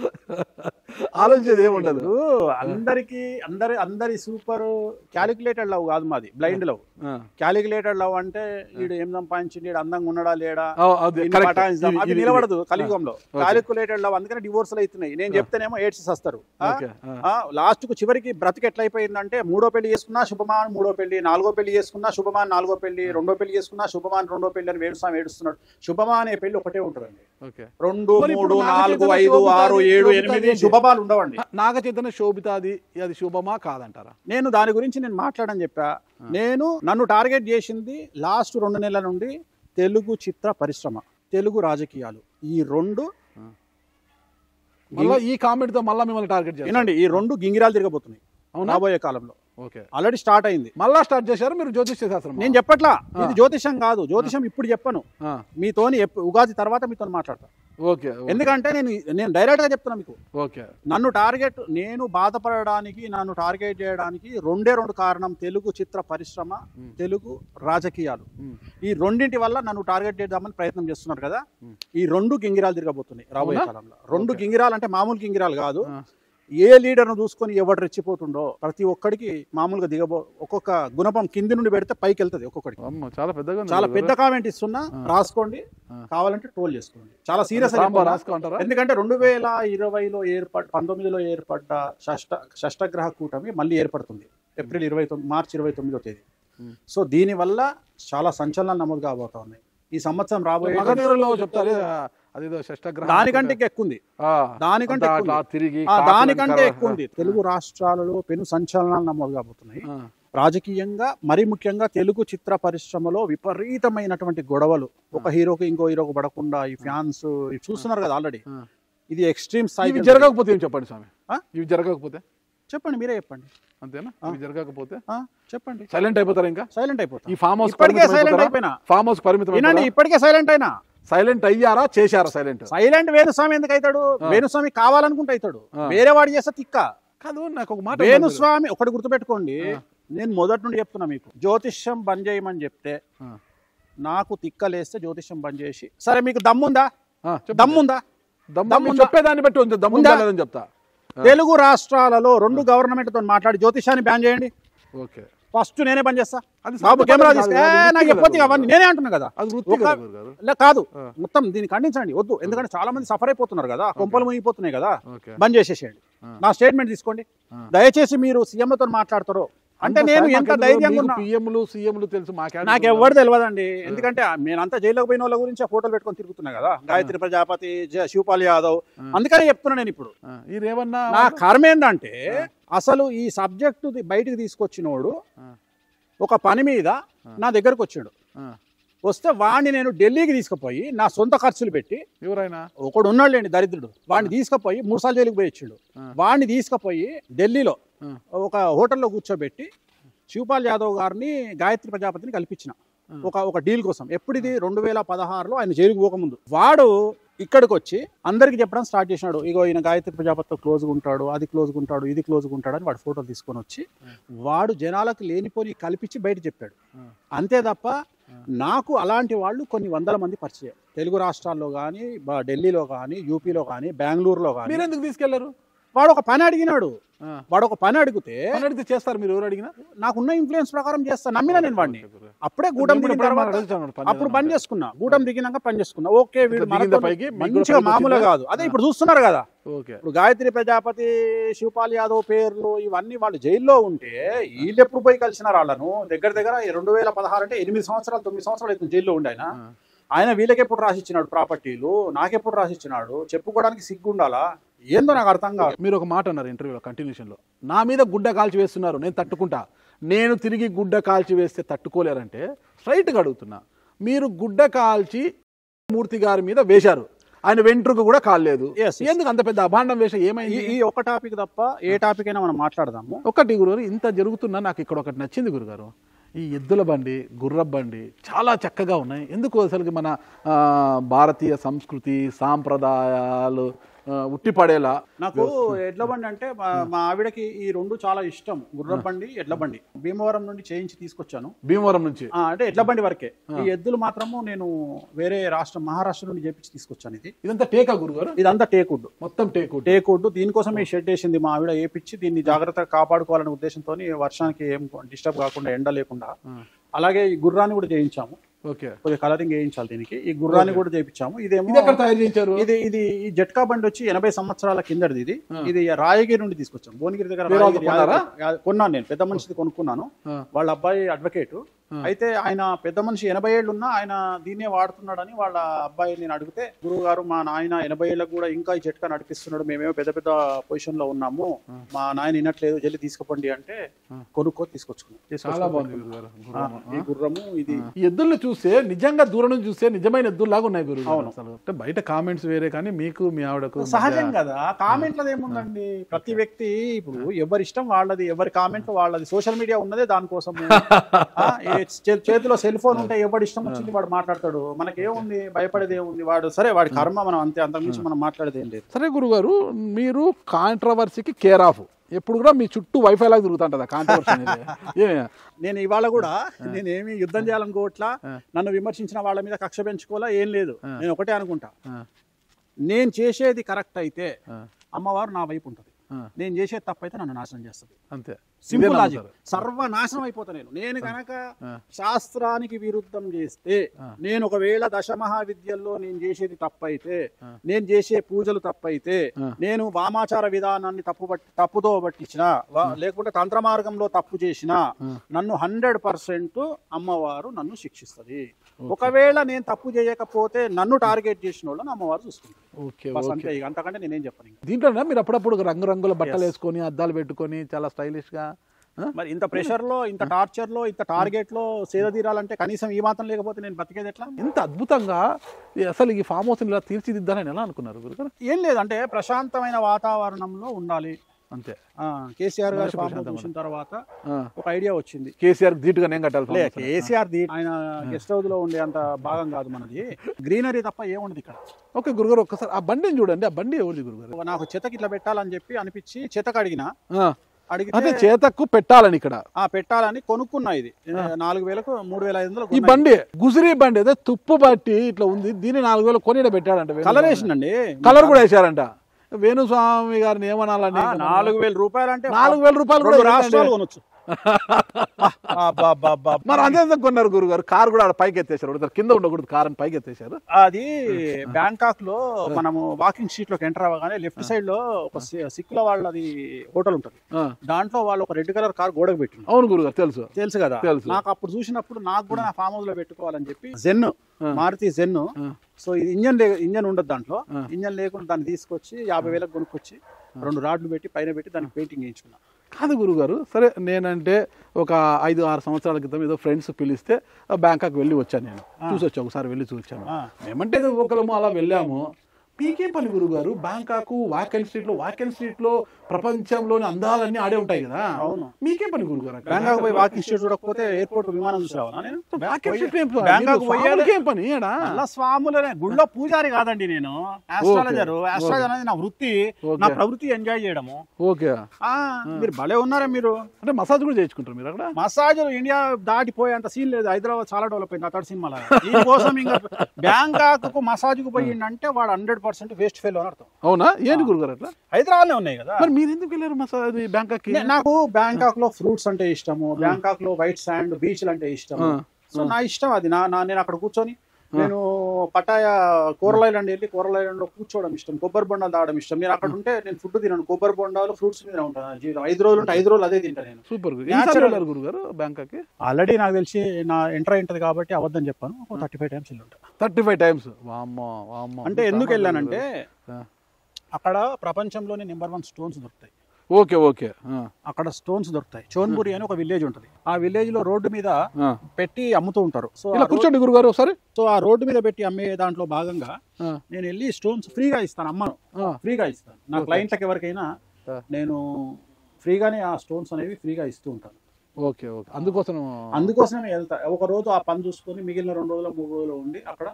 ఆలోచించేది ఏముండదు ఇప్పుడు అందరికి అందరి అందరి సూపర్ క్యాలిక్యులేటెడ్ లవ్ కాదు మాది బ్లైండ్ లవ్ ఆ. క్యాలిక్యులేటెడ్ లవ్ అంటే వీడు ఏం సంపాదించింది వీడు అందంగా ఉన్నాడా లేడా ఆ, అది ఇన్ని correct. పటాయిస్తాం. ఇది- అది ఇది- నిలబడదు కలియుగంలో Okay. క్యాలిక్యులేటెడ్ లవ్ అందుకని డివోర్స్ అవుతున్నాయి నేను చెప్తేనేమో ఎయిడ్స్ వస్తారు Okay. ఆ. లాస్ట్ కు చివరికి బ్రతికి ఎట్లయిపోయిందంటే మూడో పెళ్లి చేసుకున్నా శుభమాన్ మూడో పెళ్లి నాలుగో పెళ్లి చేసుకున్నా శుభమాన్ నాలుగో పెళ్లి రెండో పెళ్లి చేసుకున్నా శుభమాన్ రెండో పెళ్లి అని వేడుస్తాం ఏడుస్తున్నాడు శుభమాన్ అనే పెళ్లి ఒకటే ఉంటుందండి ఓకే రెండు మరి ఇప్పుడు మూడు నాగ నాలుగు చైతన్య ఐదు శోభిత ఆరు అది ఏడు శోభిత ఎనిమిది అది శుభమాలు ఉండవండి నాగ చైతన్య శోభిత అది అది శుభమా కాదంటారా నేను దాని గురించి నేను మాట్లాడని చెప్పా నేను నన్ను టార్గెట్ చేసింది లాస్ట్ రెండు నెలల నుండి తెలుగు చిత్ర పరిశ్రమ తెలుగు రాజకీయాలు ఈ రెండు మళ్ళీ ఈ కామెంట్ తో మళ్ళీ మిమ్మల్ని టార్గెట్ చేస్తారు వినండి ఈ రెండు గింగిరాలు తిరగబోతున్నాయి అవునా? రాబోయే కాలంలో ఓకే ఆల్రెడీ స్టార్ట్ అయింది మళ్ళా స్టార్ట్ చేశారు మీరు జ్యోతిష్య శాస్త్రం నేను చెప్పట్లా ఇది జ్యోతిషం కాదు జ్యోతిషం ఇప్పుడు చెప్పను ఆ, మీతోని ఎప్పు- ఉగాది తర్వాత మీతో మాట్లాడతా ఓకే ఓకే, ఎందుకంటే నేను నేను డైరెక్ట్ గా చెప్తున్నా మీకు ఓకే నన్ను టార్గెట్ నేను బాధపడడానికి నన్ను టార్గెట్ చేయడానికి రెండే రెండు కారణం తెలుగు చిత్ర పరిశ్రమ తెలుగు రాజకీయాలు మ్. ఈ రెండింటి వల్ల నన్ను టార్గెట్ చేద్దామని ప్రయత్నం చేస్తున్నారు కదా ఈ రెండు గింగిరాలు తిరగబోతున్నాయి రాబోయే అవునా? కాలంలో రెండు గింగిరాలు అంటే మామూలు గింగిరాలు కాదు ఆ. ఏ లీడర్ను చూసుకొని ఎవడు రెచ్చిపోతుండో ప్రతి ఒక్కడికి మామూలుగా దిగబో ఒక్కొక్క గుణపం కింది నుండి పెడితే పైకి వెళ్తుంది ఒక్కొక్కడికి అమ్మ చాలా పెద్దగా ఉంది చాలా గురుగారు. పెద్ద కామెంట్ ఇస్తున్నా రాసుకోండి ఆ. కావాలంటే ట్రోల్ చేసుకోండి చాలా సీరియస్ సాంబార్ రాసుకోమంటారా ఎందుకంటే రెండు వేల ఇరవైలో ఏర్పడ పంతొమ్మిదిలో ఏర్పడ్డ షష్ట షష్టగ్రహ కూటమి మళ్ళీ ఏర్పడుతుంది ఏప్రిల్ ఇరవై తొమ్మిది మార్చి ఇరవై తొమ్మిదో తేదీ Hmm. సో దీనివల్ల చాలా సంచలనాలు నమోదు కాబోతా ఉన్నాయి ఈ సంవత్సరం రాబోయే మగధీరలో చెప్తారు అదేదో షష్టగ్రహం దానికంటే ఇంకా ఎక్కువ ఉంది ఆ, దానికంటే అంతా ఎక్కువ అట్లా ఉంది. తిరిగి ఆ, కాకులను దానికంటే కర్ర- ఎక్కువ ఉంది తెలుగు రాష్ట్రాలలో పెను సంచలనాలు నమోదు కాబోతున్నాయి ఆ, రాజకీయంగా మరి ముఖ్యంగా తెలుగు చిత్ర పరిశ్రమలో విపరీతమైనటువంటి గొడవలు ఒక హీరోకి ఇంకో హీరోకి పడకుండా ఈ ఫ్యాన్స్ ఇవి చూస్తున్నారు కదా ఆల్రెడీ ఆ. ఇది ఎక్స్ట్రీమ్ స్థాయి ఇవి జరగకపోతే ఏం చెప్పండి స్వామి ఆ? ఇవి జరగకపోతే చెప్పండి మీరే చెప్పండి అంతేనా ఇవి జరగకపోతే ఆ, చెప్పండి సైలెంట్ అయిపోతారు ఇంకా సైలెంట్ అయిపోతా ఈ ఫామ్ హౌస్ ఇప్పటికే సైలెంట్ అయిపోయినా ఫామ్ హౌస్ పరిమితం వినండి ఇప్పటికే సైలెంట్ అయినా సైలెంట్ అయ్యారా చేశారా సైలెంట్ సైలెంట్ వేణుస్వామి ఎందుకు అవుతాడు వేణుస్వామి కావాలనుకుంటే అవుతాడు ఆ. వేరే వాడు చేస్తే తిక్క కాదు నాకు ఒక మాట ఉంది. వేణుస్వామి ఒకటి గుర్తుపెట్టుకోండి నేను మొదటి నుండి చెప్తున్నా మీకు జ్యోతిష్యం బంద్ చేయమని చెప్తే ఆ, నాకు తిక్కలేస్తే జ్యోతిష్యం బంద్ చేసి సరే మీకు దమ్ముందా ఆ, చెప్పండి. దమ్ముందా దమ్ము దమ్ము మీరు చెప్పేదాన్ని బట్టి ఉంది దమ్ము ఉందా? ఉందా లేదని చెప్తా తెలుగు రాష్ట్రాలలో రెండు గవర్నమెంట్ తో మాట్లాడి జ్యోతిషాన్ని బ్యాన్ చేయండి ఓకే ఫస్ట్ నేనే బంద్ చేస్తా అది బాబు సాధ్యపడదు కెమెరా కాదు, తీస్తే అది వృత్తి నాకు కదా ఎప్పటి గురుగారు. అవన్నీ నేనే అంటున్నా కదా అది వృత్తి ఒక- కదా గురుగారు. లే, కాదు ఆ. మొత్తం దీన్ని ఖండించండి వద్దు ఎందుకంటే చాలా మంది సఫర్ అయిపోతున్నారు కదా కొంపలు మునిగిపోతున్నాయి కదా ఓకే బంద్ చేసేసేయండి ఆ. నా స్టేట్మెంట్ తీసుకోండి ఆ. దయచేసి మీరు సీఎంలతో మాట్లాడతారో అంటే నేను ఎంత ధైర్యంగా ఉన్నా పిఎంలు సీఎంలు తెలుసు మాకే నాకు ఎవరు తెలియదండి ఎందుకంటే నేనంతా జైల్లోకి పోయిన వాళ్ళ గురించి ఆ ఫోటోలు పెట్టుకొని తిరుగుతున్నా కదా గాయత్రి ప్రజాపతి జ- శివపాల్ యాదవ్ అందుకనే చెప్తున్నా నేను ఇప్పుడు ఈ రేవన్నా నా కర్మ ఏంటంటే అసలు ఈ సబ్జెక్టు బయటికి తీసుకొచ్చినోడు ఆ. ఒక పని మీద నా దగ్గరకు వచ్చాడు ఆ, వస్తే వాడిని నేను ఢిల్లీకి తీసుకుపోయి నా సొంత ఖర్చులు పెట్టి ఎవరైనా ఒకడు ఉన్నాడులేండి దరిద్రుడు వాడిని తీసుకుపోయి మూడు సార్లు జైలుకి పోయి ఇచ్చిండు ఆ. వాడిని తీసుకుపోయి ఢిల్లీలో ఆ. ఒక హోటల్లో కూర్చోబెట్టి శివపాల్ యాదవ్ గారిని గాయత్రి ప్రజాపతిని కల్పించిన ఒక ఒక డీల్ కోసం ఎప్పుడు ఇది రెండు వేల పదహారులో ఆయన జైలుకు పోకముందు వాడు ఇక్కడికి వచ్చి అందరికి చెప్పడం స్టార్ట్ చేసినాడు ఇగో ఈయన గాయత్రి ప్రజాపతితో క్లోజ్గా ఉంటాడు అది క్లోజ్గా ఉంటాడు ఇది క్లోజ్గా ఉంటాడు అని వాడు ఫోటోలు తీసుకొని వచ్చి వాడు జనాలకు లేనిపోని కల్పించి బయట చెప్పాడు అంతే తప్ప నాకు అలాంటి వాళ్ళు కొన్ని వందల మంది పరిచయం తెలుగు రాష్ట్రాల్లో కానీ ఢిల్లీలో కానీ యూపీలో కానీ బెంగళూరులో కానీ మీరు ఎందుకు తీసుకెళ్లారు వాడు ఒక పని అడిగినాడు ఆ. వాడు ఒక పని అడిగితే పని అడిగితే చేస్తారు మీరు ఎవరు అడిగినా నాకున్న ఇన్ఫ్లుయెన్స్ ప్రకారం చేస్తా నమ్మినా నేను వాడిని ఓకే, గురు. అప్పుడే గూటం నేను కూడా దిగిన తర్వాత ఎప్పుడైనా అడుగుతాను పని అప్పుడు ఏదైనా పని ఉంటే. చేసుకున్నా గూటం దిగినాక పని చేసుకున్నా ఓకే వీడు ఇట్లా దిగిందా మనతో పైకి? మీకు కూడా మంచిగా పైకి మామూలుగా వచ్చిందా? కాదు అదే ఇప్పుడు చూస్తున్నారు కదా ఓకే ఇప్పుడు గాయత్రి ప్రజాపతి శివపాల్ యాదవ్ పేర్లు ఇవన్నీ వాళ్ళు జైల్లో ఉంటే వీళ్ళు ఎప్పుడు పోయి కలిసినారు వాళ్ళను దగ్గర దగ్గర రెండు వేల పదహారు అంటే ఎనిమిది సంవత్సరాలు తొమ్మిది సంవత్సరాలు అయితే జైల్లో ఉండి ఆయన ఆ. ఆయన వీళ్ళకి ఎప్పుడు రాసిచ్చినాడు ప్రాపర్టీలు నాకెప్పుడు రాసిచ్చినాడు చెప్పుకోవడానికి సిగ్గు ఉండాలా ఏందో నాకు అర్థం కాదు మీరు ఒక మాట అన్నారు ఇంటర్వ్యూలో కంటిన్యూషన్లో నా మీద గుడ్డ కాల్చి వేస్తున్నారు నేను తట్టుకుంటా నేను తిరిగి గుడ్డ కాల్చి వేస్తే తట్టుకోలేరంటే స్ట్రైట్గా అడుగుతున్నా మీరు గుడ్డ కాల్చి మూర్తి గారి మీద వేశారు ఆయన వెంట్రుక కూడా కాలేదు Yes, yes. ఎందుకు అంత పెద్ద అభాండం వేషం ఈ ఏమైంది ఈ ఒక టాపిక్ తప్ప ఏ టాపిక్ అయినా మనం మాట్లాడదాము ఒకటి గురుగారు ఇంత జరుగుతున్నా నాకు ఇక్కడ ఒకటి నచ్చింది గురుగారు ఈ ఎద్దుల బండి గుర్ర బండి చాలా చక్కగా ఉన్నాయి ఎందుకు అసలు మన ఆ, భారతీయ సంస్కృతి సాంప్రదాయాలు ఆ, ఉట్టిపడేలా నాకు ఎడ్ల బండి అంటే మా మా ఆవిడకి ఈ రెండు చాలా ఇష్టం గుర్రం బండి ఎడ్ల బండి భీమవరం నుండి చేయించి తీసుకొచ్చాను భీమవరం నుంచి ఆ, అంటే ఎడ్ల బండి వరకే ఈ ఎద్దులు మాత్రము నేను వేరే రాష్ట్రం మహారాష్ట్ర నుండి చేపించి తీసుకొచ్చాను ఇది ఇదంతా టేకా గురుగారు ఇదంతా టేకుడ్ మొత్తం టేకు టేకుడ్ దీనికోసం ఈ షెడ్ వేసింది మా ఆవిడ వేపించి దీన్ని జాగ్రత్తగా కాపాడుకోవాలనే ఉద్దేశంతో వర్షానికి ఏం డిస్టర్బ్ కాకుండా ఎండ లేకుండా అలాగే ఈ గుర్రాన్ని కూడా చేయించాము ఓకే కొద్దిగా కలరింగ్ వేయించాలి దీనికి ఈ గుర్రాన్ని కూడా చేయించాము ఇదేమో ఇది ఎక్కడ తయారు చేయించారు ఇది ఇది ఈ జట్కా బండి వచ్చి ఎనభై సంవత్సరాల కిందది ఇది ఇది రాయగిరి నుండి తీసుకొచ్చాం భువనగిరి దగ్గర మీరు రాయగిరి కొన్నారా? యాదగిరి- కొన్నాను నేను పెద్ద మనిషిది కొనుక్కున్నాను ఆ. వాళ్ళ అబ్బాయి అడ్వకేట్ అయితే ఆయన పెద్ద మనిషి ఎనభై ఏళ్ళు ఉన్నా ఆయన దీన్నే వాడుతున్నాడని వాళ్ళ అబ్బాయి నేను అడిగితే గురువు గారు మా నాయన ఎనభై ఏళ్ళకు కూడా ఇంకా ఈ జట్కా నడిపిస్తున్నాడు మేమేమో పెద్ద పెద్ద పొజిషన్ లో ఉన్నాము మా నాయన వినట్లేదు జల్లి తీసుకుపోండి అంటే కొనుక్కో తీసుకొచ్చుకున్నాం చాలా తీసుకొచ్చుకొని బాగుంది గురుగారు ఆ, ఈ గుర్రము ఇది ఈ ఎద్దుల్ని చూస్తే నిజంగా దూరం నుంచి చూస్తే నిజమైన ఎద్దుల్లాగా ఉన్నాయి గురువు అవును. అసలు అంటే బయట కామెంట్స్ వేరే కానీ మీకు మీ ఆవిడకు సహజం కదా కామెంట్లది ఏముందండి ప్రతి వ్యక్తి ఇప్పుడు ఎవరి ఇష్టం వాళ్ళది ఎవరి కామెంట్ వాళ్ళది సోషల్ మీడియా ఉన్నదే దానికోసం ఆ, ఏ చే- చేతిలో సెల్ ఫోన్ ఉంటే ఎవడి ఇష్టం వచ్చింది వాడు మాట్లాడతాడు మనకేముంది భయపడేది ఏముంది వాడు సరే వాడి కర్మ మనం అంతే అంతకుమించి మనం మాట్లాడేది ఏం లేదు సరే గురుగారు మీరు కాంట్రవర్సీకి కేర్ ఆఫ్ ఎప్పుడు కూడా మీ చుట్టూ వైఫై లాగా తిరుగుతుంటది కాంట్రవర్సీ అనేది ఏ నేను ఇవాళ కూడా నేనేమి యుద్ధం చేయాలనుకోవట్లా నన్ను విమర్శించిన వాళ్ళ మీద కక్ష పెంచుకోవాలా ఏం లేదు నేను ఒకటే అనుకుంటా ఆ, నేను చేసేది కరెక్ట్ అయితే ఆ, అమ్మవారు నా వైపు ఉంటుంది ఆ, నేను చేసేది తప్పైతే నన్ను నాశనం చేస్తుంది అంతే సింపుల్ ఇదే లాజిక్ నమ్ముతారు. సర్వనాశనం అయిపోతా నేను నేను కనుక ఆ. శాస్త్రానికి విరుద్ధం చేస్తే ఆ. నేను ఒకవేళ దశమహావిద్యల్లో నేను చేసేది తప్పైతే నేను చేసే పూజలు తప్పైతే ఆ. నేను వామాచార విధానాన్ని తప్పు బట్టి తప్పుదో పట్టించిన లేకుంటే తంత్ర మార్గంలో తప్పు చేసిన నన్ను హండ్రెడ్ పర్సెంట్ అమ్మవారు నన్ను శిక్షిస్తుంది ఒకవేళ నేను తప్పు చేయకపోతే నన్ను టార్గెట్ చేసిన వాళ్ళని అమ్మవారు చూస్తుంది ఓకే బస్ ఓకే అంతే ఇక అంతకంటే నేనేం చెప్పను ఇంకా. దీంట్లోనే మీరు అప్పుడప్పుడు రంగురంగుల బట్టలు వేసుకొని అద్దాలు పెట్టుకొని చాలా స్టైలిష్ గా ఆ? మరి ఇంత ప్రెషర్ లో ఇంత టార్చర్ లో ఇంత టార్గెట్ లో సేద తీరాలంటే కనీసం ఈ మాత్రం లేకపోతే నేను బతికేది ఎట్లా ఇంత అద్భుతంగా ఈ అసలు ఈ ఫామ్ హౌస్ ఇలా తీర్చిదిద్దాలని ఎలా అనుకున్నారు గురుగారు ఏం లేదంటే ప్రశాంతమైన వాతావరణంలో ఉండాలి అంతే ఆ, కేసీఆర్ గారి మనిషి ఫామ్ హౌస్ ప్రశాంతంగా చూసిన తర్వాత ఆ. ఒక ఐడియా వచ్చింది కేసీఆర్ ధీటుగా నేను కట్టాలి లే farm house. కేసీఆర్ ది ఆయన గెస్ట్ హౌస్ లో ఉండే అంత భాగం కాదు మనది గ్రీనరీ తప్ప ఏముండదు ఇక్కడ ఓకే గురుగారు ఒక్కసారి ఆ బండిని చూడండి ఆ బండి ఎవరిది గురుగారు నాకు చెత్తకి ఇట్లా పెట్టాలని చెప్పి అనిపించి చెత్తకు అడిగిన ఆ. అడిగితే అంటే చేతకు పెట్టాలని ఇక్కడ ఆ పెట్టాలని కొనుక్కున్నా ఇది నాలుగు వేలకు మూడు వేల ఐదు ఈ వందలు బండి గుజరీ బండి ఏదో తుప్పు బట్టి ఇట్లా ఉంది దీన్ని నాలుగు వేలు కొని ఈడ పెట్టాడంట వేణు కలర్ స్వామి. వేసిందండి కలర్ కూడా వేశారంట వేణుస్వామి గారిని ఏమనాలండి ఆ, నాలుగు వేల రూపాయలు అంటే నాలుగు వేల రూపాయలు కూడా రెండు ఏంటండి? రాష్ట్రాలు కొనొచ్చు అబ్బబ్బబ్బబ్బ. మరి అంతే ఎందుకు కొన్నారు గురుగారు కారు కూడా ఆడ పైకి ఎత్తేసారు ఒకసారి కింద ఉండకూడదు కారు అని పైకి ఎత్తేసారు అది బ్యాంకాక్ లో మనము వాకింగ్ స్ట్రీట్ లోకి ఎంటర్ అవ్వగానే లెఫ్ట్ సైడ్ లో ఒక సి- సిక్కుల వాళ్ళది హోటల్ ఉంటుంది ఆ. దాంట్లో వాళ్ళు ఒక రెడ్ కలర్ కార్ గోడకు పెట్టింది అవును గురుగారు తెలుసు తెలుసు కదా తెలుసు. నాకు అప్పుడు చూసినప్పుడు నాకు కూడా నా ఫామ్ హౌస్ లో పెట్టుకోవాలని చెప్పి జెన్ మారుతి జెన్ సో ఇది ఇంజన్ లే ఇంజన్ ఉండదు దాంట్లో ఇంజన్ లేకుండా దాన్ని తీసుకొచ్చి యాభై వేలకు కొనుక్కొచ్చి రెండు రాడ్లు పెట్టి పైన పెట్టి దానికి పెయింటింగ్ వేయించుకున్నా కాదు గురుగారు సరే నేనంటే ఒక ఐదు ఆరు సంవత్సరాల క్రితం ఏదో ఫ్రెండ్స్ పిలిస్తే ఆ బ్యాంకాక్ వెళ్ళి వచ్చాను నేను చూసి వచ్చా ఒకసారి వెళ్ళి చూసాను ఆ. మేమంటే ఏదో ఒకళ్ళము అలా వెళ్ళాము మీకేం పని గురుగారు బ్యాంకాక్ వాకెన్ స్ట్రీట్ లో వాకెన్ స్ట్రీట్ లో ప్రపంచంలోని అందాలన్నీ ఆడే ఉంటాయి కదా అవును. మీకేం పని గురుగారు అక్కడ? బ్యాంకాక్ పోయి వాకింగ్ స్ట్రీట్ చూడకపోతే ఎయిర్పోర్ట్ విమానం చూసి రావాలా నేను వాకెన్ స్ట్రీట్ ఏం పని? బ్యాంకాక్ మీరు పోయేదే- స్వాములకి ఏం పని ఈడ? అలా స్వాములనే గుళ్ళో పూజారి కాదండి నేను ఆస్ట్రాలజర్ ఆస్ట్రాలజర్ అనేది నా వృత్తి నా ప్రవృత్తి ఎంజాయ్ చేయడము ఓకే ఆ మీరు భలే ఉన్నారా మీరు అంటే మసాజ్ కూడా చేయించుకుంటారు మీరు అక్కడ మసాజ్ ఇండియా దాటిపోయేంత సీన్ లేదు హైదరాబాద్ చాలా డెవలప్ అయింది అతడి సినిమాలో దీనికోసం ఇంకా బ్యాంకాక్ కు మసాజ్ కు పోయిండంటే వాడు హండ్రెడ్ పర్సెంట్ వేస్ట్ ఫెయిల్ అని అర్థం అవునా ఏంటి గురుగారు అట్లా హైదరాబాద్ ఉన్నాయి కదా మరి మీరు ఎందుకు వెళ్ళారు మసాజ్ బ్యాంకాక్ కి నే- నాకు బ్యాంకాక్ లో ఫ్రూట్స్ అంటే ఇష్టము బ్యాంకాక్ లో వైట్ శాండ్ బీచ్లు అంటే ఇష్టము సో నా ఇష్టం అది నా నా- నేను అక్కడ కూర్చొని నేను పటాయ కూరలైలాండ్ వెళ్ళి కూరలైలాండ్ లో కూర్చోవడం ఇష్టం కొబ్బరి బొండాలు తాగడం ఇష్టం నేను అక్కడ ఉంటే నేను ఫుడ్ తినను కొబ్బరి బొండాలు ఫ్రూట్స్ మీద ఉంటాను నా జీవితం ఐదు రోజులు ఉంటే ఐదు రోజులు అదే తింటా నేను సూపర్ గురు Natural. ఎన్నిసార్లు వెళ్ళారు గురుగారు బ్యాంకాక్ కి ఆల్రెడీ నాకు తెలిసి నా ఎంటర్ అయింటది కాబట్టి అవద్దని చెప్పాను ఒక థర్టీ ఫైవ్ టైమ్స్ వెళ్ళి ఉంటా థర్టీ ఫైవ్ టైమ్స్ వామ్మో వామ్మో అంటే ఎందుకు వెళ్ళానంటే ఆ. అక్కడ ప్రపంచంలోనే నెంబర్ వన్ స్టోన్స్ దొరుకుతాయి ఓకే ఓకే ఆ, అక్కడ స్టోన్స్ దొరుకుతాయి చోన్బురి అని ఒక విలేజ్ ఉంటుంది ఆ విలేజ్ లో రోడ్డు మీద ఆ. పెట్టి అమ్ముతూ ఉంటారు సో ఇలా కూర్చోండి గురుగారు ఒకసారి సో ఆ రోడ్డు మీద పెట్టి అమ్మే దాంట్లో భాగంగా ఆ, నేను వెళ్ళి స్టోన్స్ ఫ్రీగా ఇస్తాను అమ్మను ఆ. ఫ్రీగా ఇస్తాను నా క్లయింట్లకు ఎవరికైనా ఆ. నేను ఫ్రీగానే ఆ స్టోన్స్ అనేవి ఫ్రీగా ఇస్తూ ఉంటాను ఓకే ఓకే అందుకోసం అందుకోసమే వెళ్తా ఒక రోజు ఆ పని చూసుకొని మిగిలిన రెండు రోజులు మూడు రోజులు ఉండి అక్కడ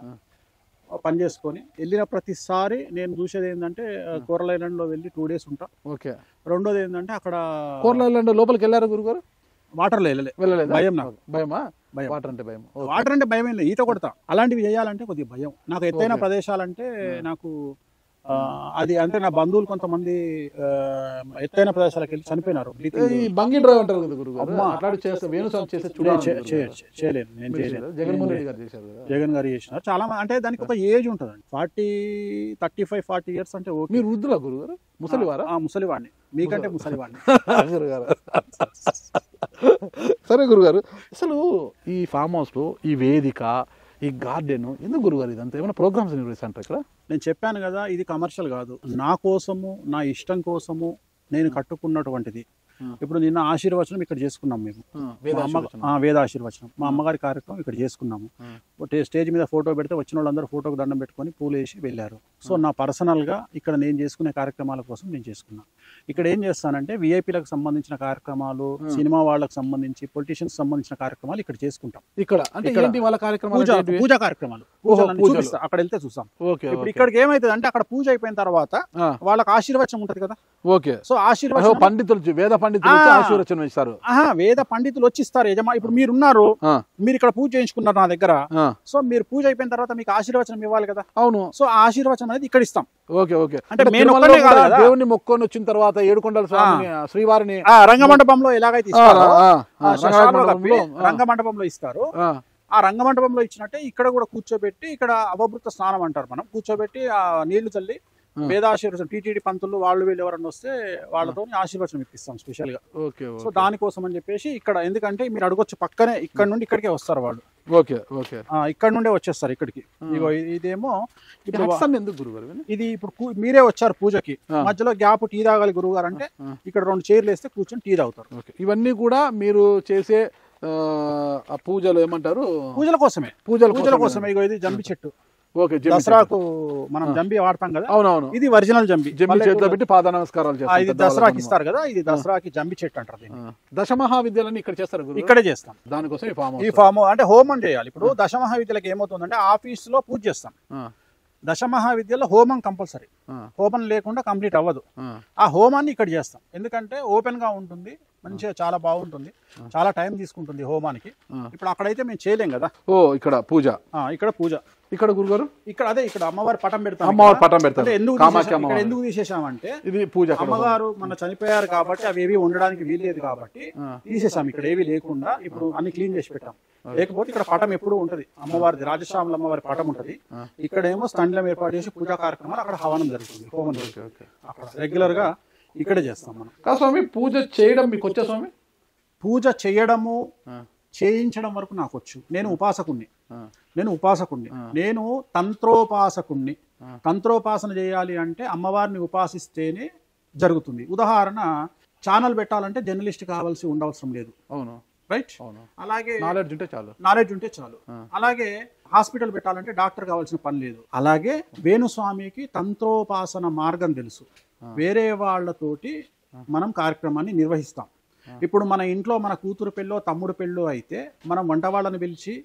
పని చేసుకొని వెళ్ళిన ప్రతిసారి నేను చూసేది ఏంటంటే కోరల ఐలాండ్ లో వెళ్ళి టూ డేస్ ఉంటా ఓకే రెండోది ఏంటంటే అక్కడ కోర్లలో లోపలికి వెళ్ళారు గురుగారు వాటర్ లో వెళ్ళలే వెళ్ళలేదు భయం నాకు భయమా భయం. వాటర్ అంటే భయం ఓకే. వాటర్ అంటే భయం ఏం లేదు ఈత కొడతా అలాంటివి చేయాలంటే కొద్దిగా భయం నాకు ఎత్తైన ప్రదేశాలంటే నాకు ఆ, అది అంటే నా బంధువులు కొంతమంది ఆ, ఎత్తైన ప్రదేశాలకు వెళ్ళి చనిపోయినారు breathing- ఈ బంగి డ్రైవ్ అంటారు కదా గురుగారు అమ్మా. అట్లాంటి చేస్తే వేణుస్వామి చేస్తే చే- చూడాలి చే- చే- చే- చేయలేను నేను చేయలేను జగన్మోహన్ రెడ్డి గారు చేశారు కదా జగన్ గారు చేసినారు చాలా మంది అంటే దానికి ఒక ఏజ్ ఉంటుందండి forty thirty five forty years అంటే ఓకే మీరు వృద్ధులా గురుగారు ముసలివారా ఆ ముసలివాడిని మీకంటే ముసలివాడిని గురుగారు సరే సరే గురుగారు అసలు ఈ ఫామ్ హౌస్లో ఈ వేదిక ఈ గార్డెన్ ఎందుకు గురుగారు ఇదంతా ఏమైనా ప్రోగ్రామ్స్ నిర్వహిస్తాంటారు ఇక్కడ నేను చెప్పాను కదా ఇది కమర్షియల్ కాదు నా కోసము నా ఇష్టం కోసము నేను కట్టుకున్నటువంటిది ఇప్పుడు నిన్న ఆశీర్వచనం ఇక్కడ చేసుకున్నాం మేము మా అమ్మ ఆ, వేద ఆశీర్వచనం మా అమ్మగారి కార్యక్రమం ఇక్కడ చేసుకున్నాము ఒకటి స్టేజ్ మీద ఫోటో పెడితే వచ్చిన వాళ్ళందరూ ఫోటోకి దండం పెట్టుకొని పూలు వేసి వెళ్ళారు సో నా పర్సనల్గా ఇక్కడ నేను చేసుకునే కార్యక్రమాల కోసం నేను చేసుకున్నా ఇక్కడ ఏం చేస్తానంటే విఐపీలకు సంబంధించిన కార్యక్రమాలు సినిమా వాళ్ళకి సంబంధించి పొలిటీషియన్స్ సంబంధించిన కార్యక్రమాలు ఇక్కడ చేసుకుంటాం ఇక్కడ అంటే ఇక్కడ ఏంటి వాళ్ళ కార్యక్రమాలు పూజ ఏంటివి? పూజా కార్యక్రమాలు ఓహో, పూజలన్నీ పూజలు. చూపిస్తా. అక్కడ వెళ్తే చూస్తాం ఓకే ఇప్పుడు ఓకే. ఇక్కడికి ఏమైతుంది అంటే అక్కడ పూజ అయిపోయిన తర్వాత ఆ, వాళ్ళకి ఆశీర్వచనం ఉంటది కదా ఓకే సో అహో, ఆశీర్వచనం పండితులు వచ్చి- వేద పండితులు వచ్చి ఆ. ఆశీర్వచనం ఇస్తారు ఆహా వేద పండితులు వచ్చి ఇస్తారు యజమా ఇప్పుడు మీరు ఉన్నారు ఆ, మీరు ఇక్కడ పూజ చేయించుకున్నారు నా దగ్గర ఆ, సో మీరు పూజ అయిపోయిన తర్వాత మీకు ఆశీర్వచనం ఇవ్వాలి కదా అవును సో ఆ ఆశీర్వచనం అనేది ఇక్కడ ఇస్తాం ఓకే ఓకే అంటే ఇక్కడ నేను తిరుమలలో ఒక్కనే కాదు కూడా కదా. దేవుణ్ణి మొక్కొని వచ్చిన తర్వాత ఏడుకొండల స్వామిని శ్రీవారిని ఆ రంగమండపంలో ఎలాగైతే ఆ, ఇస్తారో ఆ, ఆ ఆ, శ్మశానంలో కప్పి రంగమండపంలో, ఆ, రంగమండపంలో ఇస్తారు ఆ, ఆ రంగమండపంలో ఇచ్చినట్టే ఇక్కడ కూడా కూర్చోబెట్టి ఇక్కడ అవభృత స్నానం అంటారు మనం కూర్చోబెట్టి ఆ నీళ్లు చల్లి ఆ. వేదాశీర్వచనం టీటీడీ పంతులు వాళ్ళు వీళ్ళు ఎవరన్నా వస్తే వాళ్ళతో ఆశీర్వచనం ఇప్పిస్తాం స్పెషల్ గా ఓకే సో ఓకే దానికోసం అని చెప్పేసి ఇక్కడ ఎందుకంటే మీరు అడగొచ్చు పక్కనే ఇక్కడ నుండి ఇక్కడికే వస్తారు వాళ్ళు ఓకే ఓకే ఆ, ఇక్కడ నుండే వచ్చేస్తారు ఇక్కడికి ఇగో ఇది- ఇదేమో ఇప్పుడు వా- హట్సన్ ఎందుకు గురుగారు ఇవన్నీ? ఇది ఇప్పుడు కూ- మీరే వచ్చారు పూజకి ఆ. మధ్యలో గ్యాప్ టీ తాగాలి గురువు గారు అంటే ఆ. ఇక్కడ రెండు చైర్లు వేస్తే కూర్చొని టీ తాగుతారు ఓకే ఇవన్నీ కూడా మీరు చేసే ఆ, ఆ పూజలు ఏమంటారు పూజల కోసమే పూజల పూజల కోసమే. కోసమే ఇగో ఇది జంబి చెట్టు ఓకే జమ్మి దసరాకు మనం జంబి వాడతాం కదా చెట్టు. అవునవును ఇది ఒరిజినల్ జంబి జమ్మి చేతిలో పల్లెటూరులో- పెట్టి పాద నమస్కారాలు ఆ, చేస్తారు ఇది పెద్దవాళ్ళకి దసరాకి మనం. ఇస్తారు కదా ఇది దసరాకి జంబి చెట్టు అంటారు దీన్ని ఆ, దశ మహావిద్యాలన్నీ ఇక్కడ చేస్తారు గురు ఇక్కడే చేస్తాం దానికోసం ఈ ఫామ్ ఈ హౌస్ ఫామ్ అంటే హోమం చేయాలి ఇప్పుడు దశ మహావిద్యలకు ఏమవుతుందంటే ఆఫీస్ లో పూజ చేస్తాం ఆ, దశ మహావిద్యలో హోమం కంపల్సరీ ఆ, హోమం లేకుండా కంప్లీట్ అవ్వదు ఆ, ఆ హోమాన్ని ఇక్కడ చేస్తాం ఎందుకంటే ఓపెన్ గా ఉంటుంది మంచిగా చాలా బాగుంటుంది చాలా టైం తీసుకుంటుంది హోమానికి ఆ. ఇప్పుడు అక్కడైతే మేము చేయలేం కదా ఓ ఇక్కడ పూజ ఆ, ఇక్కడ పూజ ఇక్కడ గురుగారు ఇక్కడ అదే ఇక్కడ అమ్మవారి పటం పెడతాం అమ్మవారి ఇక్కడ. పటం పెడతారు. అంటే ఎందుకు కామాఖ్య తీసేసాం- ఇక్కడ అమ్మవారు. ఎందుకు తీసేసామంటే ఇది పూజ అక్కడ అమ్మగారు మన చనిపోయారు కాబట్టి అవి ఏవి ఉండడానికి వీల్లేదు కాబట్టి ఆ. తీసేసాం ఇక్కడ ఏవి లేకుండా ఇప్పుడు అన్ని క్లీన్ చేసి పెట్టాం లేకపోతే ఇక్కడ పటం ఎప్పుడూ ఉంటది అమ్మవారిది రాజశ్యామల అమ్మవారి పటం ఉంటది ఇక్కడేమో స్తండ్లం ఏర్పాటు చేసి పూజా కార్యక్రమాలు అక్కడ హవనం జరుగుతుంది హోమం జరుగుతుంది ఓకే. అక్కడ రెగ్యులర్ గా ఇక్కడే చేస్తాం మనం కాదు స్వామి పూజ చేయడం మీకు వచ్చా స్వామి పూజ చేయడము ఆ, చేయించడం వరకు నాకు వచ్చు నేను ఉపాసకుణ్ణి ఆ, నేను ఉపాసకుణ్ణి నేను తంత్రోపాసకుణ్ణి తంత్రోపాసన చేయాలి అంటే అమ్మవారిని ఉపాసిస్తేనే జరుగుతుంది ఉదాహరణ ఛానల్ పెట్టాలంటే జర్నలిస్ట్ కావాల్సి ఉండవసరం లేదు అవును రైట్ అవును అలాగే నాలెడ్జ్ ఉంటే చాలు నాలెడ్జ్ ఉంటే చాలు అలాగే హాస్పిటల్ పెట్టాలంటే డాక్టర్ కావాల్సిన పని లేదు అలాగే వేణుస్వామికి తంత్రోపాసన మార్గం తెలుసు వేరే వాళ్ళతోటి మనం కార్యక్రమాన్ని నిర్వహిస్తాం ఇప్పుడు మన ఇంట్లో మన కూతురు పెళ్ళో తమ్ముడు పెళ్ళో అయితే మనం వంట వాళ్ళని పిలిచి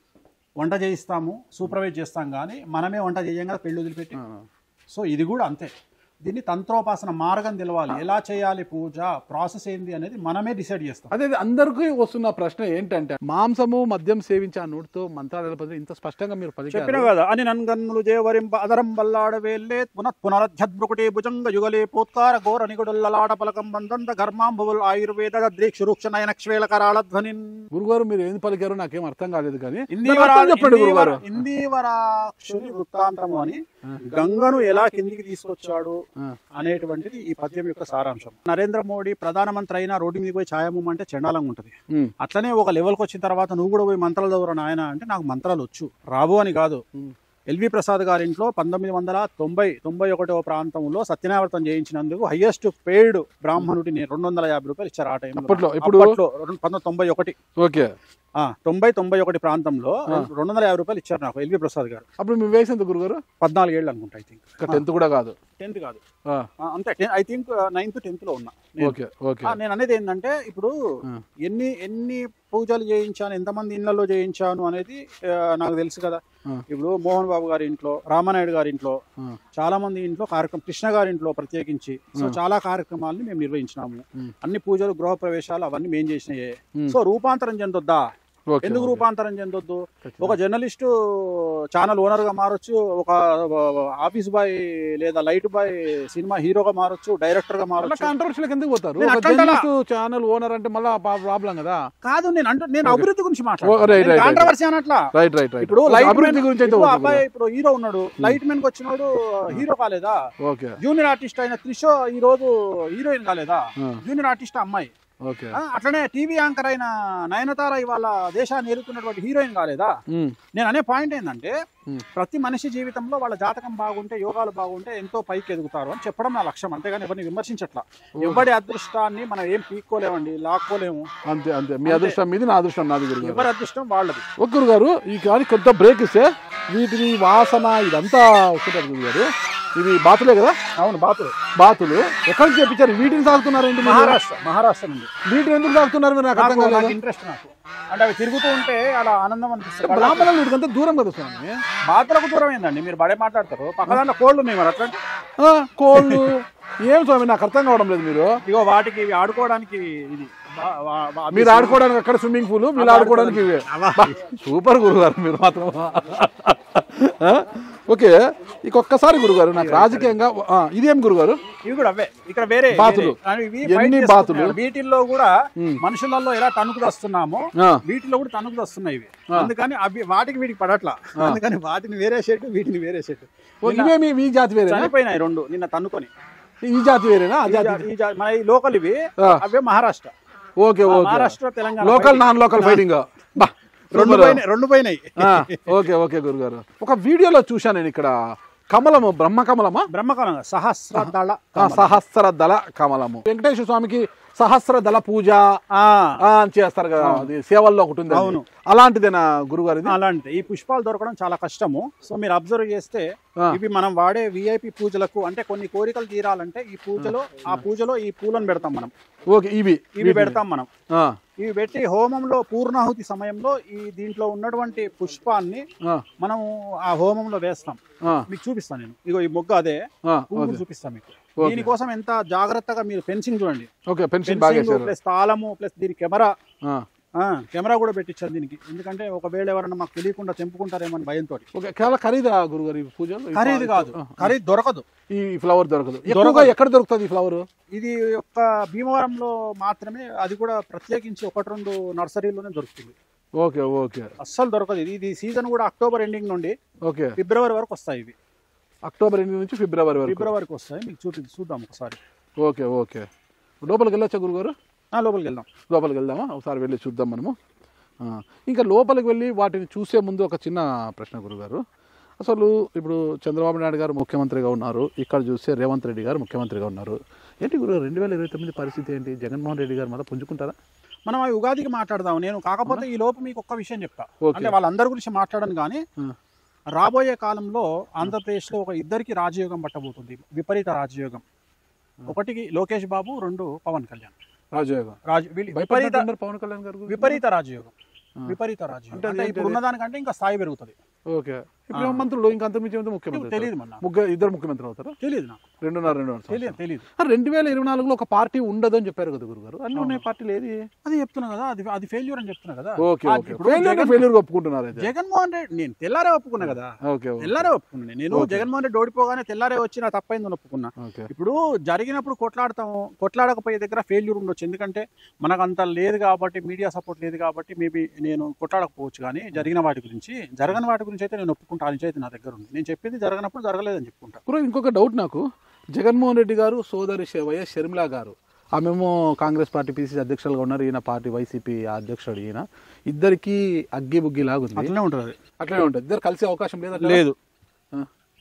వంట చేయిస్తాము సూపర్వైజ్ చేస్తాం కానీ మనమే వంట చేయం కదా పెళ్ళి వదిలిపెట్టి ఆ, సో ఇది కూడా అంతే దీన్ని తంత్రోపాసన మార్గం తెలవాలి ఎలా చేయాలి పూజ ప్రాసెస్ ఏంది అనేది మనమే డిసైడ్ చేస్తాం అదే అదే అందరికీ వస్తున్న ప్రశ్న ఏంటంటే మాంసము మద్యం సేవించే ఆ నోటితో మంత్రాలు పది ఇంత స్పష్టంగా మీరు చెప్పిన పలికారు కదా అని నన్గన్నులు జేవరింప అదరం బల్లాడ వేల్లే పునః పునరధ్యద్భృకుటే భుజంగ యుగలే పోత్కార ఘోర నిగుడుల్లలాట పలకం బందంత ఘర్మాంబుల్ ఆయుర్వేద ద్రీక్షురూక్ష నయనక్షవేళ కరాళధ్వనిన్ గురుగారు మీరు ఏం పలికారో నాకేం అర్థం కాలేదు కానీ ఇందీవర అర్థం చెప్పండి గురుగారు ఇందీవరాక్షుని వృత్తాంతము అని గంగను ఎలా కిందికి తీసుకొచ్చాడు ఆ. అనేటువంటిది ఈ పద్యం యొక్క సారాంశం నరేంద్ర మోడీ ప్రధానమంత్రి అయినా రోడ్డు మీద పోయి ఛాయము అంటే చండాలంగా ఉంటది ఉమ్, అట్లనే ఒక లెవెల్కి వచ్చిన తర్వాత నువ్వు కూడా పోయి మంత్రాలు చదువురా నాయన అంటే నాకు మంత్రాలు వచ్చు రావు అని కాదు ఉమ్. ఎల్వి ప్రసాద్ గారింట్లో పంతొమ్మిది వందల తొంభై తొంభై ఒకటవ ప్రాంతంలో సత్యనావర్తం చేయించినందుకు హైయెస్ట్ పేడ్ బ్రాహ్మణుడిని రెండు వందల యాభై రూపాయలు ఇచ్చారు ఆ టైంలో అప్పట్లో, ఇప్పుడు- అప్పట్లో రెండు- పంతొమ్మిది తొంభై ఒకటి ఓకే ఆ, తొంభై తొంభై ఒకటి ప్రాంతంలో రెండు వందల యాభై రూపాయలు ఇచ్చారు నాకు ఎల్వి ప్రసాద్ గారు అప్పుడు మీ వయసు ఎంత గురుగారు పద్నాలుగేళ్ళు అనుకుంటా ఐ థింక్ ఇంకా టెన్త్ కూడా కాదు టెన్త్ కాదు ఆ, ఆ, అంతే ఐ థింక్ నైన్త్ టెన్త్ లో ఉన్నా నేను. ఓకే ఓకే ఆ, నేను అనేది ఏంటంటే ఇప్పుడు ఆ. ఎన్ని ఎన్ని పూజలు చేయించాను ఎంతమంది ఇళ్లలో చేయించాను అనేది ఆ, నాకు తెలుసు కదా ఆ. ఇప్పుడు మోహన్ బాబు గారి ఇంట్లో రామానాయుడు గారి ఇంట్లో ఆ, చాలా మంది ఇంట్లో కార్యక్రమం కృష్ణ గారి ఇంట్లో ప్రత్యేకించి సో చాలా కార్యక్రమాలని మేము నిర్వహించినాము ఉమ్. అన్ని పూజలు గృహ ప్రవేశాలు అవన్నీ మేము చేసినాయే ఉమ్. సో రూపాంతరం చెందొద్దా ఓకే ఎందుకు ఓకే. రూపాంతరం చెందొద్దు ఖచ్చితంగా. ఒక జర్నలిస్టు ఛానల్ ఓనర్ గా మారొచ్చు ఒక ఆఫీస్ బాయ్ లేదా లైట్ బాయ్ సినిమా హీరోగా మారొచ్చు డైరెక్టర్ గా మళ్ళీ మారొచ్చు కాంట్రవర్షియల్ ఎందుకు పోతారు నేను ఒక అట్లా అంటలా. జర్నలిస్ట్ ఛానల్ ఓనర్ అంటే మళ్ళీ ప్రాబ్లం కదా కాదు నేను అంటే నేను Okay. అభివృద్ధి గురించి oh, right, right, right. Controversy అనట్లా రైట్ రైట్ రైట్ ఇప్పుడు లైట్ అభివృద్ధి గురించి అయితే ఇప్పుడు ఓకే అబ్బాయి ఇప్పుడు హీరో ఉన్నాడు లైట్ మెన్ కి వచ్చినోడు హీరో కాలేదా ఓకే జూనియర్ ఆర్టిస్ట్ అయిన త్రిషో ఈ రోజు హీరోయిన్ కాలేదా ఆ. జూనియర్ ఆర్టిస్ట్ అమ్మాయి ఓకే ఆ, అట్లనే టీవీ యాంకర్ అయిన నయనతార ఇవాళ దేశాన్ని ఎదుర్కొన్నటువంటి హీరోయిన్ కాలేదా ఉమ్, నేను అనే పాయింట్ ఏంటంటే Hmm. ప్రతి మనిషి జీవితంలో వాళ్ళ జాతకం బాగుంటే యోగాలు బాగుంటే ఎంతో పైకి ఎదుగుతారు అని చెప్పడం నా లక్ష్యం అంతేగాని ఎవరిని విమర్శించట్లా ఎవరి అదృష్టాన్ని మనం ఏం పీక్కోలేమండి లాక్కోలేము అంతే అంతే మీ అదృష్టం మీది నా అదృష్టం నాది గురుగారు ఎవరి అదృష్టం వాళ్ళది ఒక గురుగారు ఈ కానీ కొంత బ్రేక్ ఇస్తే వీటిని వాసన ఇదంతా వస్తుంటారు గురుగారు ఇవి బాతులే కదా అవును బాతులు బాతులు ఎక్కడి నుంచి తెప్పించారు వీటిని తాగుతున్నారు ఏంటి మీరు? మహారాష్ట్ర మహారాష్ట్ర నుండి వీటిని ఎందుకు తాగుతున్నారు మీరు నాకు అర్థం నాకు నాకు కాలేదు ఇంట్రెస్ట్ నాకు అంటే అవి తిరుగుతూ ఉంటే అలా ఆనందం అనిపిస్తుంది బ్రాహ్మణులు వీటికంతా దూరం కదా స్వామి బాతులకు దూరం ఏందండి మీరు బడే మాట్లాడతారు పక్క దాంట్లో కోళ్ళు ఉన్నాయి మరి అట్లాంటి ఆ, కోళ్ళు ఏం స్వామి నాకు అర్థం కావడం లేదు మీరు ఇగో వాటికి ఇవి ఆడుకోవడానికి ఇది వా- వా- వా- మీరు ఆడుకోవడానికి అక్కడ స్విమ్మింగ్ పూల్ మీరు ఆడుకోవడానికి ఇవే అవా. బా, సూపర్ గురుగారు మీరు మాత్రం ఆ? ఓకే ఇక ఒక్కసారి గురుగారు నాకు రాజకీయంగా ఆ, ఇదేం గురుగారు ఇవి కూడా అవే ఇక్కడ వేరే బాతులు. వేరే. కానీ ఇవి ఎన్ని fight చేస్తున్నాయి. బాతులు? వీటిల్లో కూడా మనుషులలో ఎలా తణుకు వస్తున్నామో ఆ. వీటిలో కూడా తణుకు వస్తున్నాయి ఇవి అందుకని అవి వాటికి వీటికి పడట్లా అందుకని వాటిని వేరే షెడ్ వీటిని వేరే షెడ్ ఓ, ఇవేమి ఈ జాతి వేరేనా చనిపోయినాయి రెండు నిన్న తన్నుకొని ఈ జాతి వేరేనా ఆ ఈ జాతి జా- ఈ జా- మన ఈ లోకల్ ఇవి ఆ. అవే మహారాష్ట్ర ఓకే ఆ, okay Maharashtra Telangana local non local fighting బా రెండు సూపర్. పోయినాయి రెండు పోయినాయి ఆ, ఓకే ఓకే గురుగారు ఒక వీడియోలో చూశాను నేను ఇక్కడ కమలము బ్రహ్మ కమలమా బ్రహ్మకమలం సహస్ర దళ ఆ, సహస్ర దళ కమలము వెంకటేశ్వర స్వామికి సహస్ర దళ పూజ ఆ, ఆ, అని చేస్తారు కదా అది సేవల్లో ఒకటి ఉంది అది. అవును. అలాంటిదేనా గురుగారు ఇది అలాంటిది ఈ పుష్పాలు దొరకడం చాలా కష్టము సో మీరు అబ్జర్వ్ చేస్తే ఆ. ఇవి మనం వాడే విఐపి పూజలకు అంటే కొన్ని కోరికలు తీరాలంటే ఈ పూజలో ఆ పూజలో ఈ పూలను పెడతాం మనం ఓకే ఇవి ఇవి పెడతాం మనం ఆ, ఇవి పెట్టి హోమంలో పూర్ణాహుతి సమయంలో ఈ దీంట్లో ఉన్నటువంటి పుష్పాన్ని ఆ, మనం ఆ హోమంలో వేస్తాం ఆ, మీకు చూపిస్తాను నేను ఇగో ఈ మొగ్గ అదే ఆ, పువ్వులు ఓకే చూపిస్తాను మీకు దీనికోసం ఎంత జాగ్రత్తగా మీరు ఫెన్సింగ్ చూడండి ఓకే పెన్షన్ బాగా ఫెన్సింగ్ వేశారు ప్లస్ తాళము ప్లస్ దీని కెమెరా ఆ, ఆ, కెమెరా కూడా పెట్టించారు దీనికి ఎందుకంటే ఒకవేళ ఎవరైనా మాకు తెలియకుండా తెంపుకుంటారేమో అని భయంతో ఓకే చాలా ఖరీదా గురుగారు ఈ పూజలు ఈ ఖరీదు కాదు ఆ, ఖరీదు దొరకదు ఈ ఫ్లవర్ దొరకదు ఎక్కువగా ఎక్కడ దొరుకుతుంది ఈ ఫ్లవర్ ఇది ఒక్క భీమవరంలో మాత్రమే అది కూడా ప్రత్యేకించి ఒకటి రెండు నర్సరీలోనే దొరుకుతుంది ఓకే ఓకే అస్సలు దొరకదు ఇది ఇది సీజన్ కూడా అక్టోబర్ ఎండింగ్ నుండి ఓకే ఫిబ్రవరి వరకు వస్తాయి ఇవి అక్టోబర్ ఎనిమిది నుంచి ఫిబ్రవరి వరకు ఫిబ్రవరికి వస్తాయి మీకు చూపి చూద్దాం ఒకసారి ఓకే ఓకే లోపలికి వెళ్ళొచ్చా గురుగారు ఆ, లోపలికి వెళ్దాం లోపలికి వెళ్దామా ఒకసారి వెళ్ళి చూద్దాం మనము ఆ, ఇంకా లోపలికి వెళ్ళి వాటిని చూసే ముందు ఒక చిన్న ప్రశ్న గురుగారు అసలు ఇప్పుడు చంద్రబాబు నాయుడు గారు ముఖ్యమంత్రిగా ఉన్నారు ఇక్కడ చూస్తే రేవంత్ రెడ్డి గారు ముఖ్యమంత్రిగా ఉన్నారు ఏంటి గురుగారు రెండు వేల ఇరవై తొమ్మిది పరిస్థితి ఏంటి జగన్మోహన్ రెడ్డి గారు మళ్ళీ పుంజుకుంటారా మనం అవి ఉగాదికి మాట్లాడదాం నేను కాకపోతే ఈ లోపు మీకు ఒక్క విషయం చెప్తా ఓకే. అంటే వాళ్ళందరి గురించి మాట్లాడను కానీ ఆ, రాబోయే కాలంలో ఆంధ్రప్రదేశ్లో ఒక ఇద్దరికి రాజయోగం పట్టబోతుంది విపరీత రాజయోగం ఒకటికి లోకేష్ బాబు రెండు పవన్ కళ్యాణ్ రాజయోగం రాజ వీళ్ళు విపరీత భయపడినట్టున్నారు పవన్ కళ్యాణ్ గారు గురించి? విపరీత రాజయోగం విపరీత రాజయోగం అంటే అంటే అదేంటి ఇప్పుడు ఉన్నదానికంటే ఇంకా స్థాయి పెరుగుతుంది ఓకే ఇప్పుడు మంత్రులు ఇంకా అంతర్మించి ముఖ్యమంత్రి తెలియదు మొన్న ముగ్గురు ఇద్దరు ముఖ్యమంత్రి అవుతారా తెలియదు నాకు రెండున్నర రెండున్నర తెలియదు సంవత్సరాలు. తెలియదు ఆ, రెండు వేల ఇరవై నాలుగులో ఒక పార్టీ ఉండదు అని చెప్పారు కదా గురుగారు అన్ని ఉన్నాయి పార్టీలు ఏది అది చెప్తున్నా కదా అది అది ఫెయిల్యూర్ అని చెప్తున్నా కదా ఓకే అది ఓకే ఇప్పుడు ఫెయిల్యూర్ జగన్- ఫెయిల్యూర్ ఒప్పుకుంటున్నారు అయితే జగన్మోహన్ రెడ్డి నేను తెల్లారే ఒప్పుకున్నా కదా ఓకే ఓకే తెల్లారే ఒప్పుకున్నా నేను జగన్మోహన్ రెడ్డి ఓడిపోగానే తెల్లారే వచ్చి నా తప్పైందని ఒప్పుకున్నా ఓకే ఇప్పుడు జరిగినప్పుడు కొట్లాడతాము కొట్లాడకపోయే దగ్గర ఫెయిల్యూర్ ఉండొచ్చు ఎందుకంటే మనకు అంత లేదు కాబట్టి మీడియా సపోర్ట్ లేదు కాబట్టి మేబీ నేను కొట్లాడకపోవచ్చు కానీ జరిగిన వాటి గురించి జరగని వాటి గురించి అయితే నేను ఒప్పుకుంటా అని అయితే నా దగ్గర ఉంది నేను చెప్పింది జరగనప్పుడు జరగలేదని చెప్పుకుంటా గురు ఇంకొక డౌట్ నాకు జగన్మోహన్ రెడ్డి గారు సోదరి శ- వైఎస్ షర్మిల గారు ఆమెమో కాంగ్రెస్ పార్టీ పీసీసీ అధ్యక్షులుగా ఉన్నారు ఈయన పార్టీ వైసీపీ అధ్యక్షుడు ఈయన ఇద్దరికి అగ్గి బుగ్గి లాగుంది అట్లనే ఉంటుంది అది అట్లనే ఉంటుంది ఇద్దరు కలిసే అవకాశం లేదు అట్లా? లేదు ఆ.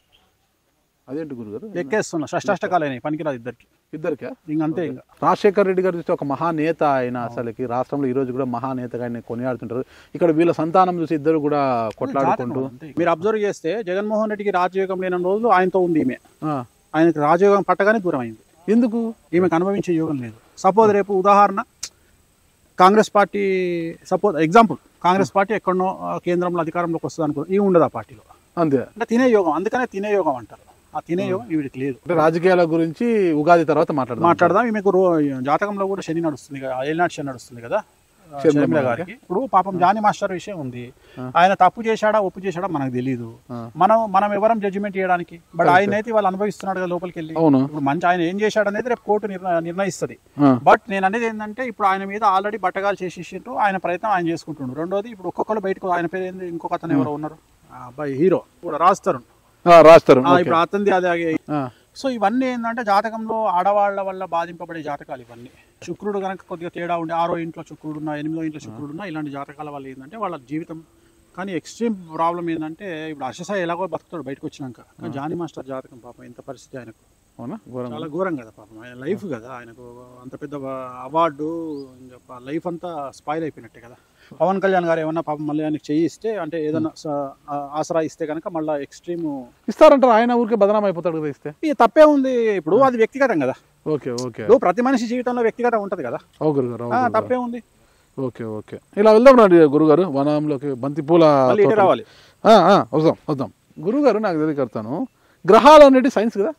అదేంటి గురుగారు ఎక్కేస్తున్నా షష్టాష్టకాలైనాయి పనికిరాదు ఇద్దరికి ఇద్దరికా ఇంకంతే ఇంకా రాజశేఖర్ రెడ్డి గారు చూస్తే ఒక మహానేత ఆయన అసలుకి రాష్ట్రంలో ఈ రోజు కూడా మహానేతగా ఆయన కొనియాడుతుంటారు ఇక్కడ వీళ్ళ సంతానం చూసి ఇద్దరు కూడా కొట్లాడుకుంటూ అంతే. మీరు అబ్జర్వ్ చేస్తే జగన్మోహన్ రెడ్డికి రాజయోగం లేని రోజులు ఆయనతో ఉంది ఈమె ఆ. ఆయనకి రాజయోగం పట్టగానే దూరం అయింది ఎందుకు ఈమెకు అనుభవించే యోగం లేదు సపోజ్ రేపు ఉదాహరణ Congress party suppose example Congress party ఎక్కడనో ఆ, కేంద్రంలో అధికారంలోకి వస్తుంది అనుకో ఈ ఉండదు ఆ పార్టీలో అంతే అంటే తినే యోగం అందుకనే తినే యోగం అంటారు ఆ తినే యోగం ఈవిడికి లేదు అంటే రాజకీయాల గురించి ఉగాది తర్వాత మాట్లాడదాం మాట్లాడదాం ఈమెకు రో జాతకంలో కూడా శని నడుస్తుంది కదా ఏలినాటి శని నడుస్తుంది కదా ఆ, శర్మిల షర్మిల గారికి ఇప్పుడు పాపం జానీ మాస్టర్ విషయం ఉంది ఆయన తప్పు చేశాడా ఒప్పు చేశాడా మనకు తెలియదు ఆ. మనం మనం ఎవరం జడ్జిమెంట్ చేయడానికి బట్ ఆయన అయితే వాళ్ళు అనుభవిస్తున్నాడు కదా లోపలికి వెళ్ళి అవును ఇప్పుడు మంచి ఆయన ఏం చేశాడు అనేది రేపు కోర్టు నిర్ణ- నిర్ణయిస్తుంది ఆ. బట్ నేను అనేది ఏంటంటే ఇప్పుడు ఆయన మీద ఆల్రెడీ బట్టగాలు చేసేసిండ్రు ఆయన ప్రయత్నం ఆయన చేసుకుంటుండ్రు రెండోది ఇప్పుడు ఒక్కొక్కరు బయటకు ఆయన పేరు ఏంది ఇంకొక అతను ఎవరో ఉన్నారు ఆ అబ్బాయి హీరో ఇప్పుడు రాస్తారు ఆ, రాస్తారు ఓకే. ఇప్పుడు అతనిది అదే ఆ, సో ఇవన్నీ ఏంటంటే జాతకంలో ఆడవాళ్ల వల్ల బాధింపబడే జాతకాలు ఇవన్నీ శుక్రుడు కనుక కొద్దిగా తేడా ఉండి ఆరో ఇంట్లో శుక్రుడు ఉన్నా ఎనిమిదో ఇంట్లో శుక్రుడు ఉన్నా ఇలాంటి జాతకాల వల్ల ఏంటంటే వాళ్ళ జీవితం కానీ ఎక్స్ట్రీమ్ ప్రాబ్లం ఏంటంటే ఇప్పుడు అశసాయి ఎలాగో బతుకుతాడు బయటకు వచ్చినాక కానీ జానీ మాస్టర్ జాతకం పాపం ఇంత పరిస్థితి ఆయనకు అవునా ఘోరం చాలా ఘోరం కదా పాపం ఆయన లైఫ్ కదా ఆయనకు అంత పెద్ద అవార్డు ఇంకా లైఫ్ అంతా స్పాయిల్ అయిపోయినట్టే కదా పవన్ కళ్యాణ్ గారు ఏమన్నా పాపం మళ్ళీ ఆయనకి చెయ్యి ఇస్తే అంటే ఏదైనా స- ఆ- ఆసరా ఇస్తే కనుక మళ్ళీ ఎక్స్ట్రీమ్ ఇస్తారంటారు ఆయన ఊరికి బదనాం అయిపోతాడు కదా ఇస్తే ఈ తప్పే ఉంది ఇప్పుడు అది వ్యక్తిగతం కదా ఓకే ఓకే ఇప్పుడు ప్రతి మనిషి జీవితంలో వ్యక్తిగతం ఉంటది కదా ఓ గురుగారు ఓ ఆ, గురుగారు. తప్పే ఉంది ఓకే ఓకే ఇలా వెళ్దాం రండి గురుగారు వనంలోకి బంతిపూల మళ్ళీ ఇటే తోటలు. రావాలి ఆ, ఆ, వద్దాం వద్దాం గురుగారు నాకు తెలియకడతాను గ్రహాలు అనేది సైన్స్ కదా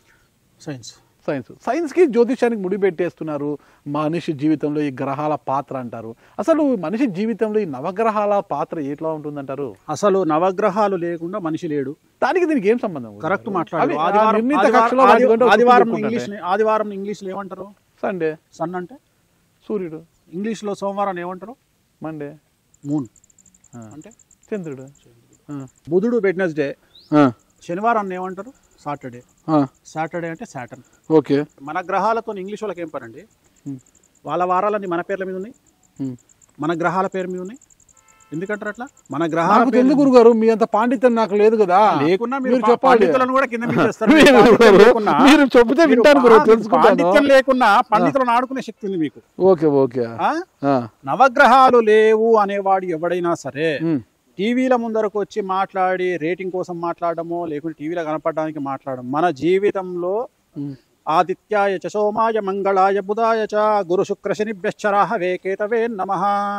సైన్స్ సైన్స్ సైన్స్కి జ్యోతిషానికి ముడి పెట్టేస్తున్నారు మనిషి జీవితంలో ఈ గ్రహాల పాత్ర అంటారు అసలు మనిషి జీవితంలో ఈ నవగ్రహాల పాత్ర ఎట్లా ఉంటుందంటారు అసలు నవగ్రహాలు లేకుండా మనిషి లేడు దానికి దీనికి ఏం సంబంధం గురుగారు? కరెక్ట్ మాట్లాడు అవి- ఆ ఆదివారం నిర్ణీత ఆదివారం- కక్షలో వాటి ఆది- గంటలు ఆదివారం చెప్పుకుంటుంటే. ఇంగ్లీష్ ఆదివారం ఇంగ్లీష్ లో ఏమంటారు సండే సన్ అంటే సూర్యుడు ఇంగ్లీష్ లో సోమవారం ఏమంటారు మండే మూన్ ఆ. అంటే చంద్రుడు ఆ. బుధుడు వెడ్నెస్డే ఆ. శనివారాన్ని ఏమంటారు సాటర్డే ఆ. సాటర్డే అంటే సాటర్న్ ఓకే మన గ్రహాలతో ఇంగ్లీష్ వాళ్ళకి ఏం పనండి Hmm. వాళ్ళ వారాలన్నీ మన పేర్ల మీద ఉన్నాయి Hmm. మన గ్రహాల పేరు మీద ఉన్నాయి ఎందుకంటారు అట్లా మన గ్రహాల నాకు పేరు తెలుగు గురుగారు మీ అంత పాండిత్యం నాకు లేదు కదా లేకున్నా మీరు మీరు పా- చెప్పాలి. పండితులను కూడా కింద మీద చేస్తారు. మీరు మీరు పాండిత్యం గురుగారు, లేకున్నా మీరు చెబితే మీరు వింటాను గురుగారు, పా- తెలుసుకుంటాను. పాండిత్యం లేకున్నా పండితులను ఆడుకునే శక్తి ఉంది మీకు ఓకే ఓకే ఆ? ఆ. నవగ్రహాలు లేవు అనేవాడు ఎవడైనా సరే ఉమ్. టీవీల ముందరకు వచ్చి మాట్లాడి రేటింగ్ కోసం మాట్లాడడమో లేకుంటే టీవీలో కనపడడానికి మాట్లాడడం మన జీవితంలో ఉమ్. ఆదిత్యాయ చ సోమాయ మంగళాయ బుధాయ చ గురు శుక్ర శనిభ్యశ్చరాహవే కేతవే నమ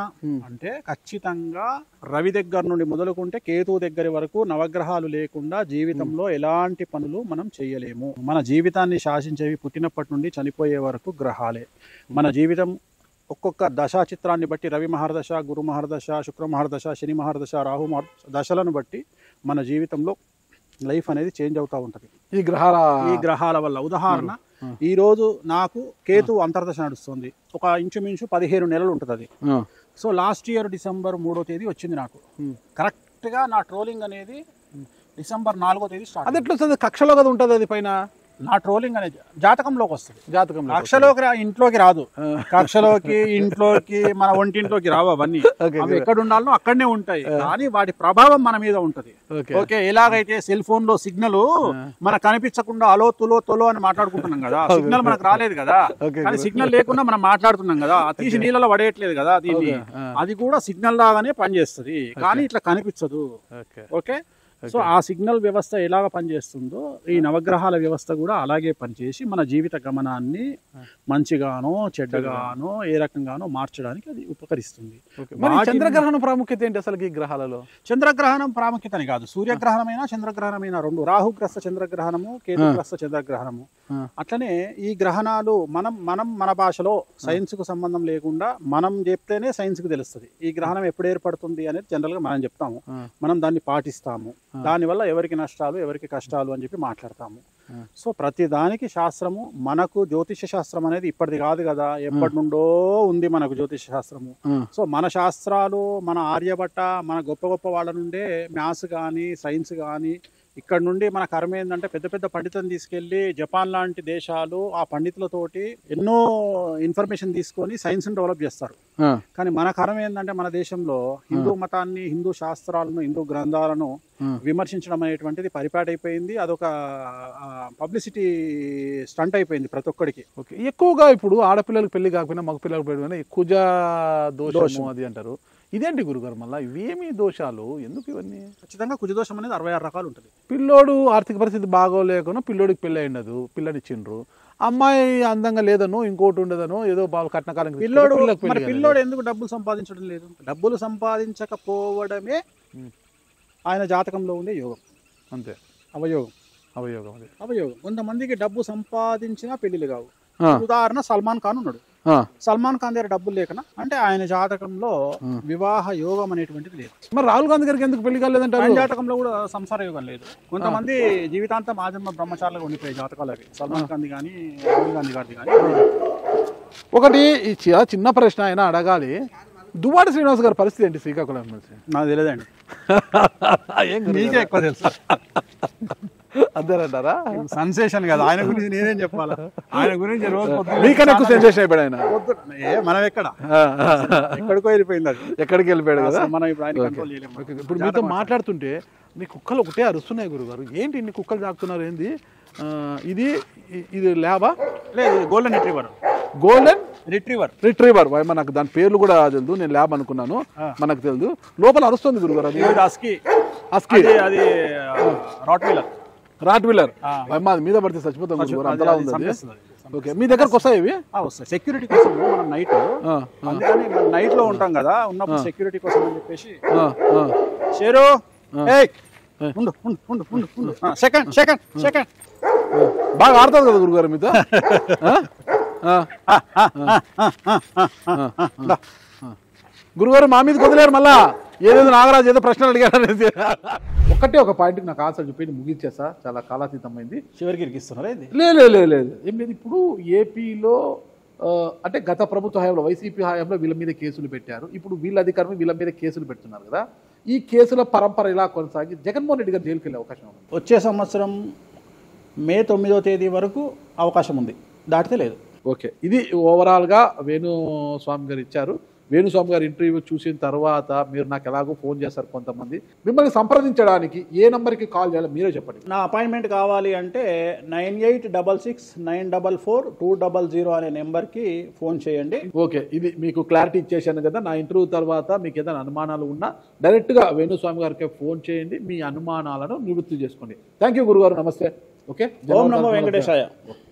అంటే ఖచ్చితంగా రవి దగ్గర నుండి మొదలుకుంటే కేతు దగ్గర వరకు నవగ్రహాలు లేకుండా జీవితంలో ఎలాంటి పనులు మనం చేయలేము మన జీవితాన్ని శాసించేవి పుట్టినప్పటి నుండి చనిపోయే వరకు గ్రహాలే మన జీవితం ఒక్కొక్క దశా చిత్రాన్ని బట్టి రవి మహర్దశ గురు మహర్దశ శుక్ర మహర్దశ శని మహర్దశ రాహు మహర్ దశలను బట్టి మన జీవితంలో లైఫ్ అనేది చేంజ్ అవుతూ ఉంటుంది ఈ గ్రహాల ఈ గ్రహాల వల్ల ఉదాహరణ ఈ రోజు నాకు కేతు అంతర్దశ నడుస్తుంది ఒక ఇంచుమించు పదిహేను నెలలు ఉంటుంది అది ఆ. సో లాస్ట్ ఇయర్ డిసెంబర్ మూడో తేదీ వచ్చింది నాకు కరెక్ట్ గా నా ట్రోలింగ్ అనేది డిసెంబర్ నాలుగో తేదీ స్టార్ట్ అది ఎట్లా వస్తుంది కక్షలో కదా ఉంటుంది అది పైన నా ట్రోలింగ్ అనేది జాతకంలోకి వస్తుంది జాతకంలో కక్షలోకి రా ఇంట్లోకి రాదు కక్షలోకి ఇంట్లోకి మన ఒంటింట్లోకి రావు అవన్నీ Okay, అవి ఎక్కడ ఉండాలనో అక్కడనే ఉంటాయి కానీ వాటి ప్రభావం మన మీద ఉంటది ఓకే ఓకే ఎలాగైతే సెల్ ఫోన్ లో సిగ్నల్ మనకు కనిపించకుండా అలో తులో తొలో అని మాట్లాడుకుంటున్నాం కదా సిగ్నల్ మనకు రాలేదు కదా Okay, కానీ సిగ్నల్ లేకుండా మనం మాట్లాడుతున్నాం కదా అది తీసి నీళ్ళలో పడేయట్లేదు కదా దీన్ని అది కూడా సిగ్నల్ లాగానే పనిచేస్తుంది కానీ ఇట్లా కనిపించదు ఓకే ఓకే సో ఆ సిగ్నల్ వ్యవస్థ ఎలాగ పనిచేస్తుందో ఈ నవగ్రహాల వ్యవస్థ కూడా అలాగే పనిచేసి మన జీవిత గమనాన్ని మంచిగానో చెడ్డగానో ఏ రకంగానో మార్చడానికి అది ఉపకరిస్తుంది మరి వాటి- చంద్రగ్రహణం ప్రాముఖ్యత ఏంటి అసలు ఈ గ్రహాలలో చంద్రగ్రహణం ప్రాముఖ్యత అని కాదు సూర్యగ్రహణమైన చంద్రగ్రహణమైన రెండు రాహుగ్రస్త చంద్రగ్రహణము కేతుగ్రస్త చంద్రగ్రహణము ఆ. అట్లనే ఈ గ్రహణాలు మనం మనం మన భాషలో సైన్స్ కు సంబంధం లేకుండా మనం చెప్తేనే సైన్స్ కు తెలుస్తుంది ఈ గ్రహణం ఎప్పుడు ఏర్పడుతుంది అనేది జనరల్ గా మనం చెప్తాము ఆ. మనం దాన్ని పాటిస్తాము దానివల్ల ఎవరికి నష్టాలు ఎవరికి కష్టాలు అని చెప్పి మాట్లాడతాము సో ప్రతి దానికి శాస్త్రము మనకు జ్యోతిష శాస్త్రం అనేది ఇప్పటిది కాదు కదా ఎప్పటి నుండో ఉంది మనకు జ్యోతిష శాస్త్రము ఆ. సో మన శాస్త్రాలు మన ఆర్యభట్ట మన గొప్ప గొప్ప వాళ్ళ నుండే మ్యాథ్స్ కానీ సైన్స్ కానీ ఇక్కడ నుండి మన కర్మ ఏంటంటే పెద్ద పెద్ద పండితులను తీసుకెళ్లి జపాన్ లాంటి దేశాలు ఆ పండితులతోటి ఎన్నో ఇన్ఫర్మేషన్ తీసుకొని సైన్స్ని డెవలప్ చేస్తారు ఆ. కానీ మన కర్మ ఏంటంటే మన దేశంలో హిందూ మతాన్ని హిందూ శాస్త్రాలను హిందూ గ్రంథాలను విమర్శించడం అనేటువంటిది పరిపాటైపోయింది అదొక పబ్లిసిటీ స్టంట్ అయిపోయింది ప్రతి ఒక్కడికి ఓకే ఎక్కువగా ఇప్పుడు ఆడపిల్లలకు పెళ్లి కాకపోయినా మగ పిల్లలకు పెళ్లి అయినా కుజ దోషము అది అంటారు ఇదేంటి గురుగారు మళ్ళీ ఇవేమి దోషాలు ఎందుకు ఇవన్నీ ఖచ్చితంగా కుజదోషం అనేది అరవై ఆరు రకాలు ఉంటుంది పిల్లోడు ఆర్థిక పరిస్థితి బాగోలేకనో పిల్లోడికి పెళ్ళి అయినదు పిల్లనిచ్చిండ్రు అమ్మాయి అందంగా లేదనో ఇంకోటి ఉండదనో ఏదో బాగా కట్నకాలం పిల్లోడు మరి పిల్లోడు ఎందుకు డబ్బులు సంపాదించడం లేదు డబ్బులు సంపాదించకపోవడమే ఆయన జాతకంలో ఉండే యోగం అంతే అవయోగం అవయోగం అది అవయోగం కొంతమందికి డబ్బు సంపాదించినా పెళ్లిలు కావు ఆ, ఉదాహరణ సల్మాన్ ఖాన్ ఉన్నాడు ఆ. సల్మాన్ ఖాన్ దగ్గర డబ్బులు లేకనా అంటే ఆయన జాతకంలో వివాహ యోగం అనేటువంటిది లేదు మరి రాహుల్ గాంధీ గారికి ఎందుకు పెళ్లి కాలేదంటారు ఆయన జాతకంలో కూడా సంసార యోగం లేదు కొంతమంది జీవితాంతం ఆజన్మ బ్రహ్మచారులుగా ఉండిపోయే జాతకాలు అవి సల్మాన్ ఖాన్ కానీ రాహుల్ గాంధీ గారిది కానీ ఒకటి ఈ చి- చిన్న ప్రశ్న ఆయన అడగాలి దువ్వాడ శ్రీనివాస్ గారి పరిస్థితి ఏంటి శ్రీకాకుళం నుంచి నాకు తెలియదండి ఏం గురుగారు? మీకే ఎక్కువ తెలుసు అంతేనంటారా సెన్సేషన్ కదా ఆయన గురించి నేనేం చెప్పాలా ఆయన గురించి రోజు పొద్దున్న మీకన్నా ఎక్కువ సెన్సేషన్ అయిపోయాడు ఆయన పొద్దున్న- ఏ మనం ఎక్కడ ఆ, ఎక్కడికో వెళ్ళిపోయింది అది ఎక్కడికి వెళ్ళిపోయాడు కదా అసలు మనం ఇప్పుడు ఆయన కంట్రోల్ చేయలేము ఓకే, ఇప్పుడు మీతో మాట్లాడుతుంటే నీ కుక్కలు ఒకటే అరుస్తున్నాయి గురుగారు ఏంటి ఇన్ని కుక్కలు తాకుతున్నారు ఏంది ఆ, ఇది ఇ- ఇది ల్యాబా లేదు golden retriever golden retriever retriever మనకు దాని పేర్లు కూడా తెలియదు నేను ల్యాబ్ అనుకున్నాను మనకు తెలియదు లోపల అరుస్తుంది గురుగారు అది అస్కి అస్కి అది అది రాట్ వీలర్ రాట్ వీలర్ అమ్మ అది మీద పడితే చచ్చిపోతాం గురుగారు అంతలా ఉంది అది ఓకే మీ దగ్గరకు వస్తాయి ఇవి వస్తాయి సెక్యూరిటీ కోసం మనం నైట్ ఆ, అందుకని మనం నైట్ లో ఉంటాం కదా ఉన్నప్పుడు సెక్యూరిటీ కోసం అని చెప్పేసి ఆ, ఆ. షేరు ఏయ్ ఉండు ఉండు ఉండు ఉండు ఉండు సెకండ్ సెకండ్ సెకండ్ బాగా ఆడుతుంది కదా గురుగారు మీతో ఆ? ఆ. గురుగారు మా మీద వదిలేరు మళ్ళా ఏదేదో నాగరాజు ఏదో ప్రశ్నలు అడిగాడు అనేది ఒకటే ఒక పాయింట్కి నాకు ఆన్సర్ చెప్పి ముగించేసా చాలా కాలాతీతమైంది చివరికి ఇరికిస్తున్నారా ఇది లేదు లేదు లేదు లేదు ఏం లేదు ఇప్పుడు ఏపీలో ఆ, అంటే గత ప్రభుత్వ హయాంలో వైసీపీ హయాంలో వీళ్ళ మీద కేసులు పెట్టారు ఇప్పుడు వీళ్ళ అధికారం వీళ్ళ మీద కేసులు పెడుతున్నారు కదా ఈ కేసుల పరంపర ఇలా కొనసాగి జగన్మోహన్ రెడ్డి గారు జైలుకి వెళ్ళే అవకాశం ఉంది వచ్చే సంవత్సరం మే తొమ్మిదో తేదీ వరకు అవకాశం ఉంది దాటితే లేదు ఓకే ఇది ఓవరాల్గా వేణుస్వామి గారు ఇచ్చారు వేణుస్వామి గారు ఇంటర్వ్యూ చూసిన తర్వాత మీరు నాకు ఎలాగో ఫోన్ చేస్తారు కొంతమంది మిమ్మల్ని సంప్రదించడానికి ఏ నంబర్కి కాల్ చేయాలో మీరే చెప్పండి నా అపాయింట్మెంట్ కావాలి అంటే nine eight double six nine double four two double zero అనే నెంబర్కి ఫోన్ చేయండి ఓకే ఇది మీకు క్లారిటీ ఇచ్చేసాను కదా నా ఇంటర్వ్యూ తర్వాత మీకు ఏదైనా అనుమానాలు ఉన్నా డైరెక్ట్గా వేణుస్వామి గారికి ఫోన్ చేయండి మీ అనుమానాలను నివృత్తి చేసుకోండి థ్యాంక్ యూ గురుగారు నమస్తే ఓకే ఓం నమో వెంకటేశాయ